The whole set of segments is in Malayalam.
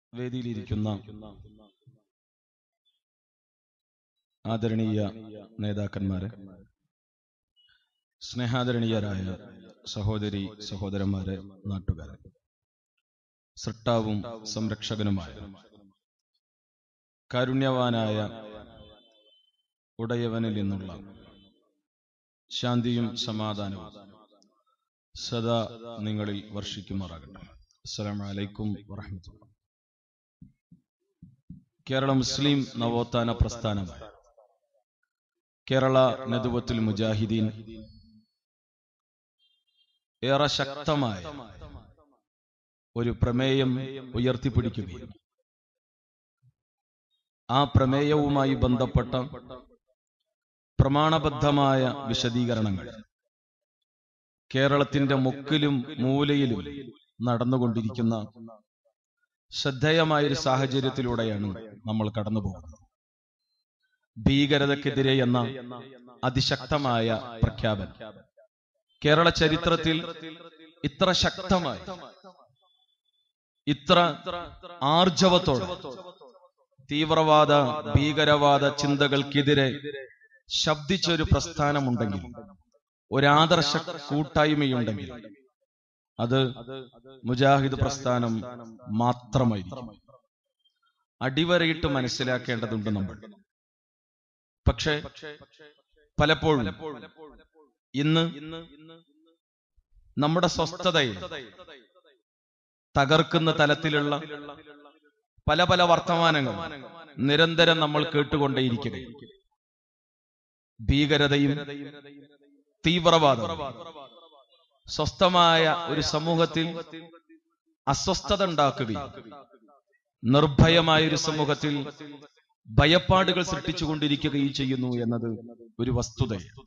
വേദിയിലിരിക്കുന്ന ആദരണീയ നേതാക്കന്മാരെ സ്നേഹാദരണീയരായ സഹോദരി സഹോദരന്മാരെ നാട്ടുകാരെ സൃഷ്ടാവും സംരക്ഷകനുമായ കാരുണ്യവാനായ ഉടയവനിൽ നിന്നുള്ള ശാന്തിയും സമാധാനവും സദാ നിങ്ങളിൽ വർഷിക്കുമാറാകട്ടെ അസ്സലാമു അലൈക്കും വറഹ്മത്തുള്ളാഹി കേരള മുസ്ലിം നവോത്ഥാന പ്രസ്ഥാനമായ കേരള നദുവത്തുൽ മുജാഹിദീൻ ഏറെ ശക്തമായ ഒരു പ്രമേയം ഉയർത്തിപ്പിടിക്കുകയും ആ പ്രമേയവുമായി ബന്ധപ്പെട്ട പ്രമാണബദ്ധമായ വിശദീകരണങ്ങൾ കേരളത്തിന്റെ മുക്കിലും മൂലയിലും നടന്നുകൊണ്ടിരിക്കുന്ന ശ്രദ്ധേയമായ ഒരു സാഹചര്യത്തിലൂടെയാണ് നമ്മൾ കടന്നു പോകുന്നത് ഭീകരതക്കെതിരെ എന്ന അതിശക്തമായ പ്രഖ്യാപനം കേരള ചരിത്രത്തിൽ ഇത്ര ശക്തമായി ഇത്ര ആർജവത്തോടെ തീവ്രവാദ ഭീകരവാദ ചിന്തകൾക്കെതിരെ ശബ്ദിച്ചൊരു പ്രസ്ഥാനമുണ്ടെങ്കിൽ ഒരാദർശ കൂട്ടായ്മയുണ്ടെങ്കിൽ അത് മുജാഹിദ് പ്രസ്ഥാനം മാത്രമായിരിക്കും അടിവരയിട്ട് മനസ്സിലാക്കേണ്ടതുണ്ട് നമ്മൾ പക്ഷേ പലപ്പോഴും ഇന്ന് നമ്മുടെ സ്വസ്ഥതയെ തകർക്കുന്ന തലത്തിലുള്ള പല പല വർത്തമാനങ്ങൾ നിരന്തരം നമ്മൾ കേട്ടുകൊണ്ടേയിരിക്കുകയും ഭീകരതയും തീവ്രവാദവും സ്വസ്ഥമായ ഒരു സമൂഹത്തിൽ അസ്വസ്ഥത ഉണ്ടാക്കുകയും നിർഭയമായ ഒരു സമൂഹത്തിൽ ഭയപ്പാടുകൾ സൃഷ്ടിച്ചുകൊണ്ടിരിക്കുകയും ചെയ്യുന്നു എന്നത് ഒരു വസ്തുതയാണ്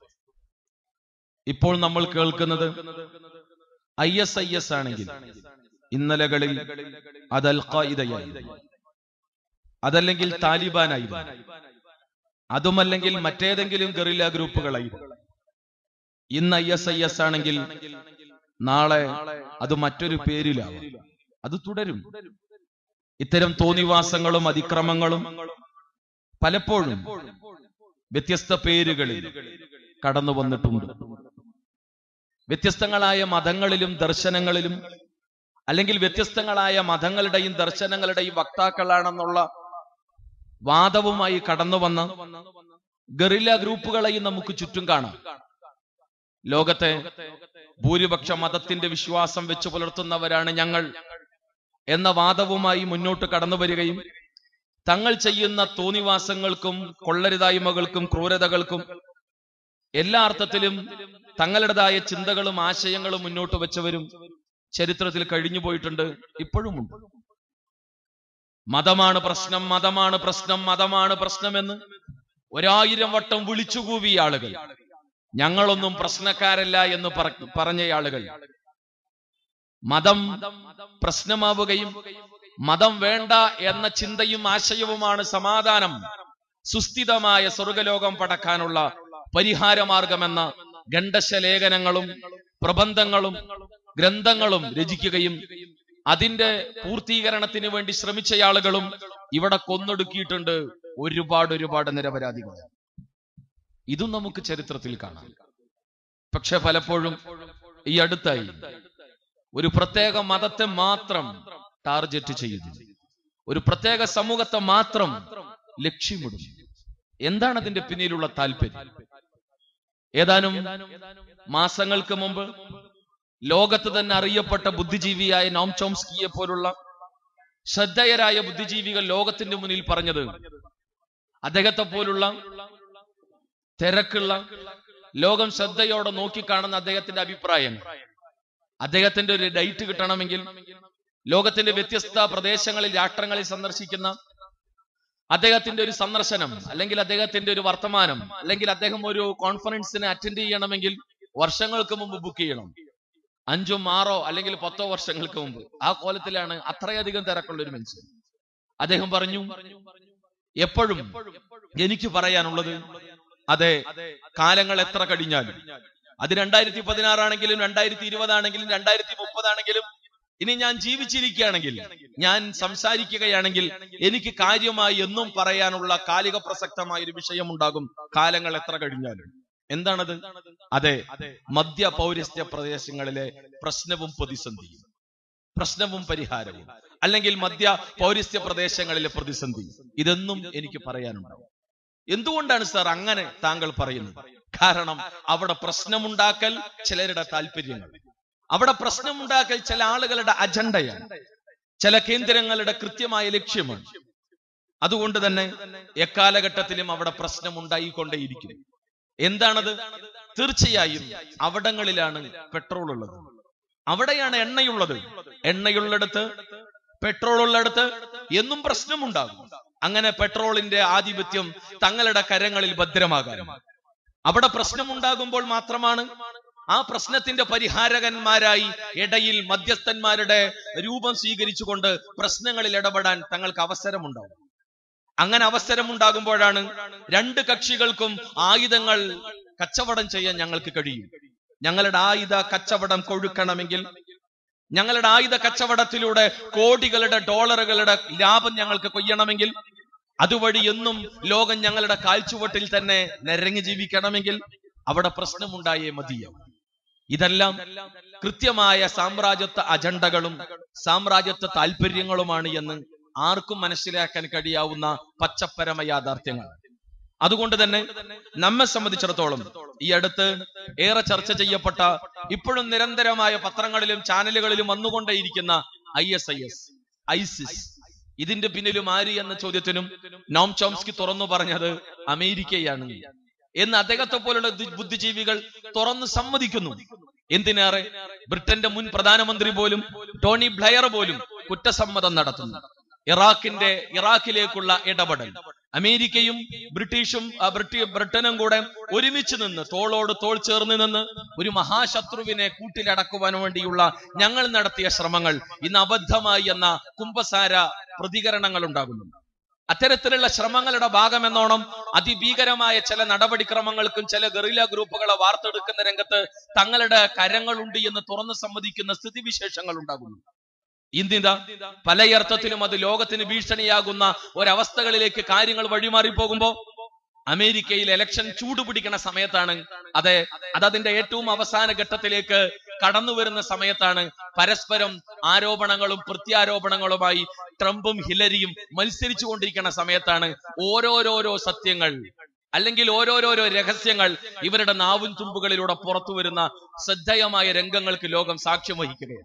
ഇപ്പോൾ നമ്മൾ കേൾക്കുന്നത് ഐ എസ് ഐ എസ് ആണെങ്കിൽ ഇന്നലകളിൽ അത് അൽ ഖായിദയായി അതല്ലെങ്കിൽ താലിബാനായി അതുമല്ലെങ്കിൽ മറ്റേതെങ്കിലും ഗറില്ല ഗ്രൂപ്പുകളായി ഇന്ന് ഐ എസ് ഐ എസ് ആണെങ്കിൽ നാളെ അത് മറ്റൊരു പേരിലാവും അത് തുടരും ഇത്തരം തോന്നിവാസങ്ങളും അതിക്രമങ്ങളും പലപ്പോഴും വ്യത്യസ്ത പേരുകളിൽ കടന്നു വന്നിട്ടുണ്ട് വ്യത്യസ്തങ്ങളായ മതങ്ങളിലും ദർശനങ്ങളിലും അല്ലെങ്കിൽ വ്യത്യസ്തങ്ങളായ മതങ്ങളുടെയും ദർശനങ്ങളുടെയും വക്താക്കളാണെന്നുള്ള വാദവുമായി കടന്നു വന്ന ഗറില്ല ഗ്രൂപ്പുകളെയും നമുക്ക് ചുറ്റും കാണാം ലോകത്തെ ഭൂരിപക്ഷ മതത്തിന്റെ വിശ്വാസം വെച്ച് പുലർത്തുന്നവരാണ് ഞങ്ങൾ എന്ന വാദവുമായി മുന്നോട്ട് കടന്നു വരികയും തങ്ങൾ ചെയ്യുന്ന തോന്നിവാസങ്ങൾക്കും കൊള്ളരുതായ്മകൾക്കും ക്രൂരതകൾക്കും എല്ലാ അർത്ഥത്തിലും തങ്ങളുടേതായ ചിന്തകളും ആശയങ്ങളും മുന്നോട്ട് വെച്ചവരും ചരിത്രത്തിൽ കഴിഞ്ഞു പോയിട്ടുണ്ട് ഇപ്പോഴുമുണ്ട് മതമാണ് പ്രശ്നം മതമാണ് പ്രശ്നം മതമാണ് പ്രശ്നമെന്ന് ഒരായിരം വട്ടം വിളിച്ചുകൂവിയ ആളുകൾ ഞങ്ങളൊന്നും പ്രശ്നക്കാരല്ല എന്ന് പറഞ്ഞ ആളുകൾ മതം പ്രശ്നമാവുകയും മതം വേണ്ട എന്ന ചിന്തയും ആശയവുമാണ് സമാധാനം സുസ്ഥിതമായ സ്വർഗലോകം പടക്കാനുള്ള പരിഹാരമാർഗമെന്ന ഖണ്ഡശലേഖനങ്ങളും പ്രബന്ധങ്ങളും ഗ്രന്ഥങ്ങളും രചിക്കുകയും അതിന്റെ പൂർത്തീകരണത്തിന് വേണ്ടി ശ്രമിച്ച ആളുകളും ഇവിടെ കൊന്നൊടുക്കിയിട്ടുണ്ട് ഒരുപാട് ഒരുപാട് നിരപരാധികൾ ഇതും നമുക്ക് ചരിത്രത്തിൽ കാണാം പക്ഷെ പലപ്പോഴും ഈ അടുത്തായി ഒരു പ്രത്യേക മതത്തെ മാത്രം ടാർഗറ്റ് ചെയ്യുന്നു ഒരു പ്രത്യേക സമൂഹത്തെ മാത്രം ലക്ഷ്യമിടും എന്താണ് അതിന്റെ പിന്നിലുള്ള താല്പര്യം ഏതാനും മാസങ്ങൾക്ക് മുമ്പ് ലോകത്ത് തന്നെ അറിയപ്പെട്ട ബുദ്ധിജീവിയായ നോം ചോംസ്കിയെ പോലുള്ള ശ്രദ്ധേയരായ ബുദ്ധിജീവികൾ ലോകത്തിന്റെ മുന്നിൽ പറഞ്ഞത് അദ്ദേഹത്തെ പോലുള്ള തിരക്കുള്ള ലോകം ശ്രദ്ധയോടെ നോക്കിക്കാണുന്ന അദ്ദേഹത്തിന്റെ അഭിപ്രായം അദ്ദേഹത്തിന്റെ ഒരു ഡേറ്റ് കിട്ടണമെങ്കിൽ ലോകത്തിന്റെ വ്യത്യസ്ത പ്രദേശങ്ങളിൽ രാഷ്ട്രങ്ങളിൽ സന്ദർശിക്കുന്ന അദ്ദേഹത്തിന്റെ ഒരു സന്ദർശനം അല്ലെങ്കിൽ അദ്ദേഹത്തിന്റെ ഒരു വർത്തമാനം അല്ലെങ്കിൽ അദ്ദേഹം ഒരു കോൺഫറൻസിന് അറ്റൻഡ് ചെയ്യണമെങ്കിൽ വർഷങ്ങൾക്ക് മുമ്പ് ബുക്ക് ചെയ്യണം അഞ്ചും ആറോ അല്ലെങ്കിൽ പത്തോ വർഷങ്ങൾക്ക് മുമ്പ് ആ കോലത്തിലാണ് അത്രയധികം തിരക്കുള്ള ഒരു മനുഷ്യൻ അദ്ദേഹം പറഞ്ഞു എപ്പോഴും എനിക്ക് പറയാനുള്ളത് അതെ കാലങ്ങൾ എത്ര കഴിഞ്ഞാലും അത് രണ്ടായിരത്തി പതിനാറാണെങ്കിലും രണ്ടായിരത്തി ഇരുപതാണെങ്കിലും രണ്ടായിരത്തി മുപ്പതാണെങ്കിലും ഇനി ഞാൻ ജീവിച്ചിരിക്കുകയാണെങ്കിൽ ഞാൻ സംസാരിക്കുകയാണെങ്കിൽ എനിക്ക് കാര്യമായി എന്നും പറയാനുള്ള കാലിക പ്രസക്തമായ ഒരു വിഷയം ഉണ്ടാകും കാലങ്ങൾ എത്ര കഴിഞ്ഞാലും എന്താണത് അതെ മധ്യ പൗരസ്ത്യ പ്രദേശങ്ങളിലെ പ്രശ്നവും പ്രതിസന്ധിയും പ്രശ്നവും പരിഹാരവും അല്ലെങ്കിൽ മധ്യ പൗരസ്ത്യ പ്രദേശങ്ങളിലെ പ്രതിസന്ധി ഇതെന്നും എനിക്ക് പറയാനുണ്ടാവും എന്തുകൊണ്ടാണ് സാർ അങ്ങനെ താങ്കൾ പറയുന്നത് കാരണം അവിടെ പ്രശ്നമുണ്ടാക്കൽ ചിലരുടെ താല്പര്യങ്ങൾ അവിടെ പ്രശ്നമുണ്ടാക്കൽ ചില ആളുകളുടെ അജണ്ടയാണ് ചില കേന്ദ്രങ്ങളുടെ കൃത്യമായ ലക്ഷ്യമാണ് അതുകൊണ്ട് തന്നെ എക്കാലഘട്ടത്തിലും അവിടെ പ്രശ്നം ഉണ്ടായിക്കൊണ്ടേയിരിക്കും എന്താണത് തീർച്ചയായും അവിടങ്ങളിലാണ് പെട്രോൾ ഉള്ളത് അവിടെയാണ് എണ്ണയുള്ളത് എണ്ണയുള്ളിടത്ത് പെട്രോൾ ഉള്ളിടത്ത് എന്നും പ്രശ്നമുണ്ടാകും അങ്ങനെ പെട്രോളിന്റെ ആധിപത്യം തങ്ങളുടെ കരങ്ങളിൽ ഭദ്രമാകാൻ അവിടെ പ്രശ്നമുണ്ടാകുമ്പോൾ മാത്രമാണ് ആ പ്രശ്നത്തിന്റെ പരിഹാരകന്മാരായി ഇടയിൽ മധ്യസ്ഥന്മാരുടെ രൂപം സ്വീകരിച്ചുകൊണ്ട് പ്രശ്നങ്ങളിൽ ഇടപെടാൻ തങ്ങൾക്ക് അവസരമുണ്ടാവും അങ്ങനെ അവസരമുണ്ടാകുമ്പോഴാണ് രണ്ട് കക്ഷികൾക്കും ആയുധങ്ങൾ കച്ചവടം ചെയ്യാൻ ഞങ്ങൾക്ക് കഴിയും ഞങ്ങളുടെ ആയുധ കച്ചവടം കൊഴുക്കണമെങ്കിൽ ഞങ്ങളുടെ ആയുധ കച്ചവടത്തിലൂടെ കോടികളുടെ ഡോളറുകളുടെ ലാഭം ഞങ്ങൾക്ക് കൊയ്യണമെങ്കിൽ അതുവഴി എന്നും ലോകം ഞങ്ങളുടെ കാൽച്ചുവട്ടിൽ തന്നെ നിരങ്ങി ജീവിക്കണമെങ്കിൽ അവിടെ പ്രശ്നമുണ്ടായേ മതിയാവും ഇതെല്ലാം കൃത്യമായ സാമ്രാജ്യത്വ അജണ്ടകളും സാമ്രാജ്യത്വ താല്പര്യങ്ങളുമാണ് എന്ന് ആർക്കും മനസ്സിലാക്കാൻ കഴിയാവുന്ന പച്ചപ്പരമ യാഥാർത്ഥ്യങ്ങൾ അതുകൊണ്ട് തന്നെ നമ്മെ സംബന്ധിച്ചിടത്തോളം ഈ അടുത്ത് ഏറെ ചർച്ച ചെയ്യപ്പെട്ട ഇപ്പോഴും നിരന്തരമായ പത്രങ്ങളിലും ചാനലുകളിലും വന്നുകൊണ്ടേയിരിക്കുന്ന I S I S ISIS ഇതിന്റെ പിന്നിലും ആര് എന്ന ചോദ്യത്തിനും നോം ചോംസ്കി തുറന്നു പറഞ്ഞത് അമേരിക്കയാണ് എന്ന് അദ്ദേഹത്തെ പോലുള്ള ദു- ബുദ്ധിജീവികൾ തുറന്നു സമ്മതിക്കുന്നു എന്തിനേറെ ബ്രിട്ടന്റെ മുൻ പ്രധാനമന്ത്രി പോലും ടോണി ബ്ലെയർ പോലും കുറ്റസമ്മതം നടത്തുന്നു ഇറാഖിന്റെ ഇറാഖിലേക്കുള്ള ഇടപെടൽ അമേരിക്കയും ബ്രിട്ടീഷും ആ, ബ്രിട്ടി- ബ്രിട്ടനും കൂടെ ഒരുമിച്ച് നിന്ന് തോളോട് തോൾ ചേർന്ന് നിന്ന് ഒരു മഹാശത്രുവിനെ കൂട്ടിലടക്കുവാൻ വേണ്ടിയുള്ള ഞങ്ങൾ നടത്തിയ ശ്രമങ്ങൾ ഇന്ന് അബദ്ധമായി എന്ന കുംഭസാര പ്രതികരണങ്ങൾ ഉണ്ടാകുന്നു അത്തരത്തിലുള്ള ശ്രമങ്ങളുടെ ഭാഗമെന്നോണം അതിഭീകരമായ ചില നടപടിക്രമങ്ങൾക്കും ചില ഗറില ഗ്രൂപ്പുകളെ വാർത്തെടുക്കുന്ന രംഗത്ത് തങ്ങളുടെ കരങ്ങളുണ്ട് എന്ന് തുറന്നു സമ്മതിക്കുന്ന സ്ഥിതിവിശേഷങ്ങൾ ഉണ്ടാകുന്നു ഇന്നിതാ പലയർത്ഥത്തിലും അത് ലോകത്തിന് ഭീഷണിയാകുന്ന ഒരവസ്ഥകളിലേക്ക് കാര്യങ്ങൾ വഴിമാറി പോകുമ്പോ അമേരിക്കയിൽ ഇലക്ഷൻ ചൂടുപിടിക്കുന്ന സമയത്താണ് അതെ അതതിന്റെ ഏറ്റവും അവസാന ഘട്ടത്തിലേക്ക് കടന്നു വരുന്ന സമയത്താണ് പരസ്പരം ആരോപണങ്ങളും പ്രത്യാരോപണങ്ങളുമായി ട്രംപും ഹിലരിയും മത്സരിച്ചു കൊണ്ടിരിക്കുന്ന സമയത്താണ് ഓരോരോരോ സത്യങ്ങൾ അല്ലെങ്കിൽ ഓരോരോരോ രഹസ്യങ്ങൾ ഇവരുടെ നാവും തുമ്പുകളിലൂടെ പുറത്തു വരുന്ന ശ്രദ്ധേയമായ രംഗങ്ങൾക്ക് ലോകം സാക്ഷ്യം വഹിക്കുകയാണ്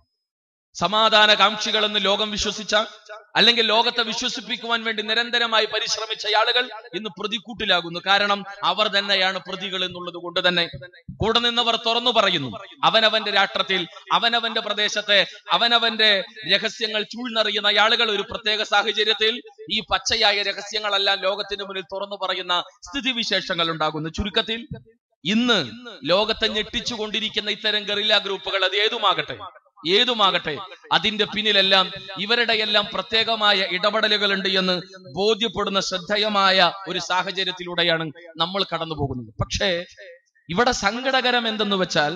സമാധാന കാംക്ഷികളെന്ന് ലോകം വിശ്വസിച്ച അല്ലെങ്കിൽ ലോകത്തെ വിശ്വസിപ്പിക്കുവാൻ വേണ്ടി നിരന്തരമായി പരിശ്രമിച്ച ആളുകൾ ഇന്ന് പ്രതിക്കൂട്ടിലാകുന്നു കാരണം അവർ തന്നെയാണ് പ്രതികൾ എന്നുള്ളത് കൊണ്ട് തന്നെ കൂടെ നിന്നവർ തുറന്നു പറയുന്നു അവനവന്റെ രാഷ്ട്രത്തിൽ അവനവന്റെ പ്രദേശത്തെ അവനവന്റെ രഹസ്യങ്ങൾ ചൂഴ്ന്നറിയുന്ന ആളുകൾ ഒരു പ്രത്യേക സാഹചര്യത്തിൽ ഈ പച്ചയായ രഹസ്യങ്ങളെല്ലാം ലോകത്തിന് മുന്നിൽ തുറന്നു പറയുന്ന സ്ഥിതിവിശേഷങ്ങൾ ഉണ്ടാകുന്നു ചുരുക്കത്തിൽ ഇന്ന് ലോകത്തെ ഞെട്ടിച്ചുകൊണ്ടിരിക്കുന്ന ഇത്തരം ഗറില്ല ഗ്രൂപ്പുകൾ അത് ഏതുമാകട്ടെ ഏതുമാകട്ടെ അതിന്റെ പിന്നിലെല്ലാം ഇവരുടെ എല്ലാം പ്രത്യേകമായ ഇടപെടലുകളുണ്ട് എന്ന് ബോധ്യപ്പെടുന്ന ശ്രദ്ധേയമായ ഒരു സാഹചര്യത്തിലൂടെയാണ് നമ്മൾ കടന്നു പോകുന്നത് പക്ഷേ ഇവിടെ സങ്കടകരം എന്തെന്ന് വെച്ചാൽ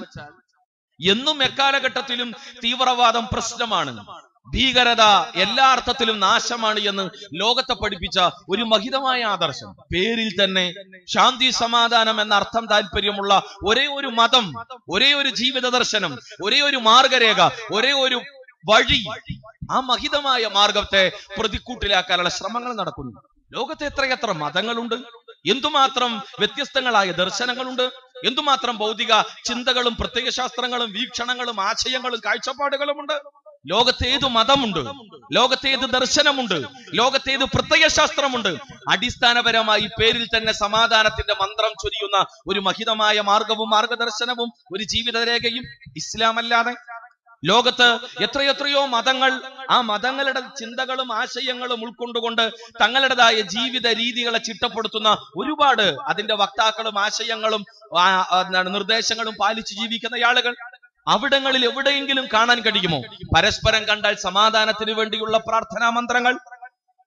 എന്നും എക്കാലഘട്ടത്തിലും തീവ്രവാദം പ്രശ്നമാണ് ഭീകരത എല്ലാ അർത്ഥത്തിലും നാശമാണ് എന്ന് ലോകത്തെ പഠിപ്പിച്ച ഒരു മഹിതമായ ആദർശം പേരിൽ തന്നെ ശാന്തി സമാധാനം എന്ന അർത്ഥം താല്പര്യമുള്ള ഒരേ ഒരു മതം ഒരേ ഒരു ജീവിത ദർശനം ഒരേ ഒരു മാർഗരേഖ ഒരേ ഒരു വഴി ആ മഹിതമായ മാർഗത്തെ പ്രതിക്കൂട്ടിലാക്കാനുള്ള ശ്രമങ്ങൾ നടക്കുന്നു ലോകത്തെ എത്രയെത്ര മതങ്ങളുണ്ട് എന്തുമാത്രം വ്യത്യസ്തങ്ങളായ ദർശനങ്ങളുണ്ട് എന്തുമാത്രം ഭൗതിക ചിന്തകളും പ്രത്യയശാസ്ത്രങ്ങളും വീക്ഷണങ്ങളും ആശയങ്ങളും കാഴ്ചപ്പാടുകളുമുണ്ട് ലോകത്തേത് മതമുണ്ട് ലോകത്തേത് ദർശനമുണ്ട് ലോകത്തേത് പ്രത്യയശാസ്ത്രമുണ്ട് അടിസ്ഥാനപരമായി പേരിൽ തന്നെ സമാധാനത്തിന്റെ മന്ത്രം ചൊരിയുന്ന ഒരു മഹിതമായ മാർഗവും മാർഗദർശനവും ഒരു ജീവിതരേഖയും ഇസ്ലാം അല്ലാതെ ലോകത്ത് എത്രയെത്രയോ മതങ്ങൾ ആ മതങ്ങളുടെ ചിന്തകളും ആശയങ്ങളും ഉൾക്കൊണ്ടുകൊണ്ട് തങ്ങളുടേതായ ജീവിത രീതികളെ ചിട്ടപ്പെടുത്തുന്ന ഒരുപാട് അതിന്റെ വക്താക്കളും ആശയങ്ങളും ആ, ആ, എന്താണ് നിർദ്ദേശങ്ങളും പാലിച്ചു ജീവിക്കുന്ന ആളുകൾ അവിടങ്ങളിൽ എവിടെയെങ്കിലും കാണാൻ കഴിയുമോ പരസ്പരം കണ്ടാൽ സമാധാനത്തിന് വേണ്ടിയുള്ള പ്രാർത്ഥനാ മന്ത്രങ്ങൾ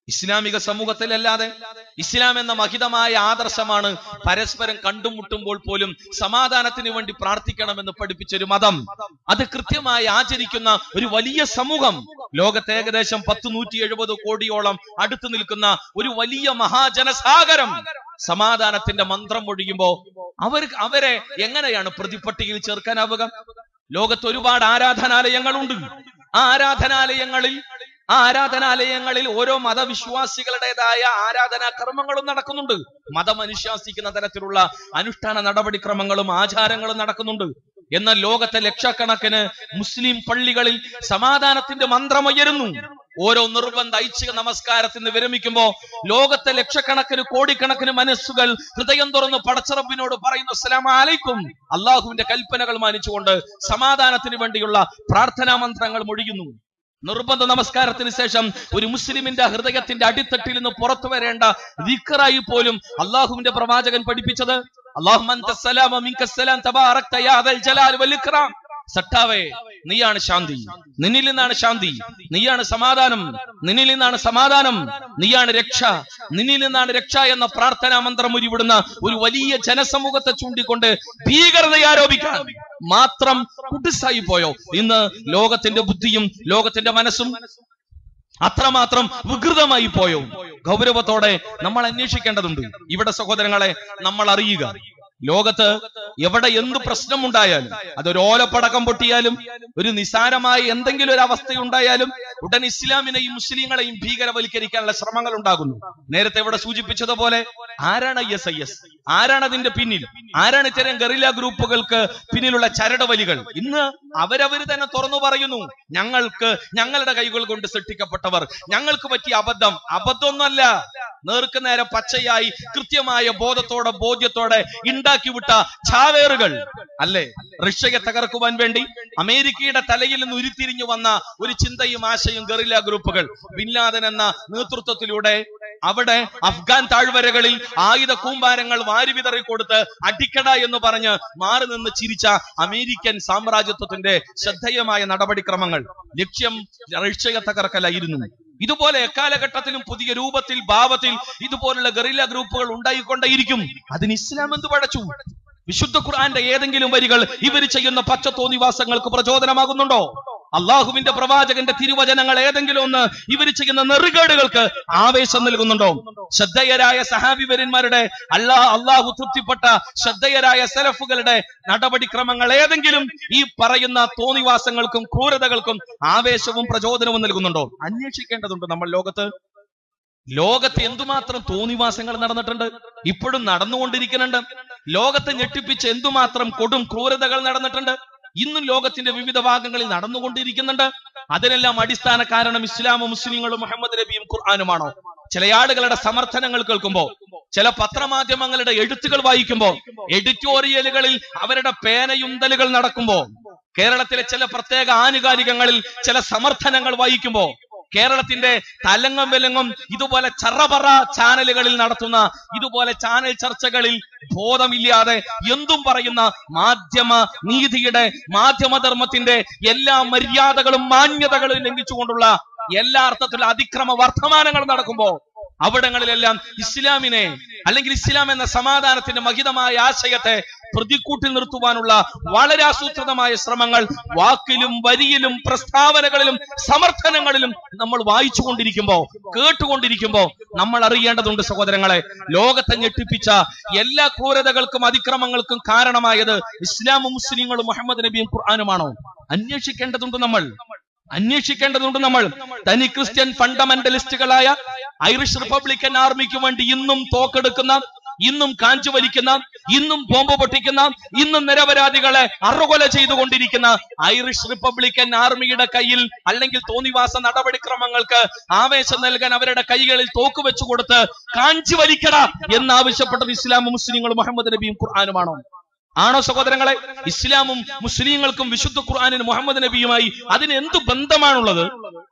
ഇസ്ലാമിക സമൂഹത്തിലല്ലാതെ ഇസ്ലാം എന്ന മഹിതമായ ആദർശമാണ് പരസ്പരം കണ്ടുമുട്ടുമ്പോൾ പോലും സമാധാനത്തിന് വേണ്ടി പ്രാർത്ഥിക്കണമെന്ന് പഠിപ്പിച്ചൊരു മതം അത് കൃത്യമായി ആചരിക്കുന്ന ഒരു വലിയ സമൂഹം ലോകത്ത് ഏകദേശം പത്ത് നൂറ്റി എഴുപത് കോടിയോളം അടുത്തു നിൽക്കുന്ന ഒരു വലിയ മഹാജനസാഗരം സമാധാനത്തിന്റെ മന്ത്രം ഒഴിയുമ്പോ അവർ അവരെ എങ്ങനെയാണ് പ്രതിപട്ടികയിൽ ചേർക്കാനാവുക ലോകത്ത് ഒരുപാട് ആരാധനാലയങ്ങളുണ്ട് ആ ആരാധനാലയങ്ങളിൽ ആ ആരാധനാലയങ്ങളിൽ ഓരോ മതവിശ്വാസികളുടേതായ ആരാധനാ കർമ്മങ്ങളും നടക്കുന്നുണ്ട് മതം അനുശാസിക്കുന്ന തരത്തിലുള്ള അനുഷ്ഠാന നടപടിക്രമങ്ങളും ആചാരങ്ങളും നടക്കുന്നുണ്ട് എന്നാൽ ലോകത്തെ ലക്ഷക്കണക്കിന് മുസ്ലിം പള്ളികളിൽ സമാധാനത്തിന്റെ മന്ത്രമുയരുന്നു ഓരോ നിർബന്ധ ഐച്ഛിക നമസ്കാരത്തിന് വിരമിക്കുമ്പോ ലോകത്തെ ലക്ഷക്കണക്കിന് കോടിക്കണക്കിന് മനസ്സുകൾ ഹൃദയം തുറന്ന് പടച്ചറബിനോട് പറയുന്നു അസ്സലാമു അലൈക്കും അള്ളാഹുവിന്റെ കൽപ്പനകൾ മാനിച്ചുകൊണ്ട് സമാധാനത്തിന് വേണ്ടിയുള്ള പ്രാർത്ഥനാ മന്ത്രങ്ങൾ മൊഴിയുന്നു നിർബന്ധ നമസ്കാരത്തിന് ശേഷം ഒരു മുസ്ലിമിന്റെ ഹൃദയത്തിന്റെ അടിത്തട്ടിൽ നിന്ന് പുറത്തു വരേണ്ട ദിക്കറായി പോലും അള്ളാഹുവിന്റെ പ്രവാചകൻ പഠിപ്പിച്ചത് അള്ളാഹു സട്ടാവേ നീയാണ് ശാന്തി നിന്നിൽ നിന്നാണ് ശാന്തി നീയാണ് സമാധാനം നിന്നിൽ നിന്നാണ് സമാധാനം നീയാണ് രക്ഷ നിന്നിൽ നിന്നാണ് രക്ഷ എന്ന പ്രാർത്ഥനാ മന്ത്രം ഉരുവിടുന്ന ഒരു വലിയ ജനസമൂഹത്തെ ചൂണ്ടിക്കൊണ്ട് ഭീകരത ആരോപിക്കാൻ മാത്രം കുട്ടിസായി പോയോ ഇന്ന് ലോകത്തിന്റെ ബുദ്ധിയും ലോകത്തിന്റെ മനസ്സും അത്രമാത്രം വികൃതമായി പോയോ ഗൗരവത്തോടെ നമ്മൾ അന്വേഷിക്കേണ്ടതുണ്ട് ഇവിടെ സഹോദരങ്ങളെ നമ്മൾ അറിയുക ലോകത്ത് എവിടെ എന്ത് പ്രശ്നമുണ്ടായാലും അതൊരു ഓലപ്പടക്കം പൊട്ടിയാലും ഒരു നിസാരമായ എന്തെങ്കിലും ഒരു അവസ്ഥയുണ്ടായാലും ഉടൻ ഇസ്ലാമിനെയും മുസ്ലിങ്ങളെയും ഭീകരവൽക്കരിക്കാനുള്ള ശ്രമങ്ങൾ ഉണ്ടാകുന്നു നേരത്തെ ഇവിടെ സൂചിപ്പിച്ചതുപോലെ ആരാണ് ഐ എസ് ഐ എസ് ആരാണ് അതിന്റെ പിന്നിൽ ആരാണ് ഇത്തരം ഗറില്ല ഗ്രൂപ്പുകൾക്ക് പിന്നിലുള്ള ചരടുവലികൾ ഇന്ന് അവരവര് തന്നെ തുറന്നു പറയുന്നു ഞങ്ങൾക്ക് ഞങ്ങളുടെ കൈകൾ കൊണ്ട് സൃഷ്ടിക്കപ്പെട്ടവർ ഞങ്ങൾക്ക് പറ്റിയ അബദ്ധം അബദ്ധമൊന്നുമല്ല നേർക്ക് നേരെ പച്ചയായി കൃത്യമായ ബോധത്തോടെ ബോധ്യത്തോടെ ഉണ്ടാക്കി വിട്ട ചാവേറുകൾ അല്ലേ റഷ്യയെ തകർക്കുവാൻ വേണ്ടി അമേരിക്കയുടെ തലയിൽ നിന്ന് ഉരുത്തിരിഞ്ഞു വന്ന ഒരു ചിന്തയും ആശയും ഗറില്ല ഗ്രൂപ്പുകൾ ബിൻലാദൻ എന്ന നേതൃത്വത്തിലൂടെ അവിടെ അഫ്ഗാൻ താഴ്വരകളിൽ ആയുധ കൂമ്പാരങ്ങൾ വാരി വിതറി കൊടുത്ത് അടിക്കട എന്ന് പറഞ്ഞ് മാറി നിന്ന് ചിരിച്ച അമേരിക്കൻ സാമ്രാജ്യത്വത്തിന്റെ ശ്രദ്ധേയമായ നടപടിക്രമങ്ങൾ ലക്ഷ്യം റഷ്യയെ തകർക്കലായിരുന്നു ഇതുപോലെ എക്കാലഘട്ടത്തിലും പുതിയ രൂപത്തിൽ ഭാവത്തിൽ ഇതുപോലുള്ള ഗറില്ല ഗ്രൂപ്പുകൾ ഉണ്ടായിക്കൊണ്ടേയിരിക്കും അതിന് ഇസ്ലാം എന്ത് പടച്ചു വിശുദ്ധ ഖുർആന്റെ ഏതെങ്കിലും വരികൾ ഇവർ ചെയ്യുന്ന പച്ചത്തോന്നിവാസങ്ങൾക്ക് പ്രചോദനമാകുന്നുണ്ടോ അള്ളാഹുവിന്റെ പ്രവാചകന്റെ തിരുവചനങ്ങൾ ഏതെങ്കിലും ഒന്ന് ഇവർ ചെയ്യുന്ന നെറുകേടുകൾക്ക് ആവേശം നൽകുന്നുണ്ടോ ശ്രദ്ധേയരായ സഹാബിവരന്മാരുടെ അല്ലാ അള്ളാഹു തൃപ്തിപ്പെട്ട ശ്രദ്ധേയരായ സെലഫുകളുടെ നടപടിക്രമങ്ങൾ ഏതെങ്കിലും ഈ പറയുന്ന തോന്നിവാസങ്ങൾക്കും ക്രൂരതകൾക്കും ആവേശവും പ്രചോദനവും നൽകുന്നുണ്ടോ അന്വേഷിക്കേണ്ടതുണ്ട് നമ്മൾ ലോകത്ത് ലോകത്ത് എന്തുമാത്രം തോന്നിവാസങ്ങൾ നടന്നിട്ടുണ്ട് ഇപ്പോഴും നടന്നുകൊണ്ടിരിക്കുന്നുണ്ട് ലോകത്തെ ഞെട്ടിപ്പിച്ച് എന്തുമാത്രം കൊടും ക്രൂരതകൾ നടന്നിട്ടുണ്ട് ഇന്നും ലോകത്തിന്റെ വിവിധ ഭാഗങ്ങളിൽ നടന്നുകൊണ്ടിരിക്കുന്നുണ്ട് അതിനെല്ലാം അടിസ്ഥാന കാരണം ഇസ്ലാമും മുസ്ലിങ്ങളും മുഹമ്മദ് നബിയും ഖുർആാനുമാണോ ചില ആളുകളുടെ സമർത്ഥനങ്ങൾ കേൾക്കുമ്പോ ചില പത്രമാധ്യമങ്ങളുടെ എഴുത്തുകൾ വായിക്കുമ്പോ എഡിറ്റോറിയലുകളിൽ അവരുടെ പേനയുന്തലുകൾ നടക്കുമ്പോ കേരളത്തിലെ ചില പ്രത്യേക ആനുകാലികങ്ങളിൽ ചില സമർത്ഥനങ്ങൾ വായിക്കുമ്പോ കേരളത്തിന്റെ തലങ്ങും വിലങ്ങും ഇതുപോലെ ചറപറ ചാനലുകളിൽ നടത്തുന്ന ഇതുപോലെ ചാനൽ ചർച്ചകളിൽ ബോധമില്ലാതെ എന്തും പറയുന്ന മാധ്യമ നീതിയുടെ മാധ്യമധർമ്മത്തിന്റെ എല്ലാ മര്യാദകളും മാന്യതകളും ലംഘിച്ചുകൊണ്ടുള്ള എല്ലാ അർത്ഥത്തിലുള്ള അതിക്രമ വർത്തമാനങ്ങൾ നടക്കുമ്പോ അവിടങ്ങളിലെല്ലാം ഇസ്ലാമിനെ അല്ലെങ്കിൽ ഇസ്ലാം എന്ന സമാധാനത്തിന്റെ മഹിതമായ ആശയത്തെ പ്രതിക്കൂട്ടിൽ നിർത്തുവാനുള്ള വളരെ ആസൂത്രിതമായ ശ്രമങ്ങൾ വാക്കിലും വരിയിലും പ്രസ്താവനകളിലും സമർത്ഥനങ്ങളിലും നമ്മൾ വായിച്ചുകൊണ്ടിരിക്കുമ്പോ കേട്ടുകൊണ്ടിരിക്കുമ്പോ നമ്മൾ അറിയേണ്ടതുണ്ട് സഹോദരങ്ങളെ ലോകത്തെ ഞെട്ടിപ്പിച്ച എല്ലാ ക്രൂരതകൾക്കും അതിക്രമങ്ങൾക്കും കാരണമായത് ഇസ്ലാമും മുസ്ലിങ്ങളും മുഹമ്മദ് നബിയും ഖുർആാനുമാണോ അന്വേഷിക്കേണ്ടതുണ്ട് നമ്മൾ അന്വേഷിക്കേണ്ടതുണ്ട് നമ്മൾ തനി ക്രിസ്ത്യൻ ഫണ്ടമെന്റലിസ്റ്റുകളായ ഐറിഷ് റിപ്പബ്ലിക്കൻ ആർമിക്ക് വേണ്ടി ഇന്നും തോക്കെടുക്കുന്ന ഇന്നും കാഞ്ചു വലിക്കുന്ന ഇന്നും ബോംബ് പൊട്ടിക്കുന്ന ഇന്നും നിരപരാധികളെ അറുകൊല ചെയ്തുകൊണ്ടിരിക്കുന്ന ഐറിഷ് റിപ്പബ്ലിക്കൻ ആർമിയുടെ കയ്യിൽ അല്ലെങ്കിൽ തോന്നിവാസ നടപടിക്രമങ്ങൾക്ക് ആവേശം നൽകാൻ അവരുടെ കൈകളിൽ തോക്ക് വെച്ചു കൊടുത്ത് കാഞ്ചു വലിക്കട എന്നാവശ്യപ്പെട്ടത് ഇസ്ലാമും മുസ്ലിങ്ങളും മുഹമ്മദ് നബിയും ഖുർആാനുമാണോ ആണോ സഹോദരങ്ങളെ ഇസ്ലാമും മുസ്ലിങ്ങൾക്കും വിശുദ്ധ ഖുർആാനിന് മുഹമ്മദ് നബിയുമായി അതിന് എന്ത് ബന്ധമാണുള്ളത്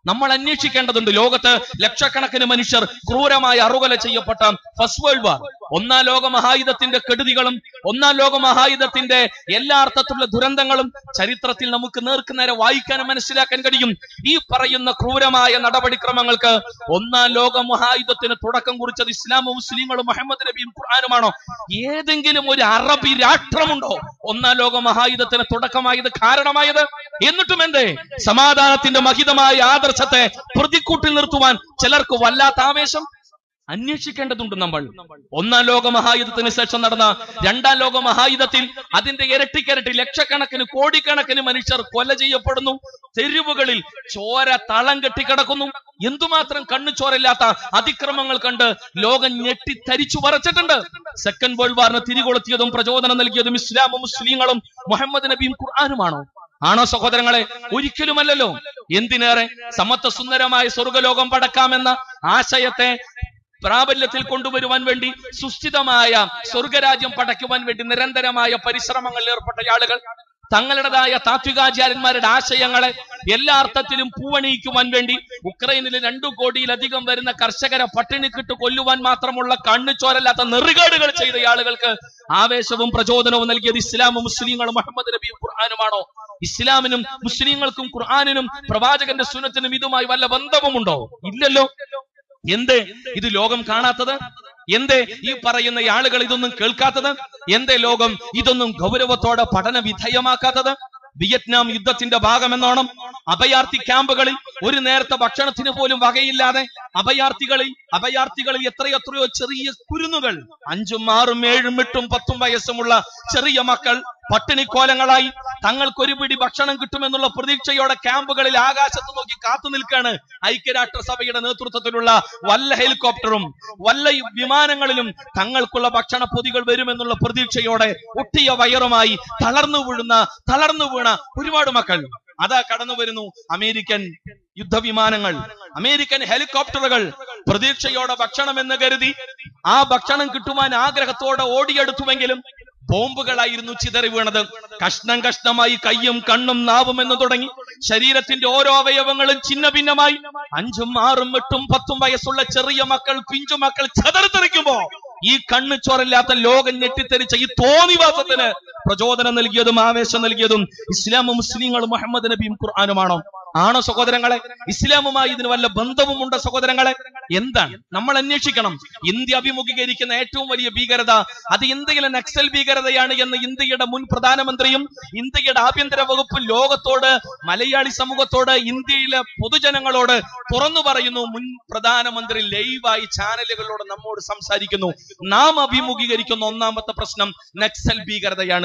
നമ്മൾ അന്വേഷിക്കേണ്ടതുണ്ട് ലോകത്ത് ലക്ഷക്കണക്കിന് മനുഷ്യർ ക്രൂരമായി അറുകൊല ചെയ്യപ്പെട്ട ഫസ്റ്റ് വേൾഡ് വാർ ഒന്നാം ലോക മഹായുധത്തിന്റെ കെടുതികളും ഒന്നാം ലോക മഹായുധത്തിന്റെ എല്ലാ അർത്ഥത്തിലുള്ള ദുരന്തങ്ങളും ചരിത്രത്തിൽ നമുക്ക് നേർക്കുനേരെ വായിക്കാനും മനസ്സിലാക്കാൻ കഴിയും ഈ പറയുന്ന ക്രൂരമായ നടപടിക്രമങ്ങൾക്ക് ഒന്നാം ലോക മഹായുധത്തിന് തുടക്കം കുറിച്ചത് ഇസ്ലാമും മുസ്ലിങ്ങളും മുഹമ്മദ് നബിയും ഖുർആാനുമാണോ ഏതെങ്കിലും ഒരു അറബി രാഷ്ട്രമുണ്ടോ ഒന്നാം ലോക മഹായുധത്തിന് തുടക്കമായത് കാരണമായത് എന്നിട്ടും എന്തേ സമാധാനത്തിന്റെ മഹിതമായ ആദർശത്തെ പ്രതിക്കൂട്ടിൽ നിർത്തുവാൻ ചിലർക്ക് വല്ലാത്ത ആവേശം അന്വേഷിക്കേണ്ടതുണ്ട് നമ്മൾ ഒന്നാം ലോക മഹായുദ്ധത്തിന് ശേഷം നടന്ന രണ്ടാം ലോക മഹായുദ്ധത്തിൽ അതിന്റെ ഇരട്ടിക്കരട്ടി ലക്ഷക്കണക്കിന് കോടിക്കണക്കിന് മനുഷ്യർ കൊല ചെയ്യപ്പെടുന്നു തെരുവുകളിൽ ചോര തളം കെട്ടിക്കിടക്കുന്നു എന്തുമാത്രം കണ്ണു ചോരയില്ലാത്ത അതിക്രമങ്ങൾ കണ്ട് ലോകം ഞെട്ടി തരിച്ചു പറച്ചിട്ടുണ്ട് സെക്കൻഡ് വേൾഡ് വാറിന് തിരികൊളുത്തിയതും പ്രചോദനം നൽകിയതും ഇസ്ലാമും മുസ്ലിങ്ങളും മുഹമ്മദ് നബിയും ഖുർആാനുമാണോ ആണോ സഹോദരങ്ങളെ ഒരിക്കലുമല്ലല്ലോ എന്തിനേറെ സമത്വ സുന്ദരമായ സ്വർഗലോകം പടക്കാമെന്ന ആശയത്തെ പ്രാബല്യത്തിൽ കൊണ്ടുവരുവാൻ വേണ്ടി സുസ്ഥിതമായ സ്വർഗരാജ്യം പടയ്ക്കുവാൻ വേണ്ടി നിരന്തരമായ പരിശ്രമങ്ങളിൽ ഏർപ്പെട്ട ആളുകൾ തങ്ങളുടേതായ താത്വികാചാര്യന്മാരുടെ ആശയങ്ങളെ എല്ലാ അർത്ഥത്തിലും പൂവണിയിക്കുവാൻ വേണ്ടി ഉക്രൈനിൽ രണ്ടു കോടിയിലധികം വരുന്ന കർഷകരെ പട്ടിണിക്കിട്ട് കൊല്ലുവാൻ മാത്രമുള്ള കണ്ണു ചോരല്ലാത്ത നെറുകേടുകൾ ചെയ്ത ആളുകൾക്ക് ആവേശവും പ്രചോദനവും നൽകിയത് ഇസ്ലാമും മുസ്ലിങ്ങളും മുഹമ്മദ് നബിയും ഖുർആാനുമാണോ ഇസ്ലാമിനും മുസ്ലിങ്ങൾക്കും ഖുർആാനിനും പ്രവാചകന്റെ സുനത്തിനും ഇതുമായി വല്ല ബന്ധവുമുണ്ടോ ഇല്ലല്ലോ എന്തേ ഇത് ലോകം കാണാത്തത് എന്തേ ഈ പറയുന്ന ആളുകൾ ഇതൊന്നും കേൾക്കാത്തത് എന്തേ ലോകം ഇതൊന്നും ഗൗരവത്തോടെ പഠന വിധേയമാക്കാത്തത് വിയറ്റ്നാം യുദ്ധത്തിന്റെ ഭാഗമെന്നോണം അഭയാർത്ഥി ക്യാമ്പുകളിൽ ഒരു നേരത്തെ ഭക്ഷണത്തിന് പോലും വകയില്ലാതെ അഭയാർത്ഥികളിൽ അഭയാർത്ഥികളിൽ എത്രയെത്രയോ ചെറിയ കുരുന്നുകൾ അഞ്ചും ആറും ഏഴും എട്ടും പത്തും വയസ്സുമുള്ള ചെറിയ മക്കൾ പട്ടിണിക്കോലങ്ങളായി തങ്ങൾക്കൊരു പിടി ഭക്ഷണം കിട്ടുമെന്നുള്ള പ്രതീക്ഷയോടെ ക്യാമ്പുകളിൽ ആകാശത്ത് നോക്കി കാത്തു നിൽക്കാണ് ഐക്യരാഷ്ട്രസഭയുടെ നേതൃത്വത്തിലുള്ള വല്ല ഹെലികോപ്റ്ററും വല്ല വിമാനങ്ങളിലും തങ്ങൾക്കുള്ള ഭക്ഷണ പൊതികൾ വരുമെന്നുള്ള പ്രതീക്ഷയോടെ ഒട്ടിയ വയറുമായി തളർന്നു വീഴുന്ന തളർന്നു വീണ ഒരുപാട് മക്കൾ അതാ കടന്നു വരുന്നു അമേരിക്കൻ യുദ്ധവിമാനങ്ങൾ അമേരിക്കൻ ഹെലികോപ്റ്ററുകൾ പ്രതീക്ഷയോടെ ഭക്ഷണം എന്ന് കരുതി ആ ഭക്ഷണം കിട്ടുവാൻ ആഗ്രഹത്തോടെ ഓടിയെടുത്തുവെങ്കിലും ബോംബുകളായിരുന്നു ചിതറി വീണത് കഷ്ണം കഷ്ണമായി കയ്യും കണ്ണും നാവും എന്ന് തുടങ്ങി ശരീരത്തിന്റെ ഓരോ അവയവങ്ങളും ഛിന്ന ഭിന്നമായി അഞ്ചും ആറും എട്ടും പത്തും വയസ്സുള്ള ചെറിയ മക്കൾ പിഞ്ചു മക്കൾ ചെതറിത്തെറിക്കുമ്പോ ഈ കണ്ണ് ചോറില്ലാത്ത ലോകം ഞെട്ടിത്തെറിച്ച ഈ തോന്നിവാസത്തിന് പ്രചോദനം നൽകിയതും ആവേശം നൽകിയതും ഇസ്ലാമും മുസ്ലിങ്ങളും മുഹമ്മദ് നബിയും ഖുർആാനുമാണോ ആണോ സഹോദരങ്ങളെ ഇസ്ലാമുമായി ഇതിന് വല്ല ബന്ധവുമുണ്ടോ സഹോദരങ്ങളെ എന്താണ് നമ്മൾ അന്വേഷിക്കണം ഇന്ത്യ അഭിമുഖീകരിക്കുന്ന ഏറ്റവും വലിയ ഭീകരത അത് ഇന്ത്യയിലെ നക്സൽ ഭീകരതയാണ് എന്ന് ഇന്ത്യയുടെ മുൻ പ്രധാനമന്ത്രിയും ഇന്ത്യയുടെ ആഭ്യന്തര വകുപ്പ് ലോകത്തോട് മലയാളി സമൂഹത്തോട് ഇന്ത്യയിലെ പൊതുജനങ്ങളോട് തുറന്നു പറയുന്നു മുൻ പ്രധാനമന്ത്രി ലൈവായി ചാനലുകളോട് നമ്മോട് സംസാരിക്കുന്നു നാം അഭിമുഖീകരിക്കുന്ന ഒന്നാമത്തെ പ്രശ്നം നക്സൽ ഭീകരതയാണ്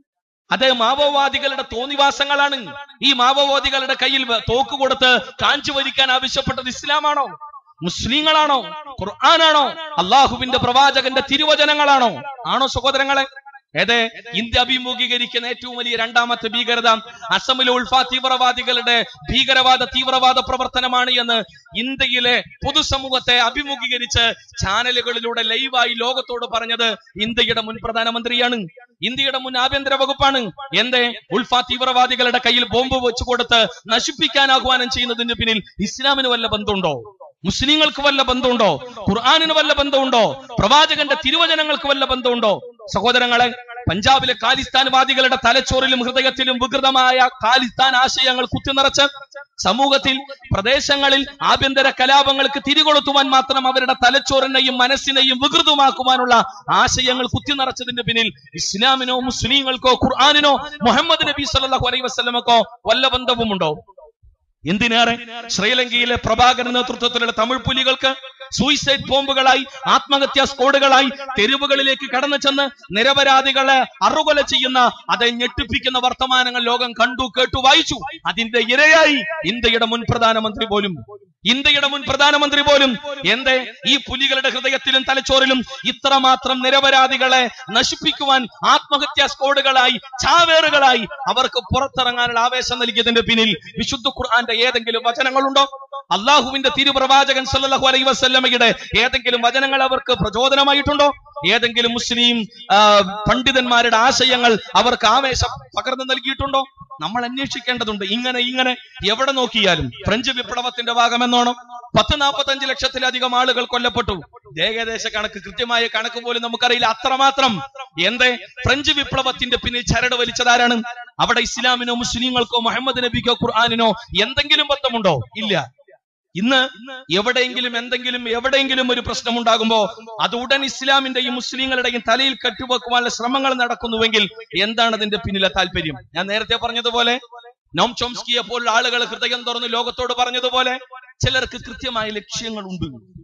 അത് മാവോവാദികളുടെ തോന്നിവാസങ്ങളാണ് ഈ മാവോവാദികളുടെ കയ്യിൽ വ- തോക്ക് കൊടുത്ത് കാഞ്ചു വരിക്കാൻ ആവശ്യപ്പെട്ടത് ഇസ്ലാമാണോ മുസ്ലിങ്ങളാണോ ഖുർആനാണോ അള്ളാഹുവിന്റെ പ്രവാചകന്റെ തിരുവചനങ്ങളാണോ ആണോ സഹോദരങ്ങളെ ഏത് ഇന്ത്യ അഭിമുഖീകരിക്കുന്ന ഏറ്റവും വലിയ രണ്ടാമത്തെ ഭീകരത അസമിലെ ഉൾഫ തീവ്രവാദികളുടെ ഭീകരവാദ തീവ്രവാദ പ്രവർത്തനമാണ് എന്ന് ഇന്ത്യയിലെ പൊതുസമൂഹത്തെ അഭിമുഖീകരിച്ച് ചാനലുകളിലൂടെ ലൈവായി ലോകത്തോട് പറഞ്ഞത് ഇന്ത്യയുടെ മുൻ പ്രധാനമന്ത്രിയാണ് ഇന്ത്യയുടെ മുൻ ആഭ്യന്തര വകുപ്പാണ് എന്തേ ഉൾഫ തീവ്രവാദികളുടെ കയ്യിൽ ബോംബ് വെച്ചു കൊടുത്ത് നശിപ്പിക്കാൻ ആഹ്വാനം ചെയ്യുന്നതിന് പിന്നിൽ ഇസ്ലാമിന് വല്ല ബന്ധമുണ്ടോ മുസ്ലിങ്ങൾക്ക് വല്ല ബന്ധമുണ്ടോ ഖുർആാനിന് വല്ല ബന്ധമുണ്ടോ പ്രവാചകന്റെ തിരുവചനങ്ങൾക്ക് വല്ല ബന്ധമുണ്ടോ സഹോദരങ്ങളെ പഞ്ചാബിലെ ഖാലിസ്ഥാൻവാദികളുടെ തലച്ചോറിലും ഹൃദയത്തിലും വികൃതമായ ഖാലിസ്ഥാൻ ആശയങ്ങൾ കുത്തിനിറച്ച് സമൂഹത്തിൽ പ്രദേശങ്ങളിൽ ആഭ്യന്തര കലാപങ്ങൾക്ക് തിരികൊളുത്തുവാൻ മാത്രം അവരുടെ തലച്ചോറിനെയും മനസ്സിനെയും വികൃതമാക്കുവാനുള്ള ആശയങ്ങൾ കുത്തിനിറച്ചതിന്റെ പിന്നിൽ ഇസ്ലാമിനോ മുസ്ലിങ്ങൾക്കോ ഖുർആാനിനോ മുഹമ്മദ് നബി സല്ലല്ലാഹു അലൈഹി വസല്ലമക്കോ വല്ല ബന്ധവുമുണ്ടോ എന്തിനേറെ ശ്രീലങ്കയിലെ പ്രഭാകരൻ നേതൃത്വത്തിലുള്ള തമിഴ് പുലികൾക്ക് സൂയിസൈഡ് ബോംബുകളായി ആത്മഹത്യാ സ്കോഡുകളായി തെരുവുകളിലേക്ക് കടന്നു ചെന്ന് നിരപരാധികളെ അറുകൊല ചെയ്യുന്ന അത് ഞെട്ടിപ്പിക്കുന്ന വർത്തമാനങ്ങൾ ലോകം കണ്ടു കേട്ടു വായിച്ചു അതിന്റെ ഇരയായി ഇന്ത്യയുടെ മുൻ പ്രധാനമന്ത്രി പോലും ഇന്ത്യയുടെ മുൻ പ്രധാനമന്ത്രി പോലും എന്തേ ഈ പുലികളുടെ ഹൃദയത്തിലും തലച്ചോറിലും ഇത്രമാത്രം നിരപരാധികളെ നശിപ്പിക്കുവാൻ ആത്മഹത്യാ സ്കോഡുകളായി ചാവേറുകളായി അവർക്ക് പുറത്തിറങ്ങാനുള്ള ആവേശം നൽകിയതിന്റെ പിന്നിൽ വിശുദ്ധ ഖുർആന്റെ ഏതെങ്കിലും വചനങ്ങളുണ്ടോ അള്ളാഹുവിന്റെ തിരുപ്രവാചകൻ സല്ലല്ലാഹു അലൈഹി വസല്ലമയുടെ ഏതെങ്കിലും വചനങ്ങൾ അവർക്ക് പ്രചോദനമായിട്ടുണ്ടോ ഏതെങ്കിലും മുസ്ലിം ആ, പണ്ഡിതന്മാരുടെ ആശയങ്ങൾ അവർക്ക് ആവേശം പകർന്നു നൽകിയിട്ടുണ്ടോ നമ്മൾ അന്വേഷിക്കേണ്ടതുണ്ട് ഇങ്ങനെ ഇങ്ങനെ എവിടെ നോക്കിയാലും ഫ്രഞ്ച് വിപ്ലവത്തിന്റെ ഭാഗമെന്നോണം പത്ത് നാൽപ്പത്തഞ്ച് ലക്ഷത്തിലധികം ആളുകൾ കൊല്ലപ്പെട്ടു ഏകദേശ കണക്ക് കൃത്യമായ കണക്ക് പോലും നമുക്കറിയില്ല അത്രമാത്രം എന്തേ ഫ്രഞ്ച് വിപ്ലവത്തിന്റെ പിന്നിൽ ചരട് വലിച്ചതാരാണ് അവിടെ ഇസ്ലാമിനോ മുസ്ലിങ്ങൾക്കോ മുഹമ്മദ് നബിക്കോ ഖുർആാനിനോ എന്തെങ്കിലും ബന്ധമുണ്ടോ ഇല്ല ഇന്ന് എവിടെയെങ്കിലും എന്തെങ്കിലും എവിടെയെങ്കിലും ഒരു പ്രശ്നം ഉണ്ടാകുമ്പോ അത് ഉടൻ ഇസ്ലാമിന്റെയും മുസ്ലിങ്ങളുടെയും തലയിൽ കെട്ടിവെക്കുവാനുള്ള ശ്രമങ്ങൾ നടക്കുന്നുവെങ്കിൽ എന്താണ് അതിന്റെ പിന്നിലെ താല്പര്യം ഞാൻ നേരത്തെ പറഞ്ഞതുപോലെ നോം ചോംസ്കിയെ പോലുള്ള ആളുകൾ ഹൃദയം തുറന്ന് ലോകത്തോട് പറഞ്ഞതുപോലെ ചിലർക്ക് കൃത്യമായ ലക്ഷ്യങ്ങളുണ്ട്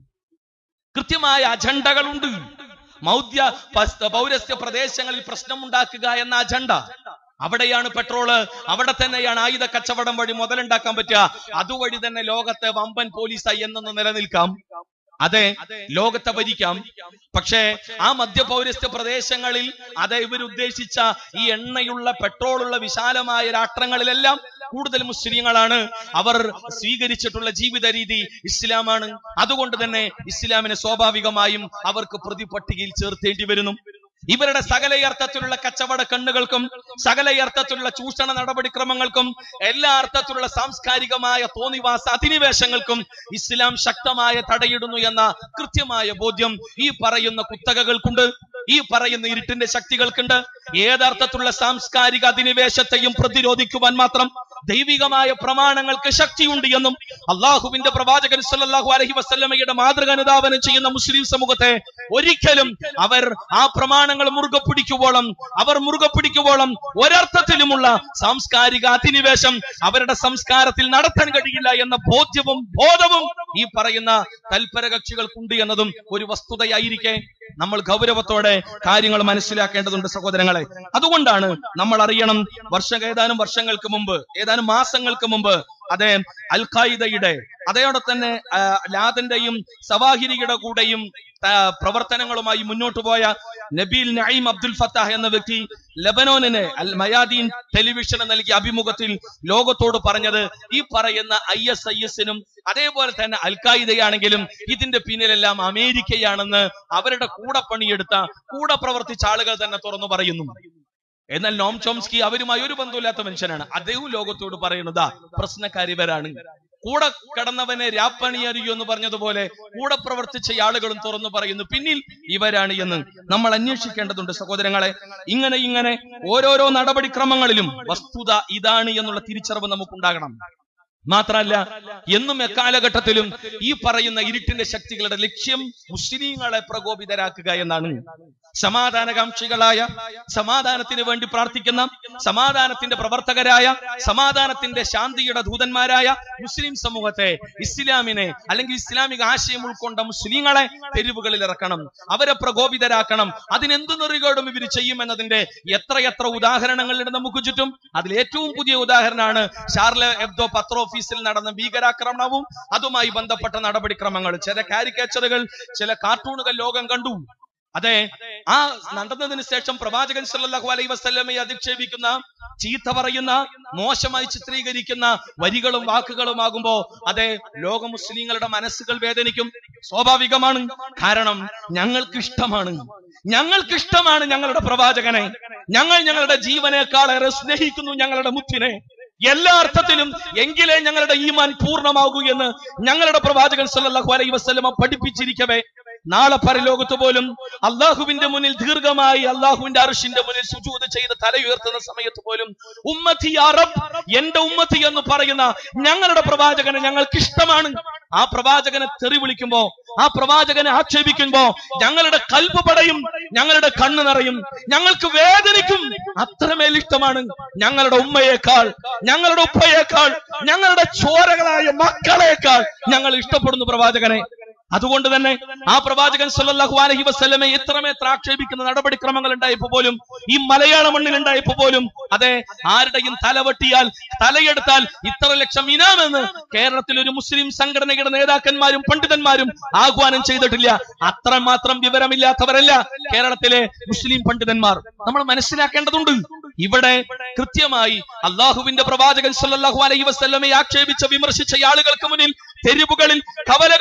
കൃത്യമായ അജണ്ടകളുണ്ട് മൗദ്യ പസ്- പൗരസ്ത്യ പ്രദേശങ്ങളിൽ പ്രശ്നമുണ്ടാക്കുക എന്ന അജണ്ട അവിടെയാണ് പെട്രോള് അവിടെ തന്നെയാണ് ആയുധ കച്ചവടം വഴി മുതലുണ്ടാക്കാൻ പറ്റുക അതുവഴി തന്നെ ലോകത്തെ വമ്പൻ പോലീസായി എന്നൊന്ന് നിലനിൽക്കാം അതെ ലോകത്തെ ഭരിക്കാം പക്ഷേ ആ മധ്യപൗരസ്ത്യ പ്രദേശങ്ങളിൽ അത് ഇവരുദ്ദേശിച്ച ഈ എണ്ണയുള്ള പെട്രോളുള്ള വിശാലമായ രാഷ്ട്രങ്ങളിലെല്ലാം കൂടുതൽ മുസ്ലിങ്ങളാണ് അവർ സ്വീകരിച്ചിട്ടുള്ള ജീവിത രീതി ഇസ്ലാമാണ് അതുകൊണ്ട് തന്നെ ഇസ്ലാമിനെ സ്വാഭാവികമായും അവർക്ക് പ്രതിപട്ടികയിൽ ചേർത്തേണ്ടി വരുന്നു ഇവരുടെ സകലയർത്ഥത്തിലുള്ള കച്ചവട കണ്ണുകൾക്കും സകലയർത്ഥത്തിലുള്ള ചൂഷണ നടപടിക്രമങ്ങൾക്കും എല്ലാ അർത്ഥത്തിലുള്ള സാംസ്കാരികമായ തോന്നിവാസ അധിനിവേശങ്ങൾക്കും ഇസ്ലാം ശക്തമായ തടയിടുന്നു എന്ന കൃത്യമായ ബോധ്യം ഈ പറയുന്ന കുത്തകകൾക്കുണ്ട് ഈ പറയുന്ന ഇരുട്ടിന്റെ ശക്തികൾക്കുണ്ട് ഏതർത്ഥത്തിലുള്ള സാംസ്കാരിക അധിനിവേശത്തെയും പ്രതിരോധിക്കുവാൻ മാത്രം ദൈവികമായ പ്രമാണങ്ങൾക്ക് ശക്തിയുണ്ട് എന്നും അള്ളാഹുവിന്റെ പ്രവാചകൻ സല്ലല്ലാഹു അലൈഹി വസല്ലമയുടെ മാതൃക അനുധാവനം ചെയ്യുന്ന മുസ്ലിം സമൂഹത്തെ ഒരിക്കലും അവർ ആ പ്രമാണങ്ങൾ മുറുകെ പിടിക്കുവോളം അവർ മുറുകെ പിടിക്കുവോളം ഒരർത്ഥത്തിലുമുള്ള സാംസ്കാരിക അധിനിവേശം അവരുടെ സംസ്കാരത്തിൽ നടത്താൻ കഴിയില്ല എന്ന ബോധ്യവും ബോധവും ഈ പറയുന്ന തൽപര കക്ഷികൾക്കുണ്ട് എന്നതും ഒരു വസ്തുതയായിരിക്കെ നമ്മൾ ഗൗരവത്തോടെ കാര്യങ്ങൾ മനസ്സിലാക്കേണ്ടതുണ്ട് സഹോദരങ്ങളെ അതുകൊണ്ടാണ് നമ്മൾ അറിയണം വർഷ ഏതാനും വർഷങ്ങൾക്ക് മുമ്പ് ഏതാനും മാസങ്ങൾക്ക് മുമ്പ് അതെ അൽ ഖായിദയുടെ അതേയോടെ തന്നെ ആ, ലാദന്റെയും സവാഹിരിയുടെ കൂടെയും ആ, പ്രവർത്തനങ്ങളുമായി മുന്നോട്ട് പോയ നബീൽ നഈം അബ്ദുൽ ഫത്താഹ് എന്ന വ്യക്തി ലബനോനിന് അൽ മയാദീൻ ടെലിവിഷന് നൽകിയ അഭിമുഖത്തിൽ ലോകത്തോട് പറഞ്ഞത് ഈ പറയുന്ന ഐ എസ് ഐ എസിനും അതേപോലെ തന്നെ അൽ ഖായിദയാണെങ്കിലും ഇതിന്റെ പിന്നിലെല്ലാം അമേരിക്കയാണെന്ന് അവരുടെ കൂടെ പണിയെടുത്ത കൂടെ പ്രവർത്തിച്ച ആളുകൾ തന്നെ തുറന്നു പറയുന്നു എന്നാൽ നോം ചോംസ്കി അവരുമായി ഒരു ബന്ധമില്ലാത്ത മനുഷ്യനാണ് അദ്ദേഹം ലോകത്തോട് പറയുന്നതാ പ്രശ്നക്കാരിവരാണ് കൂടെ കടന്നവനെ രാപ്പണി അറിയൂ എന്ന് പറഞ്ഞതുപോലെ കൂടെ പ്രവർത്തിച്ച ആളുകളും തുറന്നു പറയുന്നു പിന്നിൽ ഇവരാണ് എന്ന് നമ്മൾ അന്വേഷിക്കേണ്ടതുണ്ട് സഹോദരങ്ങളെ ഇങ്ങനെ ഇങ്ങനെ ഓരോരോ നടപടിക്രമങ്ങളിലും വസ്തുത ഇതാണ് എന്നുള്ള തിരിച്ചറിവ് നമുക്കുണ്ടാകണം മാത്രല്ല എന്നും എക്കാലഘട്ടത്തിലും ഈ പറയുന്ന ഇരുട്ടിന്റെ ശക്തികളുടെ ലക്ഷ്യം മുസ്ലിങ്ങളെ പ്രകോപിതരാക്കുക എന്നാണ് സമാധാനകാംക്ഷികളായ സമാധാനത്തിന് വേണ്ടി പ്രാർത്ഥിക്കുന്ന സമാധാനത്തിന്റെ പ്രവർത്തകരായ സമാധാനത്തിന്റെ ശാന്തിയുടെ ദൂതന്മാരായ മുസ്ലിം സമൂഹത്തെ ഇസ്ലാമിനെ അല്ലെങ്കിൽ ഇസ്ലാമിക ആശയം ഉൾക്കൊണ്ട മുസ്ലിങ്ങളെ തെരുവുകളിൽ ഇറക്കണം അവരെ പ്രകോപിതരാക്കണം അതിനെന്ത് നെറികേടും ഇവർ ചെയ്യുമെന്നതിന്റെ എത്രയെത്ര ഉദാഹരണങ്ങളുണ്ട് നമുക്ക് ചുറ്റും അതിൽ ഏറ്റവും പുതിയ ഉദാഹരണമാണ് ഷാർലെ എബ്ദോ പത്ര ഓഫീസിൽ നടന്ന ഭീകരാക്രമണവും അതുമായി ബന്ധപ്പെട്ട നടപടിക്രമങ്ങൾ ചില കാരിക്കേച്ചറുകൾ ചില കാർട്ടൂണുകൾ ലോകം കണ്ടു അതെ ആ നടന്നതിന് ശേഷം പ്രവാചകൻ സല്ലല്ലാഹു അലൈഹി വസല്ലമയെ അധിക്ഷേപിക്കുന്ന ചീത്ത പറയുന്ന മോശമായി ചിത്രീകരിക്കുന്ന വരികളും വാക്കുകളുമാകുമ്പോ അതെ ലോക മുസ്ലിങ്ങളുടെ മനസ്സുകൾ വേദനിക്കും സ്വാഭാവികമാണ് കാരണം ഞങ്ങൾക്ക് ഇഷ്ടമാണ് ഞങ്ങൾക്ക് ഇഷ്ടമാണ് ഞങ്ങളുടെ പ്രവാചകനെ ഞങ്ങൾ ഞങ്ങളുടെ ജീവനേക്കാളേറെ സ്നേഹിക്കുന്നു ഞങ്ങളുടെ മുത്തിനെ എല്ലാ അർത്ഥത്തിലും എങ്കിലേ ഞങ്ങളുടെ ഈമാൻ പൂർണ്ണമാകൂ എന്ന് ഞങ്ങളുടെ പ്രവാചകൻ സല്ലല്ലാഹു അലൈഹി വസല്ലമ പഠിപ്പിച്ചിരിക്കവേ നാളെ പരലോകത്ത് പോലും അള്ളാഹുവിന്റെ മുന്നിൽ ദീർഘമായി അള്ളാഹുവിന്റെ അർഷിന്റെ മുന്നിൽ സുജൂത് ചെയ്ത് തലയുയർത്തുന്ന സമയത്ത് പോലും ഉമ്മത്തി അറബ് എന്റെ ഉമ്മത്തി എന്ന് പറയുന്ന ഞങ്ങളുടെ പ്രവാചകനെ ഞങ്ങൾക്ക് ഇഷ്ടമാണ് ആ പ്രവാചകനെ തെറി വിളിക്കുമ്പോ ആ പ്രവാചകനെ ആക്ഷേപിക്കുമ്പോ ഞങ്ങളുടെ കൽപ്പ് പടയും ഞങ്ങളുടെ കണ്ണ് നിറയും ഞങ്ങൾക്ക് വേദനിക്കും അത്രമേൽ ഇഷ്ടമാണ് ഞങ്ങളുടെ ഉമ്മയേക്കാൾ ഞങ്ങളുടെ ഉപ്പയേക്കാൾ ഞങ്ങളുടെ ചോരകളായ മക്കളേക്കാൾ ഞങ്ങൾ ഇഷ്ടപ്പെടുന്നു പ്രവാചകനെ അതുകൊണ്ട് തന്നെ ആ പ്രവാചകൻ സല്ലല്ലാഹു അലൈഹി വസല്ലമെ എത്രമേത്ര ആക്ഷേപിക്കുന്ന നടപടിക്രമങ്ങൾ ഉണ്ടായപ്പോ പോലും ഈ മലയാള മണ്ണിൽ ഉണ്ടായപ്പോ പോലും അതെ ആരുടെയും തലവെട്ടിയാൽ തലയെടുത്താൽ ഇത്ര ലക്ഷം ഇനാമെന്ന് കേരളത്തിൽ ഒരു മുസ്ലിം സംഘടനയുടെ നേതാക്കന്മാരും പണ്ഡിതന്മാരും ആഹ്വാനം ചെയ്തിട്ടില്ല അത്രമാത്രം വിവരമില്ലാത്തവരല്ല കേരളത്തിലെ മുസ്ലിം പണ്ഡിതന്മാർ നമ്മൾ മനസ്സിലാക്കേണ്ടതുണ്ട് ഇവിടെ കൃത്യമായി അള്ളാഹുവിന്റെ പ്രവാചകൻ സല്ലല്ലാഹു അലൈഹി വസല്ലമയെ ആക്ഷേപിച്ച വിമർശിച്ച ആളുകൾക്ക് മുന്നിൽ തെരുവുകളിൽ കവലകളിൽ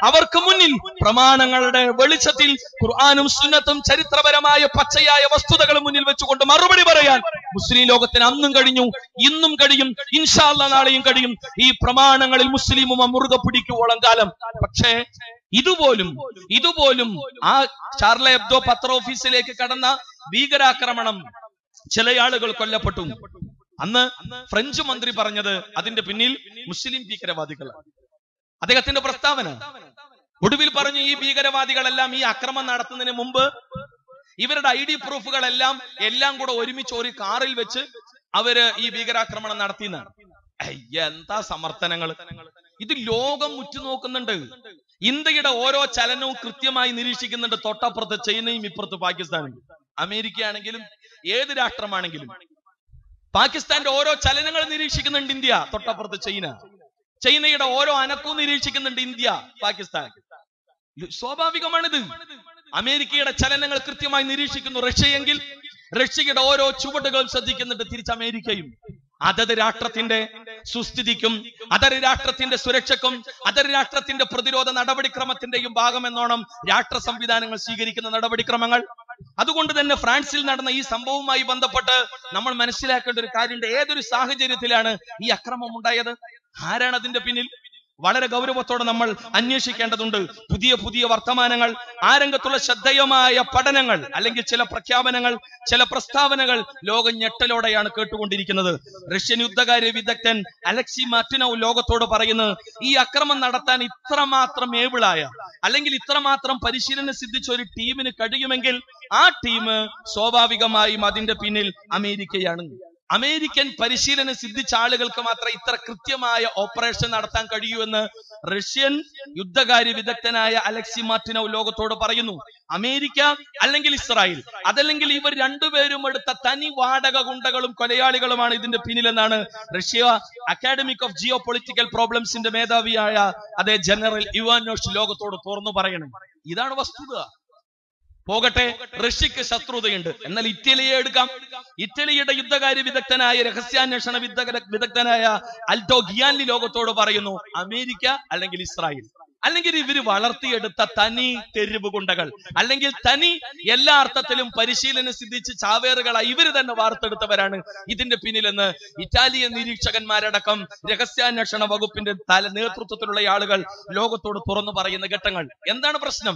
അവർക്ക് മുന്നിൽ പ്രമാണങ്ങളുടെ വെളിച്ചത്തിൽ ഖുർആാനും സുന്നത്തും ചരിത്രപരമായ പച്ചയായ വസ്തുതകളും മുന്നിൽ വെച്ചുകൊണ്ട് മറുപടി പറയാൻ മുസ്ലിം ലോകത്തിന് അന്നും കഴിഞ്ഞു ഇന്നും കഴിയും ഇൻഷാല്ല നാളെയും കഴിയും ഈ പ്രമാണങ്ങളിൽ മുസ്ലിമും മുറുകെ പിടിക്കുവോളം കാലം പക്ഷേ ഇതുപോലും ഇതുപോലും ആ ചാർല എബ്ദോ പത്ര ഓഫീസിലേക്ക് കടന്ന ഭീകരാക്രമണം ചില ആളുകൾ കൊല്ലപ്പെട്ടു അന്ന് ഫ്രഞ്ച് മന്ത്രി പറഞ്ഞത് അതിന്റെ പിന്നിൽ മുസ്ലിം ഭീകരവാദികൾ അദ്ദേഹത്തിന്റെ പ്രസ്താവന ഒടുവിൽ പറഞ്ഞു ഈ ഭീകരവാദികളെല്ലാം ഈ അക്രമം നടത്തുന്നതിന് മുമ്പ് ഇവരുടെ ഐ ഡി പ്രൂഫുകളെല്ലാം എല്ലാം കൂടെ ഒരുമിച്ച് ഒരു കാറിൽ വെച്ച് അവര് ഈ ഭീകരാക്രമണം നടത്തിയെന്നാണ് അയ്യ, എന്താ സമർത്ഥനങ്ങൾ ഇത് ലോകം ഉറ്റുനോക്കുന്നുണ്ട് ഇന്ത്യയുടെ ഓരോ ചലനവും കൃത്യമായി നിരീക്ഷിക്കുന്നുണ്ട് തൊട്ടപ്പുറത്ത് ചൈനയും ഇപ്പുറത്ത് പാകിസ്ഥാനും അമേരിക്ക ആണെങ്കിലും ഏത് രാഷ്ട്രമാണെങ്കിലും പാകിസ്ഥാന്റെ ഓരോ ചലനങ്ങൾ നിരീക്ഷിക്കുന്നുണ്ട് ഇന്ത്യ തൊട്ടപ്പുറത്ത് ചൈന ചൈനയുടെ ഓരോ അനക്കവും നിരീക്ഷിക്കുന്നുണ്ട് ഇന്ത്യ പാകിസ്ഥാൻ സ്വാഭാവികമാണിത് അമേരിക്കയുടെ ചലനങ്ങൾ കൃത്യമായി നിരീക്ഷിക്കുന്നു റഷ്യയെങ്കിൽ റഷ്യയുടെ ഓരോ ചുവടുകളും ശ്രദ്ധിക്കുന്നുണ്ട് തിരിച്ച് അമേരിക്കയും അതത് രാഷ്ട്രത്തിന്റെ സുസ്ഥിതിക്കും അതത് രാഷ്ട്രത്തിന്റെ സുരക്ഷക്കും അതത് രാഷ്ട്രത്തിന്റെ പ്രതിരോധ നടപടിക്രമത്തിന്റെയും ഭാഗമെന്നോണം രാഷ്ട്ര സംവിധാനങ്ങൾ സ്വീകരിക്കുന്ന നടപടിക്രമങ്ങൾ അതുകൊണ്ട് തന്നെ ഫ്രാൻസിൽ നടന്ന ഈ സംഭവവുമായി ബന്ധപ്പെട്ട് നമ്മൾ മനസ്സിലാക്കേണ്ട ഒരു കാര്യമുണ്ട് ഏതൊരു സാഹചര്യത്തിലാണ് ഈ അക്രമം ഉണ്ടായത് ആരാണ് അതിന്റെ പിന്നിൽ വളരെ ഗൗരവത്തോടെ നമ്മൾ അന്വേഷിക്കേണ്ടതുണ്ട് പുതിയ പുതിയ വർത്തമാനങ്ങൾ ആ രംഗത്തുള്ള ശ്രദ്ധേയമായ പഠനങ്ങൾ അല്ലെങ്കിൽ ചില പ്രഖ്യാപനങ്ങൾ ചില പ്രസ്താവനകൾ ലോകം ഞെട്ടലോടെയാണ് കേട്ടുകൊണ്ടിരിക്കുന്നത് റഷ്യൻ യുദ്ധകാര്യ വിദഗ്ധൻ അലക്സി മാറ്റിനവ് ലോകത്തോട് പറയുന്നത് ഈ അക്രമം നടത്താൻ ഇത്രമാത്രം ഏബിളായ അല്ലെങ്കിൽ ഇത്രമാത്രം പരിശീലനം സിദ്ധിച്ച ഒരു ടീമിന് കഴിയുമെങ്കിൽ ആ ടീം സ്വാഭാവികമായും അതിന്റെ പിന്നിൽ അമേരിക്കയാണ് അമേരിക്കൻ പരിശീലനം സിദ്ധിച്ച ആളുകൾക്ക് മാത്രം ഇത്ര കൃത്യമായ ഓപ്പറേഷൻ നടത്താൻ കഴിയൂ എന്ന് റഷ്യൻ യുദ്ധകാര്യ വിദഗ്ധനായ അലക്സി മാർട്ടിനവ് ലോകത്തോട് പറയുന്നു അമേരിക്ക അല്ലെങ്കിൽ ഇസ്രായേൽ അതല്ലെങ്കിൽ ഇവർ രണ്ടുപേരും എടുത്ത തനി വാടക ഗുണ്ടകളും കൊലയാളികളുമാണ് ഇതിന്റെ പിന്നിലെന്നാണ് Russia academic of geo political പ്രോബ്ലംസിന്റെ മേധാവിയായ അതേ ജനറൽ ഇവാനോഷ് ലോകത്തോട് തുറന്നു പറയണം ഇതാണ് വസ്തുത പോകട്ടെ റഷ്യക്ക് ശത്രുതയുണ്ട് എന്നാൽ ഇറ്റലിയെ എടുക്കാം ഇറ്റലിയുടെ യുദ്ധകാര്യ വിദഗ്ധനായ രഹസ്യാന്വേഷണ വിദഗ്ധ വിദഗ്ധനായ അൽഡോ ഗിയാൻലി ലോകത്തോട് പറയുന്നു അമേരിക്ക അല്ലെങ്കിൽ ഇസ്രായേൽ അല്ലെങ്കിൽ ഇവര് വളർത്തിയെടുത്ത തനി തെരുവ് ഗുണ്ടകൾ അല്ലെങ്കിൽ തനി എല്ലാ അർത്ഥത്തിലും പരിശീലനം സിദ്ധിച്ച് ചാവേറുകളായി ഇവര് തന്നെ വാർത്തെടുത്തവരാണ് ഇതിന്റെ പിന്നിലെന്ന് ഇറ്റാലിയൻ നിരീക്ഷകന്മാരടക്കം രഹസ്യാന്വേഷണ വകുപ്പിന്റെ തല നേതൃത്വത്തിലുള്ള ആളുകൾ ലോകത്തോട് തുറന്നു പറയുന്ന ഘട്ടങ്ങൾ എന്താണ് പ്രശ്നം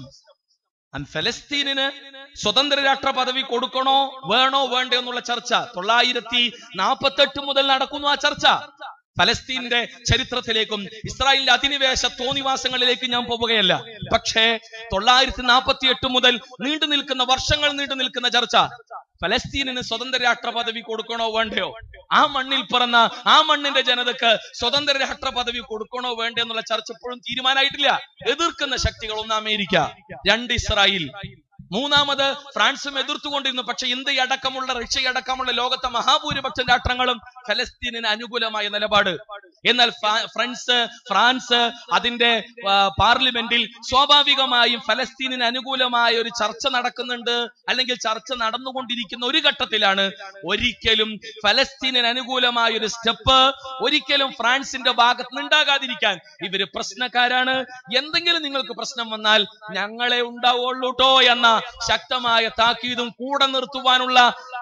അൻ ഫലസ്തീനിന് സ്വതന്ത്ര രാഷ്ട്ര പദവി കൊടുക്കണോ വേണോ വേണ്ടോ എന്നുള്ള ചർച്ച തൊള്ളായിരത്തി നാൽപ്പത്തെട്ട് മുതൽ നടക്കുന്നു ആ ചർച്ച ഫലസ്തീന്റെ ചരിത്രത്തിലേക്കും ഇസ്രായേലിന്റെ അധിനിവേശ തോന്നിവാസങ്ങളിലേക്ക് ഞാൻ പോവുകയല്ല പക്ഷേ തൊള്ളായിരത്തി നാൽപ്പത്തി എട്ട് മുതൽ നീണ്ടു നിൽക്കുന്ന വർഷങ്ങൾ നീണ്ടു നിൽക്കുന്ന ചർച്ച ഫലസ്തീനിന് സ്വതന്ത്ര രാഷ്ട്ര പദവി കൊടുക്കണോ വേണ്ടയോ ആ മണ്ണിൽ പിറന്ന ആ മണ്ണിന്റെ ജനതക്ക് സ്വതന്ത്ര രാഷ്ട്ര പദവി കൊടുക്കണോ വേണ്ടയോ എന്നുള്ള ചർച്ച ഇപ്പോഴും തീരുമാനമായിട്ടില്ല എതിർക്കുന്ന ശക്തികൾ ഒന്ന് അമേരിക്ക രണ്ട് ഇസ്രായേൽ മൂന്നാമത് ഫ്രാൻസും എതിർത്തുകൊണ്ടിരുന്നു പക്ഷെ ഇന്ത്യ അടക്കമുള്ള റഷ്യ അടക്കമുള്ള ലോകത്തെ മഹാഭൂരിപക്ഷം രാഷ്ട്രങ്ങളും ഫലസ്തീനിന് അനുകൂലമായ നിലപാട് എന്നാൽ ഫ്രാ- ഫ്രണ്ട്സ് ഫ്രാൻസ് അതിന്റെ ആ, പാർലമെന്റിൽ സ്വാഭാവികമായും ഫലസ്തീനിന് അനുകൂലമായ ഒരു ചർച്ച നടക്കുന്നുണ്ട് അല്ലെങ്കിൽ ചർച്ച നടന്നുകൊണ്ടിരിക്കുന്ന ഒരു ഘട്ടത്തിലാണ് ഒരിക്കലും ഫലസ്തീനിന് അനുകൂലമായ ഒരു സ്റ്റെപ്പ് ഒരിക്കലും ഫ്രാൻസിന്റെ ഭാഗത്ത് നിന്ന് ഉണ്ടാകാതിരിക്കാൻ ഇവര് പ്രശ്നക്കാരാണ് എന്തെങ്കിലും നിങ്ങൾക്ക് പ്രശ്നം വന്നാൽ ഞങ്ങളെ ഉണ്ടാവുള്ളൂട്ടോ എന്ന ശക്തമായ താക്കീതും കൂടെ നിർത്തുവാനുള്ള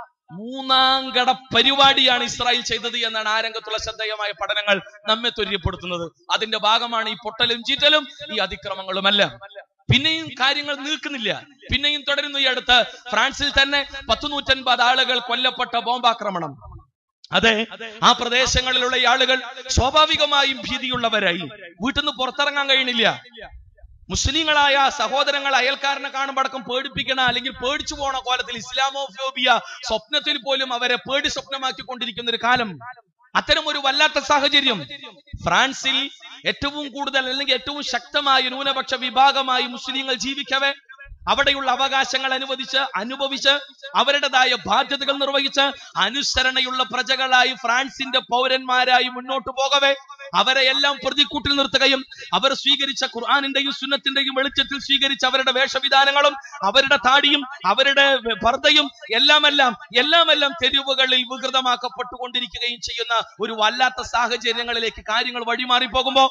മൂന്നാം ഘട പരിപാടിയാണ് ഇസ്രായേൽ ചെയ്തത് എന്നാണ് ആ രംഗത്തുള്ള ശ്രദ്ധേയമായ പഠനങ്ങൾ നമ്മെ ത്വര്യപ്പെടുത്തുന്നത് അതിന്റെ ഭാഗമാണ് ഈ പൊട്ടലും ചീറ്റലും ഈ അതിക്രമങ്ങളുമല്ല പിന്നെയും കാര്യങ്ങൾ നീക്കുന്നില്ല പിന്നെയും തുടരുന്നു ഈ അടുത്ത് ഫ്രാൻസിൽ തന്നെ പത്തു നൂറ്റൻപത് ആളുകൾ കൊല്ലപ്പെട്ട ബോംബാക്രമണം അതെ ആ പ്രദേശങ്ങളിലുള്ള ഈ ആളുകൾ സ്വാഭാവികമായും ഭീതിയുള്ളവരായി വീട്ടിൽ നിന്ന് പുറത്തിറങ്ങാൻ കഴിയണില്ല മുസ്ലിങ്ങളായ സഹോദരങ്ങൾ അയൽക്കാരനെ കാണുമ്പോൾ അടക്കം പേടിപ്പിക്കണ അല്ലെങ്കിൽ പേടിച്ചു പോണ കോലത്തിൽ ഇസ്ലാമോഫോബിയ സ്വപ്നത്തിൽ പോലും അവരെ പേടി സ്വപ്നമാക്കിക്കൊണ്ടിരിക്കുന്ന ഒരു കാലം അത്തരം ഒരു വല്ലാത്ത സാഹചര്യം ഫ്രാൻസിൽ ഏറ്റവും കൂടുതൽ അല്ലെങ്കിൽ ഏറ്റവും ശക്തമായ ന്യൂനപക്ഷ വിഭാഗമായി മുസ്ലിങ്ങൾ ജീവിക്കവേ അവിടെയുള്ള അവകാശങ്ങൾ അനുവദിച്ച് അനുഭവിച്ച് അവരുടേതായ ബാധ്യതകൾ നിർവഹിച്ച് അനുസരണയുള്ള പ്രജകളായി ഫ്രാൻസിന്റെ പൗരന്മാരായി മുന്നോട്ട് പോകവേ അവരെ എല്ലാം പ്രതിക്കൂട്ടിൽ നിർത്തുകയും അവർ സ്വീകരിച്ച ഖുർആാനിന്റെയും സുന്നത്തിന്റെയും വെളിച്ചത്തിൽ സ്വീകരിച്ച അവരുടെ വേഷവിധാനങ്ങളും അവരുടെ താടിയും അവരുടെ പർദ്ദയും എല്ലാമെല്ലാം എല്ലാമെല്ലാം തെരുവുകളിൽ വികൃതമാക്കപ്പെട്ടുകൊണ്ടിരിക്കുകയും ചെയ്യുന്ന ഒരു വല്ലാത്ത സാഹചര്യങ്ങളിലേക്ക് കാര്യങ്ങൾ വഴിമാറി പോകുമ്പോ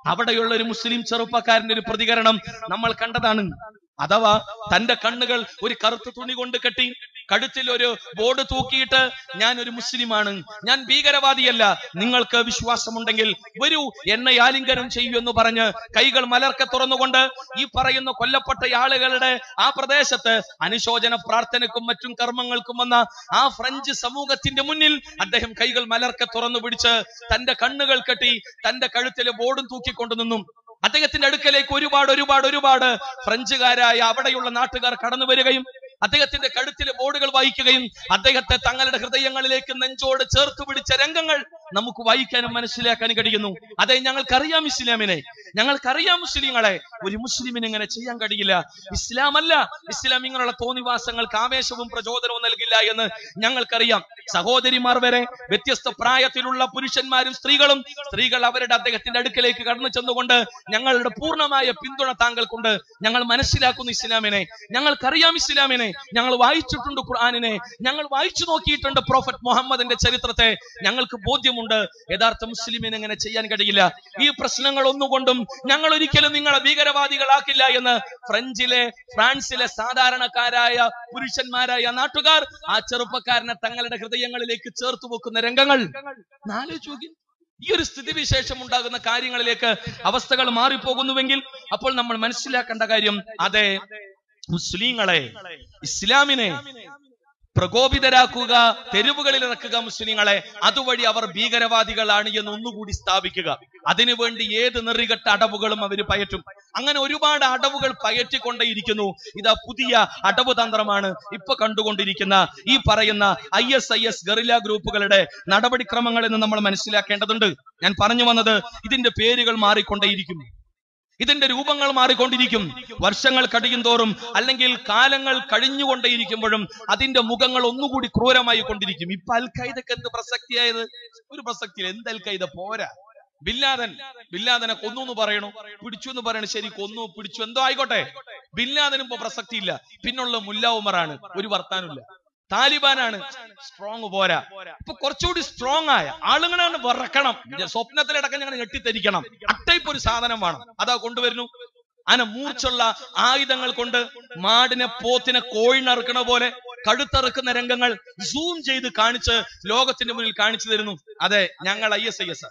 അവിടെയുള്ള ഒരു മുസ്ലിം ചെറുപ്പക്കാരന്റെ ഒരു പ്രതികരണം നമ്മൾ കണ്ടതാണ് അഥവാ തന്റെ കണ്ണുകൾ ഒരു കറുത്ത തുണി കൊണ്ട് കെട്ടി കഴുത്തിൽ ഒരു ബോർഡ് തൂക്കിയിട്ട് ഞാൻ ഒരു മുസ്ലിമാണ് ഞാൻ ഭീകരവാദിയല്ല നിങ്ങൾക്ക് വിശ്വാസമുണ്ടെങ്കിൽ വരൂ എന്നെ ആലിംഗനം ചെയ്യൂ എന്ന് പറഞ്ഞ് കൈകൾ മലർക്കെ തുറന്നുകൊണ്ട് ഈ പറയുന്ന കൊല്ലപ്പെട്ട ആളുകളുടെ ആ പ്രദേശത്ത് അനുശോചന പ്രാർത്ഥനയ്ക്കും മറ്റും കർമ്മങ്ങൾക്കും വന്ന ആ ഫ്രഞ്ച് സമൂഹത്തിന്റെ മുന്നിൽ അദ്ദേഹം കൈകൾ മലർക്കെ തുറന്നു പിടിച്ച് തന്റെ കണ്ണുകൾ കെട്ടി തന്റെ കഴുത്തിലെ ബോർഡും തൂക്കിക്കൊണ്ടു നിന്നു അദ്ദേഹത്തിന്റെ അടുക്കലേക്ക് ഒരുപാട് ഒരുപാട് ഒരുപാട് ഫ്രഞ്ചുകാരായ അവിടെയുള്ള നാട്ടുകാർ കടന്നു വരികയും അദ്ദേഹത്തിന്റെ കഴുത്തിലെ ബോർഡുകൾ വായിക്കുകയും അദ്ദേഹത്തെ തങ്ങളുടെ ഹൃദയങ്ങളിലേക്ക് നെഞ്ചോട് ചേർത്ത് പിടിച്ച രംഗങ്ങൾ നമുക്ക് വായിക്കാനും മനസ്സിലാക്കാനും കഴിയുന്നു അതെ ഞങ്ങൾക്കറിയാം ഇസ്ലാമിനെ ഞങ്ങൾക്കറിയാം മുസ്ലിങ്ങളെ ഒരു മുസ്ലിമിന് ഇങ്ങനെ ചെയ്യാൻ കഴിയില്ല ഇസ്ലാം അല്ല ഇസ്ലാം ഇങ്ങനെയുള്ള തോന്നിവാസങ്ങൾക്ക് ആവേശവും പ്രചോദനവും നൽകില്ല എന്ന് ഞങ്ങൾക്കറിയാം സഹോദരിമാർ വരെ വ്യത്യസ്ത പ്രായത്തിലുള്ള പുരുഷന്മാരും സ്ത്രീകളും സ്ത്രീകൾ അവരുടെ അദ്ദേഹത്തിന്റെ അടുക്കലേക്ക് കടന്നു ചെന്നുകൊണ്ട് ഞങ്ങളുടെ പൂർണ്ണമായ പിന്തുണ താങ്കൾക്കുണ്ട് ഞങ്ങൾ മനസ്സിലാക്കുന്നു ഇസ്ലാമിനെ ഞങ്ങൾക്കറിയാം ഇസ്ലാമിനെ ഞങ്ങൾ വായിച്ചിട്ടുണ്ട് ഖുർആാനിനെ ഞങ്ങൾ വായിച്ചു നോക്കിയിട്ടുണ്ട് പ്രോഫറ്റ് മുഹമ്മദിന്റെ ചരിത്രത്തെ ഞങ്ങൾക്ക് ബോധ്യമുണ്ട് യഥാർത്ഥ മുസ്ലിമിന് എങ്ങനെ ചെയ്യാൻ കഴിയില്ല ഈ പ്രശ്നങ്ങൾ ഒന്നുകൊണ്ടും ഞങ്ങൾ ഒരിക്കലും നിങ്ങളെ ഭീകരവാദികളാക്കില്ല എന്ന് ഫ്രഞ്ചിലെ ഫ്രാൻസിലെ സാധാരണക്കാരായ പുരുഷന്മാരായ നാട്ടുകാർ ആ ചെറുപ്പക്കാരനെ തങ്ങളുടെ ഹൃദയങ്ങളിലേക്ക് ചേർത്ത് വെക്കുന്ന രംഗങ്ങൾ നാലോചിച്ച് നോക്കി ഈ ഒരു സ്ഥിതിവിശേഷം ഉണ്ടാകുന്ന കാര്യങ്ങളിലേക്ക് അവസ്ഥകൾ മാറിപ്പോകുന്നുവെങ്കിൽ അപ്പോൾ നമ്മൾ മനസ്സിലാക്കേണ്ട കാര്യം അതെ മുസ്ലിങ്ങളെ ഇസ്ലാമിനെ പ്രകോപിതരാക്കുക തെരുവുകളിൽ ഇറക്കുക മുസ്ലിങ്ങളെ അതുവഴി അവർ ഭീകരവാദികളാണ് എന്ന് ഒന്നുകൂടി സ്ഥാപിക്കുക അതിനുവേണ്ടി ഏത് നെറികെട്ട അടവുകളും അവർ പയറ്റും അങ്ങനെ ഒരുപാട് അടവുകൾ പയറ്റിക്കൊണ്ടേയിരിക്കുന്നു ഇതാ പുതിയ അടവ് തന്ത്രമാണ് ഇപ്പൊ കണ്ടുകൊണ്ടിരിക്കുന്ന ഈ പറയുന്ന I S I S guerrilla ഗ്രൂപ്പുകളുടെ നടപടിക്രമങ്ങൾ എന്ന് നമ്മൾ മനസ്സിലാക്കേണ്ടതുണ്ട് ഞാൻ പറഞ്ഞു വന്നത് ഇതിന്റെ പേരുകൾ മാറിക്കൊണ്ടേയിരിക്കും ഇതിന്റെ രൂപങ്ങൾ മാറിക്കൊണ്ടിരിക്കും വർഷങ്ങൾ കഴിയും തോറും അല്ലെങ്കിൽ കാലങ്ങൾ കഴിഞ്ഞുകൊണ്ടേയിരിക്കുമ്പോഴും അതിന്റെ മുഖങ്ങൾ ഒന്നുകൂടി ക്രൂരമായി കൊണ്ടിരിക്കും ഇപ്പൊ അൽ ഖൈദക്ക് എന്ത് പ്രസക്തിയായത് ഒരു പ്രസക്തിയില്ല എന്ത് അൽ ഖൈദ പോരാ ബില്ലാദൻ ബില്ലാദനെ കൊന്നു എന്ന് പറയണു പിടിച്ചു എന്ന് പറയണു ശരി കൊന്നു പിടിച്ചു എന്തോ ആയിക്കോട്ടെ ബില്ലാദനും ഇപ്പൊ പ്രസക്തിയില്ല പിന്നുള്ള മുല്ല ഉമറാണ് ഒരു വർത്താനില്ല താലിബാനാണ് സ്ട്രോങ് പോരാ ഇപ്പൊ കുറച്ചുകൂടി സ്ട്രോങ് ആയ ആളുകളാണ് വിറക്കണം സ്വപ്നത്തിലടക്കം ഞങ്ങൾ ഞെട്ടിത്തരിക്കണം അട്ടൈപ്പ് ഒരു സാധനം വേണം അതാ കൊണ്ടുവരുന്നു അങ്ങനെ മൂർച്ചുള്ള ആയുധങ്ങൾ കൊണ്ട് മാടിനെ പോത്തിനെ കോഴിനറുക്കണ പോലെ കഴുത്തറുക്കുന്ന രംഗങ്ങൾ സൂം ചെയ്ത് കാണിച്ച് ലോകത്തിന്റെ മുന്നിൽ കാണിച്ചു തരുന്നു അതെ ഞങ്ങൾ ഐ എസ് ഐ എസ്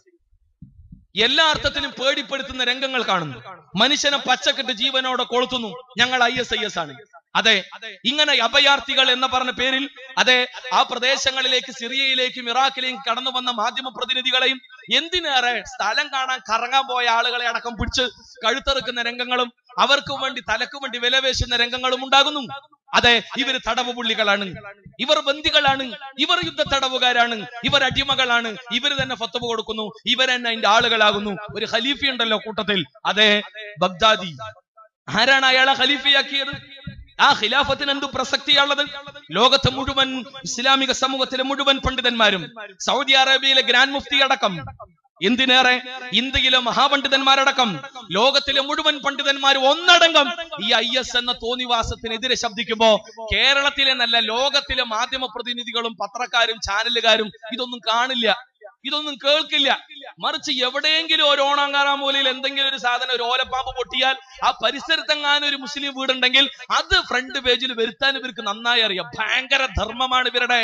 എല്ലാ അർത്ഥത്തിലും പേടിപ്പെടുത്തുന്ന രംഗങ്ങൾ കാണുന്നു മനുഷ്യനെ പച്ചക്കെട്ട് ജീവനോടെ കൊളുത്തുന്നു ഞങ്ങൾ ഐ എസ് ഐ എസ് ആണ് അതെ ഇങ്ങനെ അഭയാർത്ഥികൾ എന്ന പറഞ്ഞ പേരിൽ അതെ ആ പ്രദേശങ്ങളിലേക്ക് സിറിയയിലേക്കും ഇറാഖിലേക്കും കടന്നു വന്ന മാധ്യമ പ്രതിനിധികളെയും എന്തിനേറെ സ്ഥലം കാണാൻ കറങ്ങാൻ പോയ ആളുകളെ അടക്കം പിടിച്ച് കഴുത്തെറുക്കുന്ന രംഗങ്ങളും അവർക്ക് വേണ്ടി തലക്ക് വേണ്ടി വിലവേശുന്ന രംഗങ്ങളും ഉണ്ടാകുന്നു അതെ ഇവര് തടവ് പുള്ളികളാണ് ഇവർ ബന്ദികളാണ് ഇവർ യുദ്ധ തടവുകാരാണ് ഇവർ അടിമകളാണ് ഇവർ തന്നെ ഫത്തവ് കൊടുക്കുന്നു ഇവർ തന്നെ അതിന്റെ ആളുകളാകുന്നു ഒരു ഖലീഫ ഉണ്ടല്ലോ കൂട്ടത്തിൽ അതെ ബഗ്ദാദി ആരാണ് അയാളെ ഖലീഫയാക്കിയത് ആ ഖിലാഫത്തിന് എന്ത് പ്രസക്തിയുള്ളത് ലോകത്തെ മുഴുവൻ ഇസ്ലാമിക സമൂഹത്തിലെ മുഴുവൻ പണ്ഡിതന്മാരും സൗദി അറേബ്യയിലെ ഗ്രാൻഡ് മുഫ്തി അടക്കം എന്തിനേറെ ഇന്ത്യയിലെ മഹാപണ്ഡിതന്മാരടക്കം ലോകത്തിലെ മുഴുവൻ പണ്ഡിതന്മാരും ഒന്നടങ്കം ഈ ഐ എസ് എന്ന തോന്നിവാസത്തിനെതിരെ ശബ്ദിക്കുമ്പോ കേരളത്തിലെ നല്ല ലോകത്തിലെ മാധ്യമ പ്രതിനിധികളും പത്രക്കാരും ചാനലുകാരും ഇതൊന്നും കാണില്ല ഇതൊന്നും കേൾക്കില്ല മറിച്ച് എവിടെയെങ്കിലും ഒരു ഓണാങ്കാറാ മൂലയിൽ എന്തെങ്കിലും ഒരു സാധനം ഒരു ഓലപ്പാമ്പ് പൊട്ടിയാൽ ആ പരിസരത്തെങ്ങാനും ഒരു മുസ്ലിം വീടുണ്ടെങ്കിൽ അത് ഫ്രണ്ട് പേജിൽ വരുത്താൻ ഇവർക്ക് നന്നായി അറിയാം ഭയങ്കര ധർമ്മമാണ് ഇവരുടെ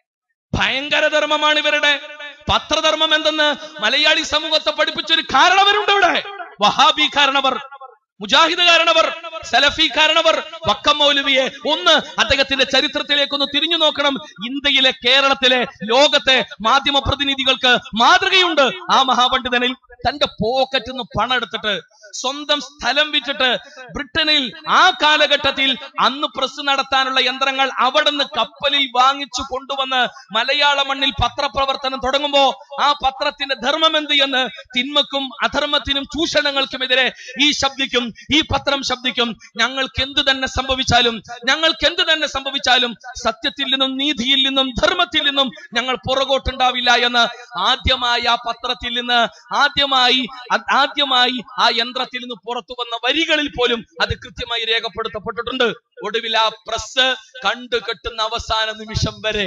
ഭയങ്കര ധർമ്മമാണ് ഇവരുടെ പത്രധർമ്മം എന്തെന്ന് മലയാളി സമൂഹത്തെ പഠിപ്പിച്ചൊരു കാരണവരുണ്ട് ഇവിടെ വഹാബി കാരണവർ മുജാഹിദ് കാരണവർ സലഫി കാരണവർ വക്കം മൗലവിയെ ഒന്ന് അദ്ദേഹത്തിന്റെ ചരിത്രത്തിലേക്ക് ഒന്ന് തിരിഞ്ഞു നോക്കണം ഇന്ത്യയിലെ കേരളത്തിലെ ലോകത്തെ മാധ്യമ പ്രതിനിധികൾക്ക് മാതൃകയുണ്ട് ആ മഹാപണ്ഡിതനിൽ തന്റെ പോക്കറ്റിൽ നിന്ന് പണം എടുത്തിട്ട് സ്വന്തം സ്ഥലം വിറ്റിട്ട് ബ്രിട്ടനിൽ ആ കാലഘട്ടത്തിൽ അന്ന് പ്രസ് നടത്താനുള്ള യന്ത്രങ്ങൾ അവിടെ നിന്ന് കപ്പലിൽ വാങ്ങിച്ചു കൊണ്ടുവന്ന് മലയാള മണ്ണിൽ പത്രപ്രവർത്തനം തുടങ്ങുമ്പോ ആ പത്രത്തിന്റെ ധർമ്മം എന്ത് എന്ന് തിന്മക്കും അധർമ്മത്തിനും ചൂഷണങ്ങൾക്കുമെതിരെ ഈ ശബ്ദിക്കും ഈ പത്രം ശബ്ദിക്കും ഞങ്ങൾക്ക് എന്ത് തന്നെ സംഭവിച്ചാലും ഞങ്ങൾക്ക് എന്ത് തന്നെ സംഭവിച്ചാലും സത്യത്തിൽ നിന്നും നീതിയിൽ നിന്നും ധർമ്മത്തിൽ നിന്നും ഞങ്ങൾ പുറകോട്ടുണ്ടാവില്ല എന്ന് ആദ്യമായി ആ പത്രത്തിൽ നിന്ന് ആദ്യമായി ആ- ആദ്യമായി ആ യന്ത്രത്തിൽ നിന്ന് പുറത്തു വന്ന വരികളിൽ പോലും അത് കൃത്യമായി രേഖപ്പെടുത്തപ്പെട്ടിട്ടുണ്ട് ഒടുവിൽ ആ പ്രസ് കണ്ടു കെട്ടുന്ന അവസാന നിമിഷം വരെ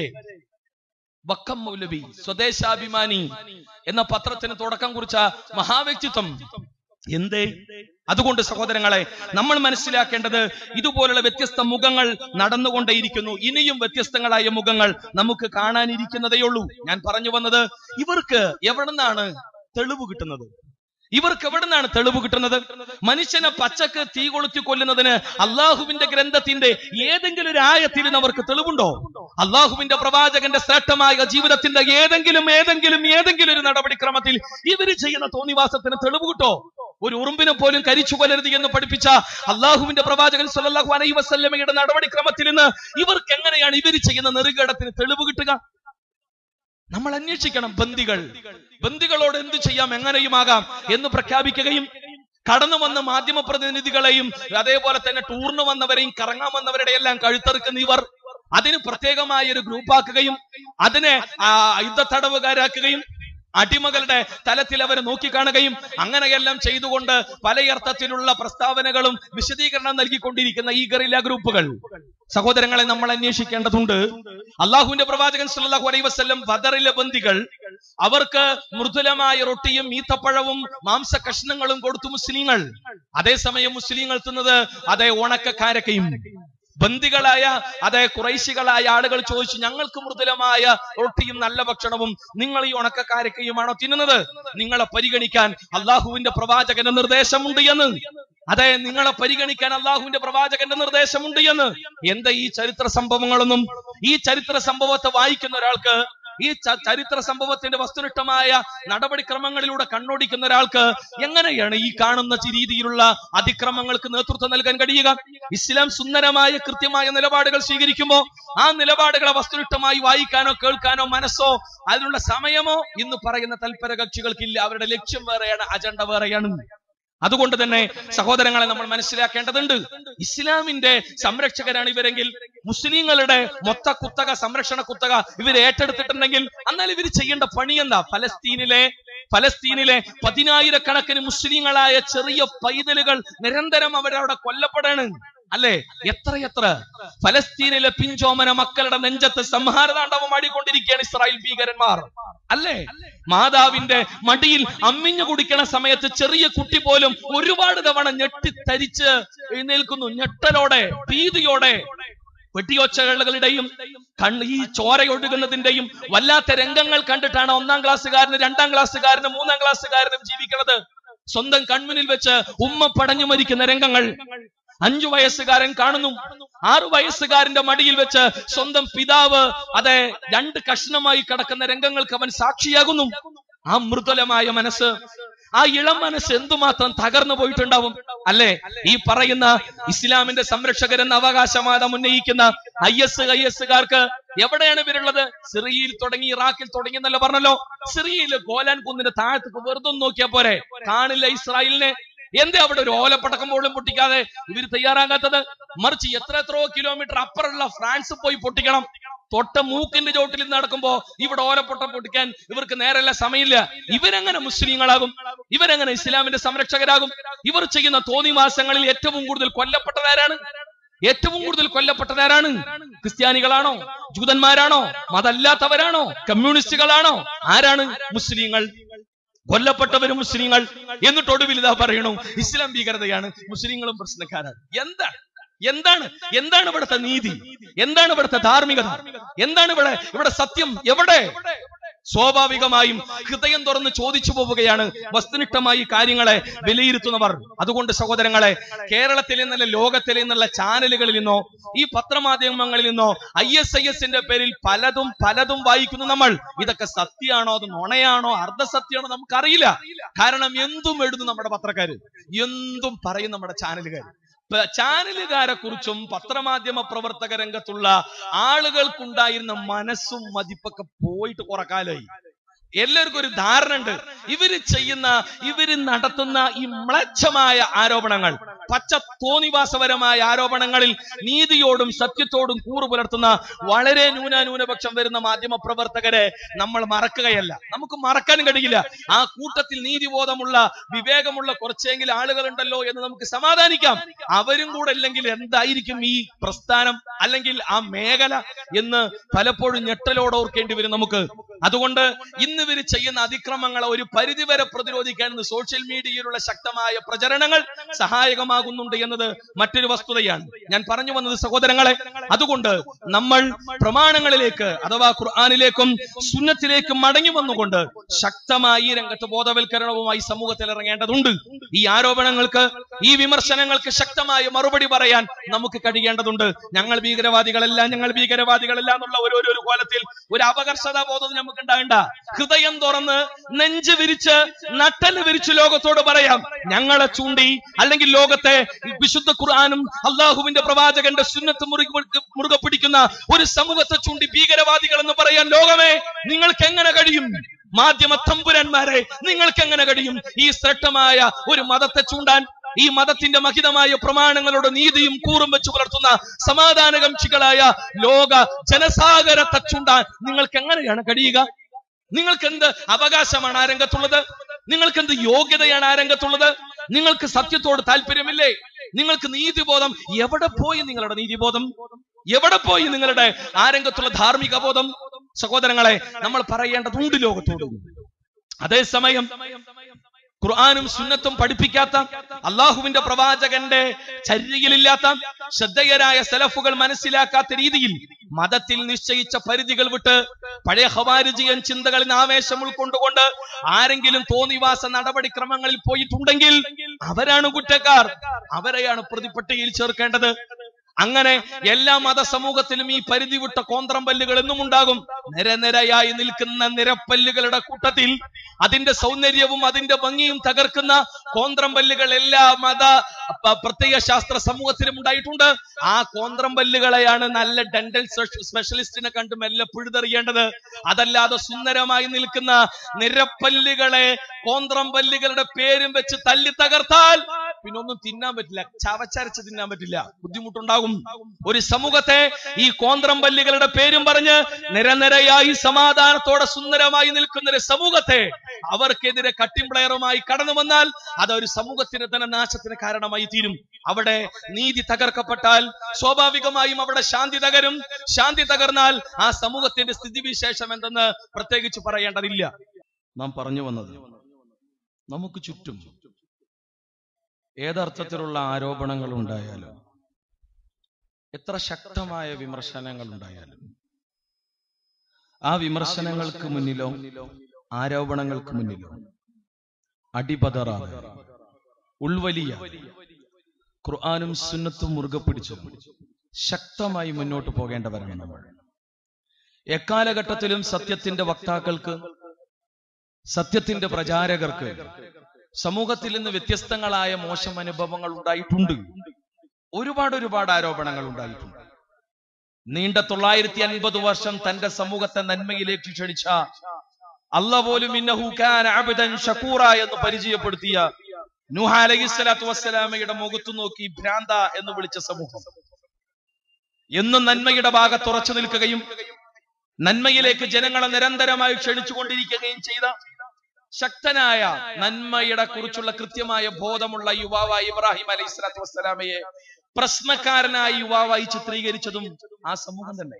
വക്കം മൗലവി സ്വദേശാഭിമാനി എന്ന പത്രത്തിന് തുടക്കം കുറിച്ച മഹാവ്യക്തിത്വം എന്തേ അതുകൊണ്ട് സഹോദരങ്ങളെ നമ്മൾ മനസ്സിലാക്കേണ്ടത് ഇതുപോലുള്ള വ്യത്യസ്ത മുഖങ്ങൾ നടന്നുകൊണ്ടേയിരിക്കുന്നു ഇനിയും വ്യത്യസ്തങ്ങളായ മുഖങ്ങൾ നമുക്ക് കാണാനിരിക്കുന്നതേയുള്ളൂ ഞാൻ പറഞ്ഞു വന്നത് ഇവർക്ക് എവിടെ നിന്നാണ് തെളിവ് കിട്ടുന്നത് ഇവർക്ക് എവിടെ നിന്നാണ് തെളിവ് കിട്ടുന്നത് മനുഷ്യനെ പച്ചക്ക് തീ കൊളുത്തി കൊല്ലുന്നതിന് അള്ളാഹുവിന്റെ ഗ്രന്ഥത്തിന്റെ ഏതെങ്കിലും ഒരു ആയത്തിൽ നിന്ന് അവർക്ക് തെളിവുണ്ടോ അള്ളാഹുവിന്റെ പ്രവാചകന്റെ ശ്രേഷ്ഠമായ ജീവിതത്തിന്റെ ഏതെങ്കിലും ഏതെങ്കിലും ഏതെങ്കിലും ഒരു നടപടിക്രമത്തിൽ ഇവര് ചെയ്യുന്ന തോന്നിവാസത്തിന് തെളിവ് കിട്ടോ ഒരു ഉറുമ്പിനെ പോലും കരിച്ചു കൊല്ലരുത് എന്ന് പഠിപ്പിച്ച അള്ളാഹുവിന്റെ പ്രവാചകൻ സല്ലല്ലാഹു അലൈഹി വസല്ലമയുടെ നടപടിക്രമത്തിൽ നിന്ന് ഇവർക്ക് എങ്ങനെയാണ് ഇവർ ചെയ്യുന്ന നെറുകേടത്തിന് തെളിവ് കിട്ടുക നമ്മൾ അന്വേഷിക്കണം ബന്ദികൾ ബന്ദികളോട് എന്ത് ചെയ്യാം എങ്ങനെയുമാകാം എന്ന് പ്രഖ്യാപിക്കുകയും കടന്നു വന്ന മാധ്യമ പ്രതിനിധികളെയും അതേപോലെ തന്നെ ടൂറിന് വന്നവരെയും കറങ്ങാൻ വന്നവരുടെ എല്ലാം കഴുത്തെറുക്കുന്ന ഇവർ അതിന് പ്രത്യേകമായ ഒരു ഗ്രൂപ്പാക്കുകയും അതിനെ ആ, യുദ്ധത്തടവുകാരാക്കുകയും അടിമകളുടെ തലത്തിൽ അവരെ നോക്കിക്കാണുകയും അങ്ങനെയെല്ലാം ചെയ്തുകൊണ്ട് പലയർത്ഥത്തിലുള്ള പ്രസ്താവനകളും വിശദീകരണം നൽകിക്കൊണ്ടിരിക്കുന്ന ഈ ഗറില്ല ഗ്രൂപ്പുകൾ സഹോദരങ്ങളെ നമ്മൾ അന്വേഷിക്കേണ്ടതുണ്ട് അള്ളാഹുവിന്റെ പ്രവാചകൻ സല്ലല്ലാഹു അലൈഹി വസല്ലം ബദറിലെ ബന്ദികൾ അവർക്ക് മൃദുലമായ റൊട്ടിയും ഈത്തപ്പഴവും മാംസ കഷ്ണങ്ങളും കൊടുത്തു മുസ്ലിങ്ങൾ അതേസമയം മുസ്ലിങ്ങൾ തിന്നത് അതേ ഉണക്കക്കാരക്കയും ബന്ദികളായ അതേ കുറൈശികളായ ആളുകൾ ചോദിച്ചു ഞങ്ങൾക്ക് മൃദുലമായ റൊട്ടിയും നല്ല ഭക്ഷണവും നിങ്ങൾ ഈ ഉണക്കക്കാരക്കയുമാണോ തിന്നുന്നത് നിങ്ങളെ പരിഗണിക്കാൻ അള്ളാഹുവിന്റെ പ്രവാചകന്റെ നിർദ്ദേശമുണ്ട് എന്ന് അതെ നിങ്ങളെ പരിഗണിക്കാൻ അള്ളാഹുവിന്റെ പ്രവാചകന്റെ നിർദ്ദേശമുണ്ട് എന്ന് എന്താ ഈ ചരിത്ര സംഭവങ്ങളൊന്നും ഈ ചരിത്ര സംഭവത്തെ വായിക്കുന്ന ഒരാൾക്ക് ഈ ച- ചരിത്ര സംഭവത്തിന്റെ വസ്തുനിഷ്ഠമായ നടപടിക്രമങ്ങളിലൂടെ കണ്ണോടിക്കുന്ന ഒരാൾക്ക് എങ്ങനെയാണ് ഈ കാണുന്ന ചി- രീതിയിലുള്ള അതിക്രമങ്ങൾക്ക് നേതൃത്വം നൽകാൻ കഴിയുക ഇസ്ലാം സുന്ദരമായ കൃത്യമായ നിലപാടുകൾ സ്വീകരിക്കുമ്പോ ആ നിലപാടുകളെ വസ്തുനിഷ്ഠമായി വായിക്കാനോ കേൾക്കാനോ മനസ്സോ അതിനുള്ള സമയമോ ഇന്ന് പറയുന്ന തൽപര കക്ഷികൾക്കില്ല അവരുടെ ലക്ഷ്യം വേറെയാണ് അജണ്ട വേറെയാണ് അതുകൊണ്ട് തന്നെ സഹോദരങ്ങളെ നമ്മൾ മനസ്സിലാക്കേണ്ടതുണ്ട് ഇസ്ലാമിന്റെ സംരക്ഷകരാണ് ഇവരെങ്കിൽ മുസ്ലിങ്ങളുടെ മൊത്ത കുത്തക സംരക്ഷണ കുത്തക ഇവർ ഏറ്റെടുത്തിട്ടുണ്ടെങ്കിൽ എന്നാൽ ഇവർ ചെയ്യേണ്ട പണി എന്താ ഫലസ്തീനിലെ ഫലസ്തീനിലെ പതിനായിരക്കണക്കിന് മുസ്ലിങ്ങളായ ചെറിയ പൈതലുകൾ നിരന്തരം അവരവിടെ കൊല്ലപ്പെടാണ് അല്ലേ എത്രയെത്ര ഫലസ്തീനിലെ പിഞ്ചോമന മക്കളുടെ നെഞ്ചത്ത് സംഹാരതാണ്ഡവം ആടിക്കൊണ്ടിരിക്കുകയാണ് ഇസ്രായേൽ ഭീകരന്മാർ അല്ലേ മാതാവിന്റെ മടിയിൽ അമ്മിഞ്ഞു കുടിക്കണ സമയത്ത് ചെറിയ കുട്ടി പോലും ഒരുപാട് തവണ ഞെട്ടിത്തരിച്ച് എഴുന്നേൽക്കുന്നു ഞെട്ടലോടെ ഭീതിയോടെ വെട്ടിയൊച്ചകളുടെയും കണ്ണ് ഈ ചോരയൊഴുകുന്നതിന്റെയും വല്ലാത്ത രംഗങ്ങൾ കണ്ടിട്ടാണ് ഒന്നാം ക്ലാസ്സുകാരന് രണ്ടാം ക്ലാസ്സുകാരന് മൂന്നാം ക്ലാസ്സുകാരനും ജീവിക്കുന്നത് സ്വന്തം കൺമുന്നിൽ വെച്ച് ഉമ്മ പടഞ്ഞു മരിക്കുന്ന രംഗങ്ങൾ അഞ്ചു വയസ്സുകാരൻ കാണുന്നു ആറു വയസ്സുകാരന്റെ മടിയിൽ വെച്ച് സ്വന്തം പിതാവ് അതെ രണ്ട് കഷ്ണമായി കിടക്കുന്ന രംഗങ്ങൾക്ക് അവൻ സാക്ഷിയാകുന്നു ആ മൃദുലമായ മനസ്സ് ആ ഇളം മനസ്സ് എന്തുമാത്രം തകർന്നു പോയിട്ടുണ്ടാവും അല്ലെ ഈ പറയുന്ന ഇസ്ലാമിന്റെ സംരക്ഷകരെന്ന് അവകാശവാദം ഉന്നയിക്കുന്ന ഐ എസ് ഐ എസുകാർക്ക് എവിടെയാണ് ഇവരുള്ളത് സിറിയയിൽ തുടങ്ങി ഇറാഖിൽ തുടങ്ങി എന്നല്ല പറഞ്ഞല്ലോ സിറിയയിൽ ഗോലാൻ കുന്നിന്റെ താഴത്തേക്ക് വെറുതെ ഒന്ന് നോക്കിയാ പോരെ കാണില്ല ഇസ്രായേലിനെ എന്തേ അവിടെ ഒരു ഓലപ്പടക്കം പോലും പൊട്ടിക്കാതെ ഇവർ തയ്യാറാകാത്തത് മറിച്ച് എത്ര എത്രയോ കിലോമീറ്റർ അപ്പുറമുള്ള ഫ്രാൻസ് പോയി പൊട്ടിക്കണം തൊട്ട മൂക്കിന്റെ ചോട്ടിൽ നിന്ന് നടക്കുമ്പോ ഇവിടെ ഓലപ്പൊട്ടം പൊട്ടിക്കാൻ ഇവർക്ക് നേരല്ല സമയമില്ല ഇവരെങ്ങനെ മുസ്ലിങ്ങളാകും ഇവരെങ്ങനെ ഇസ്ലാമിന്റെ സംരക്ഷകരാകും ഇവർ ചെയ്യുന്ന തോന്നിവാസങ്ങളിൽ ഏറ്റവും കൂടുതൽ കൊല്ലപ്പെട്ടതാരാണ് ഏറ്റവും കൂടുതൽ കൊല്ലപ്പെട്ടതാരാണ് ക്രിസ്ത്യാനികളാണോ ജൂതന്മാരാണോ മതല്ലാത്തവരാണോ കമ്മ്യൂണിസ്റ്റുകളാണോ ആരാണ് മുസ്ലിങ്ങൾ കൊല്ലപ്പെട്ടവരും മുസ്ലിങ്ങൾ എന്നിട്ട് ഒടുവിൽ ഇതാ പറയണു ഇസ്ലാം ഭീകരതയാണ് മുസ്ലിങ്ങളും പ്രശ്നക്കാരാണ് എന്താണ് എന്താണ് എന്താണ് ഇവിടുത്തെ നീതി എന്താണ് ഇവിടുത്തെ ധാർമ്മികത എന്താണ് ഇവിടെ ഇവിടെ സത്യം എവിടെ സ്വാഭാവികമായും ഹൃദയം തുറന്ന് ചോദിച്ചു പോവുകയാണ് വസ്തുനിഷ്ഠമായി കാര്യങ്ങളെ വിലയിരുത്തുന്നവർ അതുകൊണ്ട് സഹോദരങ്ങളെ കേരളത്തിൽ നിന്നല്ല ലോകത്തിൽ നിന്നുള്ള ചാനലുകളിൽ നിന്നോ ഈ പത്രമാധ്യമങ്ങളിൽ നിന്നോ ഐ എസ് ഐ എസിന്റെ പേരിൽ പലതും പലതും വായിക്കുന്നു നമ്മൾ ഇതൊക്കെ സത്യമാണോ അത് നുണയാണോ അർദ്ധസത്യമാണോ നമുക്കറിയില്ല കാരണം എന്തും എഴുതും നമ്മുടെ പത്രക്കാര് എന്തും പറയും നമ്മുടെ ചാനലുകാർ പ- ചാനലുകാരെ കുറിച്ചും പത്രമാധ്യമ പ്രവർത്തക രംഗത്തുള്ള ആളുകൾക്കുണ്ടായിരുന്ന മനസ്സും മതിപ്പൊക്കെ പോയിട്ട് കുറെ കാലമായി എല്ലാവർക്കും ഒരു ധാരണ ഉണ്ട് ഇവര് ചെയ്യുന്ന ഇവര് നടത്തുന്ന ഈ മ്ലേച്ഛമായ ആരോപണങ്ങൾ പച്ച തോന്നിവാസപരമായ ആരോപണങ്ങളിൽ നീതിയോടും സത്യത്തോടും കൂറു പുലർത്തുന്ന വളരെ ന്യൂനാന്യൂനപക്ഷം വരുന്ന മാധ്യമ പ്രവർത്തകരെ നമ്മൾ മറക്കുകയല്ല നമുക്ക് മറക്കാനും കഴിയില്ല ആ കൂട്ടത്തിൽ നീതിബോധമുള്ള വിവേകമുള്ള കുറച്ചെങ്കിലും ആളുകളുണ്ടല്ലോ എന്ന് നമുക്ക് സമാധാനിക്കാം അവരും കൂടെ ഇല്ലെങ്കിൽ എന്തായിരിക്കും ഈ പ്രസ്ഥാനം അല്ലെങ്കിൽ ആ മേഖല എന്ന് പലപ്പോഴും ഞെട്ടലോടെ ഓർക്കേണ്ടി വരും നമുക്ക് അതുകൊണ്ട് ഇന്ന് ഇവർ ചെയ്യുന്ന അതിക്രമങ്ങളെ ഒരു പരിധിവരെ പ്രതിരോധിക്കാൻ ഇന്ന് സോഷ്യൽ മീഡിയയിലുള്ള ശക്തമായ പ്രചരണങ്ങൾ സഹായകമാകുന്നുണ്ട് എന്നത് മറ്റൊരു വസ്തുതയാണ് ഞാൻ പറഞ്ഞു വന്നത് സഹോദരങ്ങളെ അതുകൊണ്ട് നമ്മൾ പ്രമാണങ്ങളിലേക്ക് അഥവാ ഖുർആാനിലേക്കും സുന്നത്തിലേക്കും മടങ്ങി വന്നുകൊണ്ട് ശക്തമായി ഈ രംഗത്ത് ബോധവൽക്കരണവുമായി സമൂഹത്തിൽ ഇറങ്ങേണ്ടതുണ്ട് ഈ ആരോപണങ്ങൾക്ക് ഈ വിമർശനങ്ങൾക്ക് ശക്തമായ മറുപടി പറയാൻ നമുക്ക് കഴിയേണ്ടതുണ്ട് ഞങ്ങൾ ഭീകരവാദികളല്ല ഞങ്ങൾ ഭീകരവാദികളല്ല എന്നുള്ള ഒരു ഒരു- ഒരു കോലത്തിൽ ഒരു അപകർഷതാ ബോധം നമുക്ക് ഉണ്ടാകണ്ട ഹൃദയം തുറന്ന് നെഞ്ച് വിരിച്ച് നട്ടല് വിരിച്ച് ലോകത്തോട് പറയാം ഞങ്ങളെ ചൂണ്ടി അല്ലെങ്കിൽ ലോകത്തെ വിശുദ്ധ ഖുർആാനും അള്ളാഹുവിന്റെ പ്രവാചകന്റെ സുന്നത്ത് മുറുകെ മുറുകെ പിടിക്കുന്ന ഒരു സമൂഹത്തെ ചൂണ്ടി ഭീകരവാദികൾ എന്ന് പറയാൻ ലോകമേ നിങ്ങൾക്ക് എങ്ങനെ കഴിയും മാധ്യമ തമ്പുരന്മാരെ നിങ്ങൾക്ക് എങ്ങനെ കഴിയും ഈ ശ്രേഷ്ഠമായ ഒരു മതത്തെ ചൂണ്ടാൻ ഈ മതത്തിന്റെ മഹിതമായ പ്രമാണങ്ങളുടെ നീതിയും കൂറും വെച്ച് പുലർത്തുന്ന സമാധാനകംക്ഷികളായ ലോക ജനസാഗരത്തെ ചൂണ്ടാൻ നിങ്ങൾക്ക് എങ്ങനെയാണ് കഴിയുക നിങ്ങൾക്ക് എന്ത് അവകാശമാണ് ആ രംഗത്തുള്ളത് നിങ്ങൾക്ക് എന്ത് യോഗ്യതയാണ് ആ രംഗത്തുള്ളത് നിങ്ങൾക്ക് സത്യത്തോട് താല്പര്യമില്ലേ നിങ്ങൾക്ക് നീതിബോധം എവിടെ പോയി നിങ്ങളുടെ നീതിബോധം എവിടെ പോയി നിങ്ങളുടെ ആ രംഗത്തുള്ള ധാർമ്മിക ബോധം സഹോദരങ്ങളെ നമ്മൾ പറയേണ്ടതുണ്ട് ലോകത്തോട് അതേസമയം ഖുർആാനും സുന്നത്തും പഠിപ്പിക്കാത്ത അള്ളാഹുവിന്റെ പ്രവാചകന്റെ ചര്യയിലില്ലാത്ത ശ്രദ്ധേയരായ സലഫുകൾ മനസ്സിലാക്കാത്ത രീതിയിൽ മതത്തിൽ നിശ്ചയിച്ച പരിധികൾ വിട്ട് പഴയ ഹവാരിജിയൻ ചിന്തകളിൽ നിന്ന് ആവേശം ഉൾക്കൊണ്ടുകൊണ്ട് ആരെങ്കിലും തോന്നിവാസ നടപടിക്രമങ്ങളിൽ പോയിട്ടുണ്ടെങ്കിൽ അവരാണ് കുറ്റക്കാർ അവരെയാണ് പ്രതിപട്ടികയിൽ ചേർക്കേണ്ടത് അങ്ങനെ എല്ലാ മതസമൂഹത്തിലും ഈ പരിധി വിട്ട കോന്ത്രമ്പല്ലുകൾ എന്നും ഉണ്ടാകും നിരനിരയായി നിൽക്കുന്ന നിരപ്പല്ലുകളുടെ കൂട്ടത്തിൽ അതിന്റെ സൗന്ദര്യവും അതിന്റെ ഭംഗിയും തകർക്കുന്ന കോന്ത്രമ്പല്ലുകൾ എല്ലാ മത പ- പ്രത്യയ ശാസ്ത്ര സമൂഹത്തിലും ഉണ്ടായിട്ടുണ്ട് ആ കോന്ത്രമ്പല്ലുകളെയാണ് നല്ല ഡെന്റൽ സ്പെഷ്യലിസ്റ്റിനെ കണ്ട് മെല്ലെ പിഴുതെറിയേണ്ടത് അതല്ലാതെ സുന്ദരമായി നിൽക്കുന്ന നിരപ്പല്ലുകളെ കോന്ത്രമ്പല്ലുകളുടെ പേരും വെച്ച് തല്ലി തകർത്താൽ പിന്നെ ഒന്നും തിന്നാൻ പറ്റില്ല ചവച്ചരച്ച് തിന്നാൻ പറ്റില്ല ബുദ്ധിമുട്ടുണ്ടാകും ഒരു സമൂഹത്തെ ഈ കോന്ത്രമ്പല്ലുകളുടെ പേരും പറഞ്ഞ് നിരനിരയായി സമാധാനത്തോടെ സുന്ദരമായി നിൽക്കുന്ന ഒരു സമൂഹത്തെ അവർക്കെതിരെ കട്ടിംപ്ലെയറുമായി കടന്നു വന്നാൽ അത് ഒരു സമൂഹത്തിന് തന്നെ നാശത്തിന് കാരണമായി തീരും അവിടെ നീതി തകർക്കപ്പെട്ടാൽ സ്വാഭാവികമായും അവിടെ ശാന്തി തകരും ശാന്തി തകർന്നാൽ ആ സമൂഹത്തിന്റെ സ്ഥിതിവിശേഷം എന്തെന്ന് പ്രത്യേകിച്ച് പറയേണ്ടതില്ല നാം പറഞ്ഞു വന്നത് നമുക്ക് ചുറ്റും ഏതർത്ഥത്തിലുള്ള ആരോപണങ്ങൾ ഉണ്ടായാലും എത്ര ശക്തമായ വിമർശനങ്ങൾ ഉണ്ടായാലും ആ വിമർശനങ്ങൾക്ക് മുന്നിലോ ആരോപണങ്ങൾക്ക് മുന്നിലോ അടിപതറാതെ ഉൾവലിയ ഖുർആാനും സുന്നത്തും മുറുകെ പിടിച്ചു ശക്തമായി മുന്നോട്ട് പോകേണ്ടവരാണ് നമ്മൾ എക്കാലഘട്ടത്തിലും സത്യത്തിന്റെ വക്താക്കൾക്ക് സത്യത്തിന്റെ പ്രചാരകർക്ക് സമൂഹത്തിൽ നിന്ന് വ്യത്യസ്തങ്ങളായ മോശം അനുഭവങ്ങൾ ഉണ്ടായിട്ടുണ്ട് ഒരുപാട് ഒരുപാട് ആരോപണങ്ങൾ ഉണ്ടായിട്ടുണ്ട് നീണ്ട തൊള്ളായിരത്തി അൻപത് വർഷം തന്റെ സമൂഹത്തെ നന്മയിലേക്ക് ക്ഷണിച്ച അല്ല പോലും ഇന്നഹു കാന അബ്ദൻ ഷക്കൂറ എന്ന് പരിചയപ്പെടുത്തിയ നൂഹ അലൈഹി സ്വലാത്തു വസ്സലാമയുടെ മുഖത്തു നോക്കി ഭ്രാന്ത എന്ന് വിളിച്ച സമൂഹം എന്നും നന്മയുടെ ഭാഗത്ത് ഉറച്ചു നിൽക്കുകയും നന്മയിലേക്ക് ജനങ്ങളെ നിരന്തരമായി ക്ഷണിച്ചുകൊണ്ടിരിക്കുകയും ചെയ്ത ശക്തനായ നന്മയുടെ കുറിച്ചുള്ള കൃത്യമായ ബോധമുള്ള യുവാവായ ഇബ്രാഹിം അലൈഹി സ്വലാത്തു വസ്സലാമയെ പ്രശ്നക്കാരനായ യുവാവായി ചിത്രീകരിച്ചതും ആ സമൂഹം തന്നെ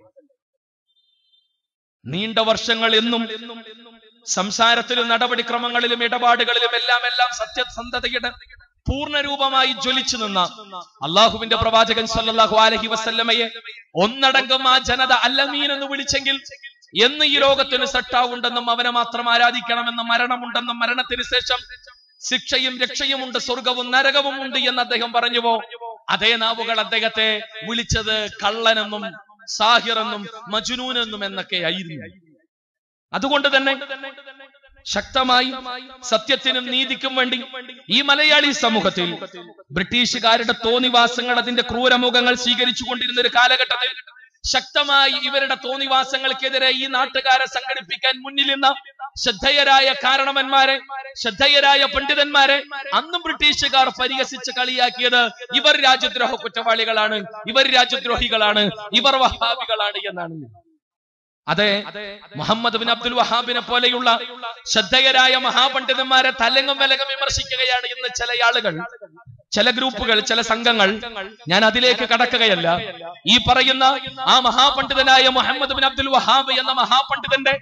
നീണ്ട വർഷങ്ങൾ എന്നും സംസാരത്തിലും നടപടിക്രമങ്ങളിലും ഇടപാടുകളിലും എല്ലാം എല്ലാം സത്യസന്ധതയുടെ പൂർണ്ണരൂപമായി ജ്വലിച്ചു നിന്ന അള്ളാഹുവിന്റെ പ്രവാചകൻ സല്ലല്ലാഹു അലൈഹി വസല്ലമയെ ഒന്നടങ്കം ആ ജനത അല്ലമീൻ എന്ന് വിളിച്ചെങ്കിൽ എന്ന് ഈ ലോകത്തിന് സട്ടാവുണ്ടെന്നും അവനെ മാത്രം ആരാധിക്കണമെന്നും മരണമുണ്ടെന്നും മരണത്തിന് ശേഷം ശിക്ഷയും രക്ഷയുമുണ്ട് സ്വർഗവും നരകവും ഉണ്ട് എന്ന് അദ്ദേഹം പറഞ്ഞുവോ അതേ നാവുകൾ അദ്ദേഹത്തെ വിളിച്ചത് കള്ളനെന്നും സാഹിറെന്നും മജുനൂനെന്നും എന്നൊക്കെ ആയിരുന്നു അതുകൊണ്ട് തന്നെ ശക്തമായി സത്യത്തിനും നീതിക്കും വേണ്ടി ഈ മലയാളി സമൂഹത്തിൽ ബ്രിട്ടീഷുകാരുടെ തോന്നിവാസങ്ങൾ അതിന്റെ ക്രൂരമുഖങ്ങൾ സ്വീകരിച്ചു കൊണ്ടിരുന്ന ഒരു കാലഘട്ടത്തിൽ ശക്തമായി ഇവരുടെ തോന്നിവാസങ്ങൾക്കെതിരെ ഈ നാട്ടുകാരെ സംഘടിപ്പിക്കാൻ മുന്നിൽ നിന്ന ശ്രദ്ധേയരായ കാരണവന്മാരെ ശ്രദ്ധേയരായ പണ്ഡിതന്മാരെ അന്നും ബ്രിട്ടീഷുകാർ പരിഹസിച്ച് കളിയാക്കിയത് ഇവർ രാജ്യദ്രോഹ കുറ്റവാളികളാണ് ഇവർ രാജ്യദ്രോഹികളാണ് ഇവർ വഹാബികളാണ് എന്നാണ് അതെ മുഹമ്മദ് ബിൻ അബ്ദുൽ വഹാബിനെ പോലെയുള്ള ശ്രദ്ധേയരായ മഹാപണ്ഡിതന്മാരെ തലങ്ങും വിലകം വിമർശിക്കുകയാണ് ഇന്ന് ചില ആളുകൾ ചില ഗ്രൂപ്പുകൾ ചില സംഘങ്ങൾ ഞാൻ അതിലേക്ക് കടക്കുകയല്ല ഈ പറയുന്ന ആ മഹാപണ്ഡിതനായ മുഹമ്മദ് ബിൻ അബ്ദുൽ വഹാബ് എന്ന മഹാപണ്ഡിതന്റെ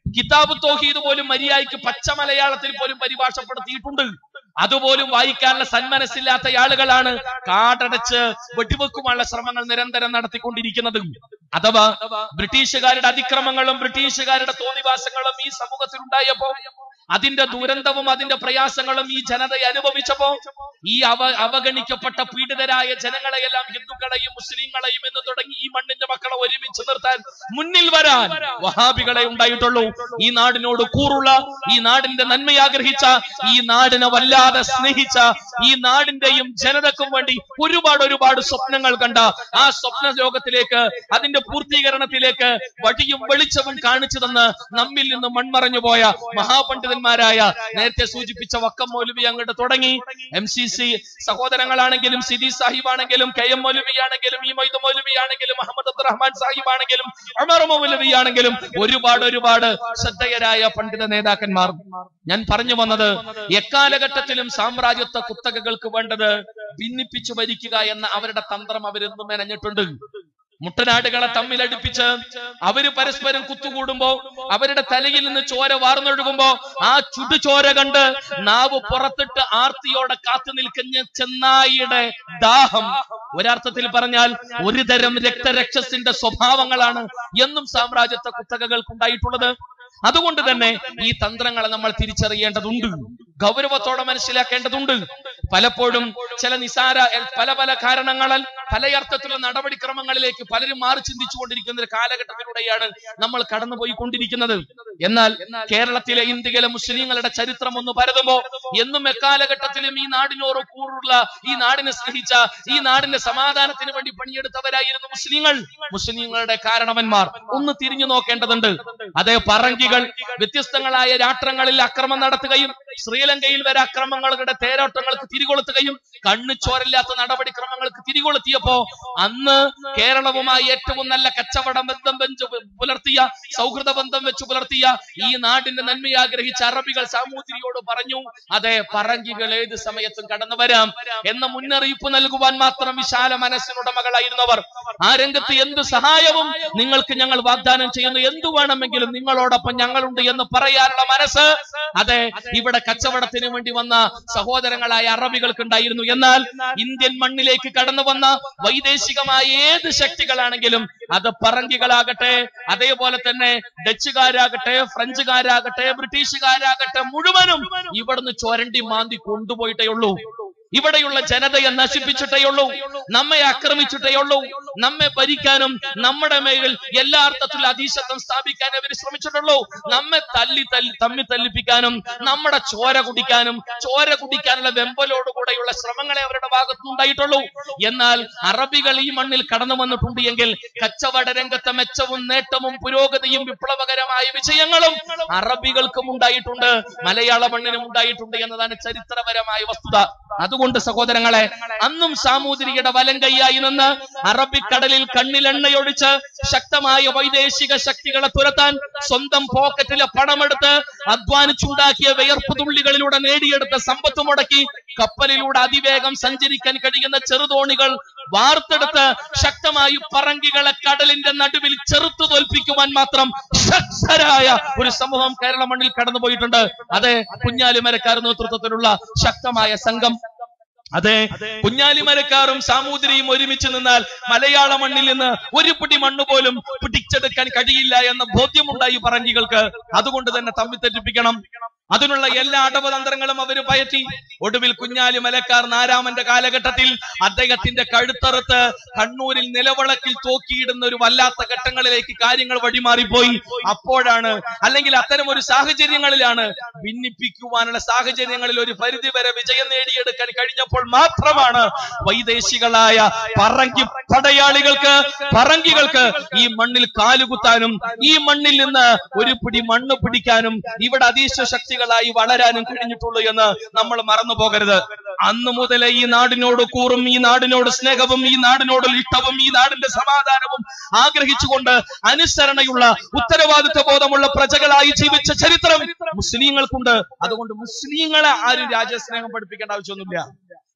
കിതാബ് തോഹീദ് പോലും മര്യാദയ്ക്ക് പച്ച മലയാളത്തിൽ പോലും പരിഭാഷപ്പെടുത്തിയിട്ടുണ്ട് അതുപോലും വായിക്കാനുള്ള സന്മനസ്സില്ലാത്ത ആളുകളാണ് കാടടച്ച് വെടിവെക്കുവാനുള്ള ശ്രമങ്ങൾ നിരന്തരം നടത്തിക്കൊണ്ടിരിക്കുന്നത് അഥവാ ബ്രിട്ടീഷുകാരുടെ അതിക്രമങ്ങളും ബ്രിട്ടീഷുകാരുടെ തോന്നിവാസങ്ങളും ഈ സമൂഹത്തിൽ ഉണ്ടായപ്പോ അതിന്റെ ദുരന്തവും അതിന്റെ പ്രയാസങ്ങളും ഈ ജനത അനുഭവിച്ചപ്പോ ഈ അവ അവഗണിക്കപ്പെട്ട പീഡിതരായ ജനങ്ങളെയെല്ലാം ഹിന്ദുക്കളെയും മുസ്ലിങ്ങളെയും എന്ന് തുടങ്ങി ഈ മണ്ണിന്റെ മക്കളെ ഒരുമിച്ച് നിർത്താൻ മുന്നിൽ വരാൻ വഹാബികളെ ഉണ്ടായിട്ടുള്ളൂ ഈ നാടിനോട് കൂറുള്ള ഈ നാടിന്റെ നന്മ ആഗ്രഹിച്ച ഈ നാടിനെ വല്ലാതെ സ്നേഹിച്ച ഈ നാടിന്റെയും ജനതക്കും വേണ്ടി ഒരുപാട് ഒരുപാട് സ്വപ്നങ്ങൾ കണ്ട ആ സ്വപ്ന ലോകത്തിലേക്ക് അതിന്റെ പൂർത്തീകരണത്തിലേക്ക് വഴിയും വെളിച്ചവും കാണിച്ചു തന്ന് നമ്മിൽ നിന്ന് മൺമറഞ്ഞു പോയ മഹാപണ്ഡിതന്മാരായ നേരത്തെ സൂചിപ്പിച്ച വക്കം മൗലവി അങ്ങോട്ട് തുടങ്ങി എം സി സി സഹോദരങ്ങളാണെങ്കിലും സിദി സാഹിബ് ആണെങ്കിലും കെ എം മൗലവി ആണെങ്കിലും ഈ മൊയ്ത് മൗലവി ആണെങ്കിലും മുഹമ്മദ് അബ്ദുറഹ്മാൻ സാഹിബ് ആണെങ്കിലും അമർ മൗലവി ആണെങ്കിലും ഒരുപാട് ഒരുപാട് ശ്രദ്ധേയരായ പണ്ഡിത നേതാക്കന്മാർ ഞാൻ പറഞ്ഞു വന്നത് എക്കാലഘട്ടത്തിലും സാമ്രാജ്യത്വ കുത്തകകൾക്ക് വേണ്ടത് ഭിന്നിപ്പിച്ചു ഭരിക്കുക എന്ന അവരുടെ തന്ത്രം അവരെന്നും മെനഞ്ഞിട്ടുണ്ട് മുട്ടനാടുകളെ തമ്മിലടുപ്പിച്ച് അവര് പരസ്പരം കുത്തുകൂടുമ്പോ അവരുടെ തലയിൽ നിന്ന് ചോര വാർന്നൊഴുകുമ്പോ ആ ചുടുചോര കണ്ട് നാവ് പുറത്തിട്ട് ആർത്തിയോടെ കാത്തു നിൽക്കുന്ന ചെന്നായിയുടെ ദാഹം ഒരർത്ഥത്തിൽ പറഞ്ഞാൽ ഒരു തരം രക്തരക്ഷസിന്റെ സ്വഭാവങ്ങളാണ് എന്നും സാമ്രാജ്യത്വ കുത്തകകൾക്കുണ്ടായിട്ടുള്ളത് അതുകൊണ്ട് തന്നെ ഈ തന്ത്രങ്ങളെ നമ്മൾ തിരിച്ചറിയേണ്ടതുണ്ട് ഗൗരവത്തോടെ മനസ്സിലാക്കേണ്ടതുണ്ട് പലപ്പോഴും ചില നിസാര പല പല കാരണങ്ങളാൽ പല അർത്ഥത്തിലുള്ള നടപടിക്രമങ്ങളിലേക്ക് പലരും മാറി ചിന്തിച്ചുകൊണ്ടിരിക്കുന്ന ഒരു കാലഘട്ടത്തിലൂടെയാണ് നമ്മൾ കടന്നുപോയിക്കൊണ്ടിരിക്കുന്നത് എന്നാൽ കേരളത്തിലെ ഇന്ത്യയിലെ മുസ്ലിങ്ങളുടെ ചരിത്രം ഒന്ന് പരതുമ്പോ എന്നും എക്കാലഘട്ടത്തിലും ഈ നാടിനോട് കൂറുള്ള ഈ നാടിനെ സ്നേഹിച്ച ഈ നാടിന്റെ സമാധാനത്തിന് വേണ്ടി പണിയെടുത്തവരായിരുന്നു മുസ്ലിങ്ങൾ മുസ്ലിങ്ങളുടെ കാരണവന്മാർ ഒന്ന് തിരിഞ്ഞു നോക്കേണ്ടതുണ്ട് അതേ പറങ്കികൾ വ്യത്യസ്തങ്ങളായ രാഷ്ട്രങ്ങളിൽ അക്രമം നടത്തുകയും ശ്രീലങ്കയിൽ വരെ അക്രമങ്ങളുടെ തേരോട്ടങ്ങൾക്ക് തിരികൊളുത്തുകയും കണ്ണു ചോരില്ലാത്ത നടപടിക്രമങ്ങൾക്ക് തിരികൊളുത്തിയപ്പോ അന്ന് കേരളവുമായി ഏറ്റവും നല്ല കച്ചവട ബന്ധം വെച്ച് പുലർത്തിയ സൗഹൃദ ബന്ധം വെച്ച് പുലർത്തിയ ഈ നാടിന്റെ നന്മ ആഗ്രഹിച്ച അറബികൾ സാമൂതിരിയോട് പറഞ്ഞു അതെ പറങ്കികൾ ഏത് സമയത്തും കടന്നു വരാം എന്ന മുന്നറിയിപ്പ് നൽകുവാൻ മാത്രം വിശാല മനസ്സിനുടമകളായിരുന്നവർ ആ രംഗത്ത് എന്ത് സഹായവും നിങ്ങൾക്ക് ഞങ്ങൾ വാഗ്ദാനം ചെയ്യുന്നു എന്തു വേണമെങ്കിലും നിങ്ങളോടൊപ്പം ഞങ്ങളുണ്ട് എന്ന് പറയാനുള്ള മനസ്സ് അതെ ഇവിടെ കച്ചവടത്തിന് വേണ്ടി വന്ന സഹോദരങ്ങളായ അറബികൾക്ക് ഉണ്ടായിരുന്നു എന്നാൽ ഇന്ത്യൻ മണ്ണിലേക്ക് കടന്നു വന്ന വൈദേശികമായ ഏത് ശക്തികളാണെങ്കിലും അത് പറങ്കികളാകട്ടെ അതേപോലെ തന്നെ ഡച്ചുകാരാകട്ടെ ഫ്രഞ്ചുകാരാകട്ടെ ബ്രിട്ടീഷുകാരാകട്ടെ മുഴുവനും ഇവിടുന്ന് ചൊരണ്ടി മാന്തി കൊണ്ടുപോയിട്ടേ ഉള്ളൂ ഇവിടെയുള്ള ജനതയെ നശിപ്പിച്ചിട്ടേ ഉള്ളൂ നമ്മെ ആക്രമിച്ചിട്ടേ ഉള്ളൂ നമ്മെ ഭരിക്കാനും നമ്മുടെ മേൽ എല്ലാ അർത്ഥത്തിലും അധീശത്വം സ്ഥാപിക്കാൻ അവർ ശ്രമിച്ചിട്ടുള്ളൂ നമ്മെ തല്ലി തല്ലി തമ്മി തല്ലിപ്പിക്കാനും നമ്മുടെ ചോര കുടിക്കാനും ചോര കുടിക്കാനുള്ള വെമ്പലോടുകൂടെയുള്ള ശ്രമങ്ങളെ അവരുടെ ഭാഗത്തുനിന്ന് ഉണ്ടായിട്ടുള്ളൂ എന്നാൽ അറബികൾ ഈ മണ്ണിൽ കടന്നു വന്നിട്ടുണ്ട് എങ്കിൽ കച്ചവട രംഗത്തെ മെച്ചവും നേട്ടവും പുരോഗതിയും വിപ്ലവകരമായ വിജയങ്ങളും അറബികൾക്കും ഉണ്ടായിട്ടുണ്ട് മലയാള മണ്ണിനും ഉണ്ടായിട്ടുണ്ട് എന്നതാണ് ചരിത്രപരമായ വസ്തുത അതുകൊണ്ട് സഹോദരങ്ങളെ അന്നും സാമൂതിരിയുടെ വലം കൈയായി നിന്ന് അറബിക്കടലിൽ കണ്ണിലെണ്ണയൊഴിച്ച് ശക്തമായ വൈദേശിക ശക്തികളെ തുരത്താൻ സ്വന്തം പോക്കറ്റിലെ പണമെടുത്ത് അധ്വാനിച്ചുണ്ടാക്കിയ വിയർപ്പ് തുള്ളികളിലൂടെ നേടിയെടുത്ത സമ്പത്ത് മുടക്കി കപ്പലിലൂടെ അതിവേഗം സഞ്ചരിക്കാൻ കഴിയുന്ന ചെറുതോണികൾ വാർത്തെടുത്ത് ശക്തമായി പറങ്കികളെ കടലിന്റെ നടുവിൽ ചെറുത്തു തോൽപ്പിക്കുവാൻ മാത്രം ശക്തരായ ഒരു സമൂഹം കേരള മണ്ണിൽ കടന്നുപോയിട്ടുണ്ട് അതെ കുഞ്ഞാലിമരക്കാർ നേതൃത്വത്തിലുള്ള ശക്തമായ സംഘം അതെ കുഞ്ഞാലിമരക്കാരും സാമൂതിരിയും ഒരുമിച്ച് നിന്നാൽ മലയാള മണ്ണിൽ നിന്ന് ഒരു പിടി മണ്ണ് പോലും പിടിച്ചെടുക്കാൻ കഴിയില്ല എന്ന ബോധ്യമുണ്ടായി പറങ്കികൾക്ക് അതുകൊണ്ട് തന്നെ തമ്മിൽ തെറ്റിപ്പിക്കണം അതിനുള്ള എല്ലാ അടവതന്ത്രങ്ങളും അവര് പയറ്റി ഒടുവിൽ കുഞ്ഞാലി മലക്കാർ നാരാമന്റെ കാലഘട്ടത്തിൽ അദ്ദേഹത്തിന്റെ കഴുത്തറുത്ത് കണ്ണൂരിൽ നിലവിളക്കിൽ തോക്കിയിടുന്ന ഒരു വല്ലാത്ത ഘട്ടങ്ങളിലേക്ക് കാര്യങ്ങൾ വഴിമാറിപ്പോയി അപ്പോഴാണ് അല്ലെങ്കിൽ അത്തരം ഒരു സാഹചര്യങ്ങളിലാണ് ഭിന്നിപ്പിക്കുവാനുള്ള സാഹചര്യങ്ങളിൽ ഒരു പരിധി വരെ വിജയം നേടിയെടുക്കാൻ കഴിഞ്ഞപ്പോൾ മാത്രമാണ് വൈദേശികളായ പറങ്കി പടയാളികൾക്ക് പറങ്കികൾക്ക് ഈ മണ്ണിൽ കാലുകുത്താനും ഈ മണ്ണിൽ നിന്ന് ഒരു പിടി മണ്ണ് പിടിക്കാനും ഇവിടെ അതീശ ശക്തികളായി വളരാനും കഴിഞ്ഞിട്ടുള്ളൂ എന്ന് നമ്മൾ മറന്നു പോകരുത് അന്ന് മുതലേ ഈ നാടിനോട് കൂറും ഈ നാടിനോട് സ്നേഹവും ഈ നാടിനോട് ഇഷ്ടവും ഈ നാടിന്റെ സമാധാനവും ആഗ്രഹിച്ചുകൊണ്ട് അനുസരണയുള്ള ഉത്തരവാദിത്വ ബോധമുള്ള പ്രജകളായി ജീവിച്ച ചരിത്രം മുസ്ലിങ്ങൾക്കുണ്ട് അതുകൊണ്ട് മുസ്ലിങ്ങളെ ആരും രാജ്യസ്നേഹം പഠിപ്പിക്കേണ്ട ആവശ്യമൊന്നുമില്ല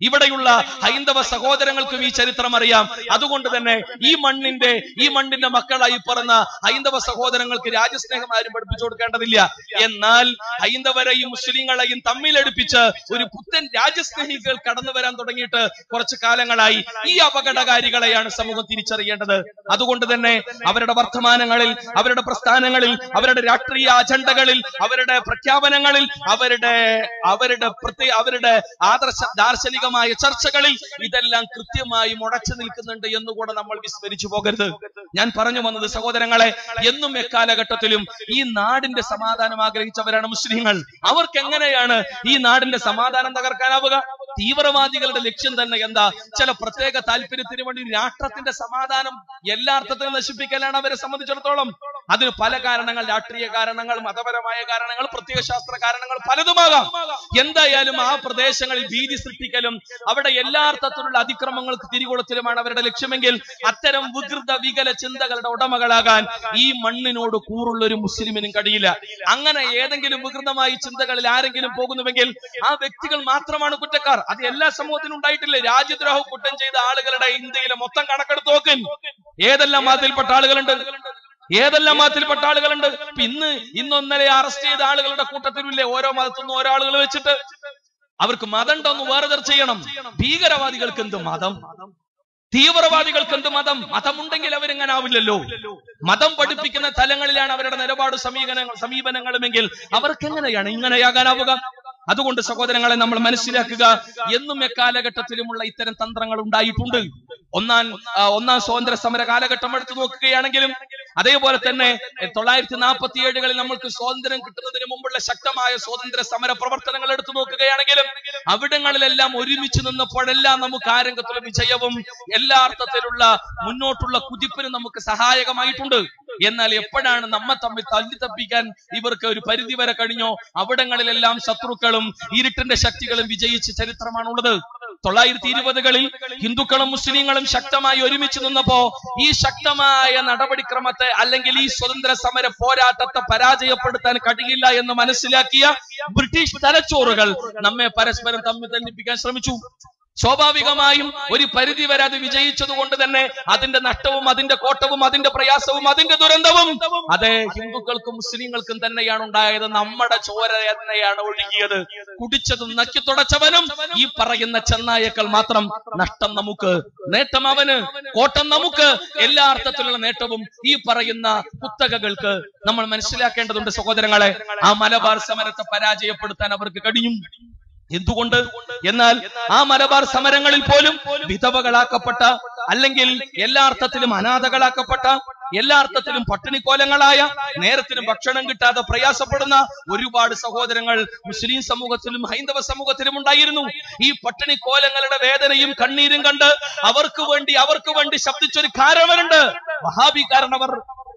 ഇവിടെയുള്ള ഹൈന്ദവ സഹോദരങ്ങൾക്കും ഈ ചരിത്രം അറിയാം അതുകൊണ്ട് തന്നെ ഈ മണ്ണിന്റെ ഈ മണ്ണിന്റെ മക്കളായി പറഞ്ഞ ഹൈന്ദവ സഹോദരങ്ങൾക്ക് രാജ്യസ്നേഹം ആരും പഠിപ്പിച്ചു കൊടുക്കേണ്ടതില്ല എന്നാൽ ഹൈന്ദവരെയും മുസ്ലിങ്ങളെയും തമ്മിലടുപ്പിച്ച് ഒരു പുത്തൻ രാജ്യസ്നേഹികൾ കടന്നു വരാൻ തുടങ്ങിയിട്ട് കുറച്ചു കാലങ്ങളായി ഈ അപകടകാരികളെയാണ് സമൂഹം തിരിച്ചറിയേണ്ടത് അതുകൊണ്ട് തന്നെ അവരുടെ വർത്തമാനങ്ങളിൽ അവരുടെ പ്രസ്ഥാനങ്ങളിൽ അവരുടെ രാഷ്ട്രീയ അജണ്ടകളിൽ അവരുടെ പ്രഖ്യാപനങ്ങളിൽ അവരുടെ അവരുടെ പ്രത്യേക അവരുടെ ആദർശ ദാർശനികമായ ചർച്ചകളിൽ ഇതെല്ലാം കൃത്യമായി മുടച്ചു നിൽക്കുന്നുണ്ട് എന്നുകൂടെ നമ്മൾ വിസ്മരിച്ചു പോകരുത് ഞാൻ പറഞ്ഞു വന്നത് സഹോദരങ്ങളെ എന്നും എക്കാലഘട്ടത്തിലും ഈ നാടിന്റെ സമാധാനം ആഗ്രഹിച്ചവരാണ് മുസ്ലിങ്ങൾ അവർക്ക് എങ്ങനെയാണ് ഈ നാടിന്റെ സമാധാനം തകർക്കാനാവുക തീവ്രവാദികളുടെ ലക്ഷ്യം തന്നെ എന്താ ചില പ്രത്യേക താല്പര്യത്തിന് വേണ്ടി രാഷ്ട്രത്തിന്റെ സമാധാനം എല്ലാ അർത്ഥത്തിലും നശിപ്പിക്കലാണ് അവരെ സംബന്ധിച്ചിടത്തോളം അതിന് പല കാരണങ്ങൾ രാഷ്ട്രീയ കാരണങ്ങൾ മതപരമായ കാരണങ്ങൾ പ്രത്യേക ശാസ്ത്ര കാരണങ്ങൾ പലതുമാകാം എന്തായാലും ആ പ്രദേശങ്ങളിൽ ഭീതി സൃഷ്ടിക്കലും അവിടെ എല്ലാ അർത്ഥത്തിലുള്ള അതിക്രമങ്ങൾക്ക് തിരികൊളുത്തലുമാണ് അവരുടെ ലക്ഷ്യമെങ്കിൽ അത്തരം വികൃത വികല ചിന്തകളുടെ ഉടമകളാകാൻ ഈ മണ്ണിനോട് കൂറുള്ള ഒരു മുസ്ലിമിനും കഴിയില്ല അങ്ങനെ ഏതെങ്കിലും വികൃതമായി ചിന്തകളിൽ ആരെങ്കിലും പോകുന്നുവെങ്കിൽ ആ വ്യക്തികൾ മാത്രമാണ് കുറ്റക്കാർ അത് എല്ലാ സമൂഹത്തിനും ഉണ്ടായിട്ടില്ല രാജ്യദ്രോഹ കുറ്റം ചെയ്ത ആളുകളുടെ ഇന്ത്യയിലെ മൊത്തം കണക്കെടുത്ത് നോക്കും ഏതെല്ലാം മതത്തിൽപ്പെട്ട ആളുകളുണ്ട് ഏതെല്ലാം മതത്തിൽപ്പെട്ട ആളുകളുണ്ട് ഇപ്പൊ ഇന്ന് ഇന്നൊന്നലെ അറസ്റ്റ് ചെയ്ത ആളുകളുടെ കൂട്ടത്തിലില്ലേ ഓരോ മതത്തുനിന്നും ഓരോ ആളുകൾ വെച്ചിട്ട് അവർക്ക് മതം ഉണ്ടോന്ന് വേർതിർ ചെയ്യണം ഭീകരവാദികൾക്ക് എന്ത് മതം തീവ്രവാദികൾക്ക് എന്ത് മതം മതമുണ്ടെങ്കിൽ അവരിങ്ങനെ ആവില്ലല്ലോ മതം പഠിപ്പിക്കുന്ന തലങ്ങളിലാണ് അവരുടെ നിലപാട് സമീപനങ്ങൾ സമീപനങ്ങളുമെങ്കിൽ അവർക്ക് എങ്ങനെയാണ് ഇങ്ങനെയാകാനാവുക അതുകൊണ്ട് സഹോദരങ്ങളെ നമ്മൾ മനസ്സിലാക്കുക എന്നും എക്കാലഘട്ടത്തിലുമുള്ള ഇത്തരം തന്ത്രങ്ങൾ ഉണ്ടായിട്ടുണ്ട് ഒന്നാം ആ, ഒന്നാം സ്വാതന്ത്ര്യ സമര കാലഘട്ടം എടുത്തു നോക്കുകയാണെങ്കിലും അതേപോലെ തന്നെ എ, തൊള്ളായിരത്തി നാൽപ്പത്തി ഏഴുകളിൽ നമ്മൾക്ക് സ്വാതന്ത്ര്യം കിട്ടുന്നതിന് മുമ്പുള്ള ശക്തമായ സ്വാതന്ത്ര്യ സമര പ്രവർത്തനങ്ങൾ എടുത്തു നോക്കുകയാണെങ്കിലും അവിടങ്ങളിലെല്ലാം ഒരുമിച്ച് നിന്നപ്പോഴെല്ലാം നമുക്ക് ആ രംഗത്തുള്ള വിജയവും എല്ലാ അർത്ഥത്തിലുള്ള മുന്നോട്ടുള്ള കുതിപ്പിനും നമുക്ക് സഹായകമായിട്ടുണ്ട് എന്നാൽ എപ്പോഴാണ് നമ്മെ തമ്മിൽ തല്ലിത്തപ്പിക്കാൻ ഇവർക്ക് ഒരു പരിധി വരെ കഴിഞ്ഞോ അവിടങ്ങളിലെല്ലാം ശത്രുക്കളും ഇരുട്ടിന്റെ ശക്തികളും വിജയിച്ച ചരിത്രമാണുള്ളത് തൊള്ളായിരത്തി ഇരുപതുകളിൽ ഹിന്ദുക്കളും മുസ്ലിങ്ങളും ശക്തമായി ഒരുമിച്ച് നിന്നപ്പോ ഈ ശക്തമായ നടപടിക്രമത്തെ അല്ലെങ്കിൽ ഈ സ്വതന്ത്ര സമര പോരാട്ടത്തെ പരാജയപ്പെടുത്താൻ കഴിയില്ല എന്ന് മനസ്സിലാക്കിയ ബ്രിട്ടീഷ് തലച്ചോറുകൾ നമ്മെ പരസ്പരം തമ്മിൽ തല്ലിപ്പിക്കാൻ ശ്രമിച്ചു സ്വാഭാവികമായും ഒരു പരിധി വരെ അത് വിജയിച്ചത് കൊണ്ട് തന്നെ അതിന്റെ നഷ്ടവും അതിന്റെ കോട്ടവും അതിന്റെ പ്രയാസവും അതിന്റെ ദുരന്തവും അതെ ഹിന്ദുക്കൾക്കും മുസ്ലിങ്ങൾക്കും തന്നെയാണ് ഉണ്ടായത് നമ്മുടെ ചോര തന്നെയാണ് ഒഴുകിയത് കുടിച്ചതും നക്കി തുടച്ചവനും ഈ പറയുന്ന ചെന്നായക്കൾ മാത്രം നഷ്ടം നമുക്ക് നേട്ടം അവന് കോട്ടം നമുക്ക് എല്ലാ അർത്ഥത്തിലുള്ള നേട്ടവും ഈ പറയുന്ന കുത്തകകൾക്ക് നമ്മൾ മനസ്സിലാക്കേണ്ടതുണ്ട് സഹോദരങ്ങളെ ആ മലബാർ സമരത്തെ പരാജയപ്പെടുത്താൻ അവർക്ക് കഴിയും എന്തുകൊണ്ട് എന്നാൽ ആ മലബാർ സമരങ്ങളിൽ പോലും വിധവകളാക്കപ്പെട്ട അല്ലെങ്കിൽ എല്ലാ അർത്ഥത്തിലും അനാഥകളാക്കപ്പെട്ട എല്ലാ അർത്ഥത്തിലും പട്ടിണിക്കോലങ്ങളായ നേരത്തിനും ഭക്ഷണം കിട്ടാതെ പ്രയാസപ്പെടുന്ന ഒരുപാട് സഹോദരങ്ങൾ മുസ്ലിം സമൂഹത്തിലും ഹൈന്ദവ സമൂഹത്തിലും ഉണ്ടായിരുന്നു ഈ പട്ടിണിക്കോലങ്ങളുടെ വേദനയും കണ്ണീരും കണ്ട് അവർക്ക് വേണ്ടി അവർക്ക് വേണ്ടി ശബ്ദിച്ചൊരു കാരണവരുണ്ട് വഹാബി കാരണവർ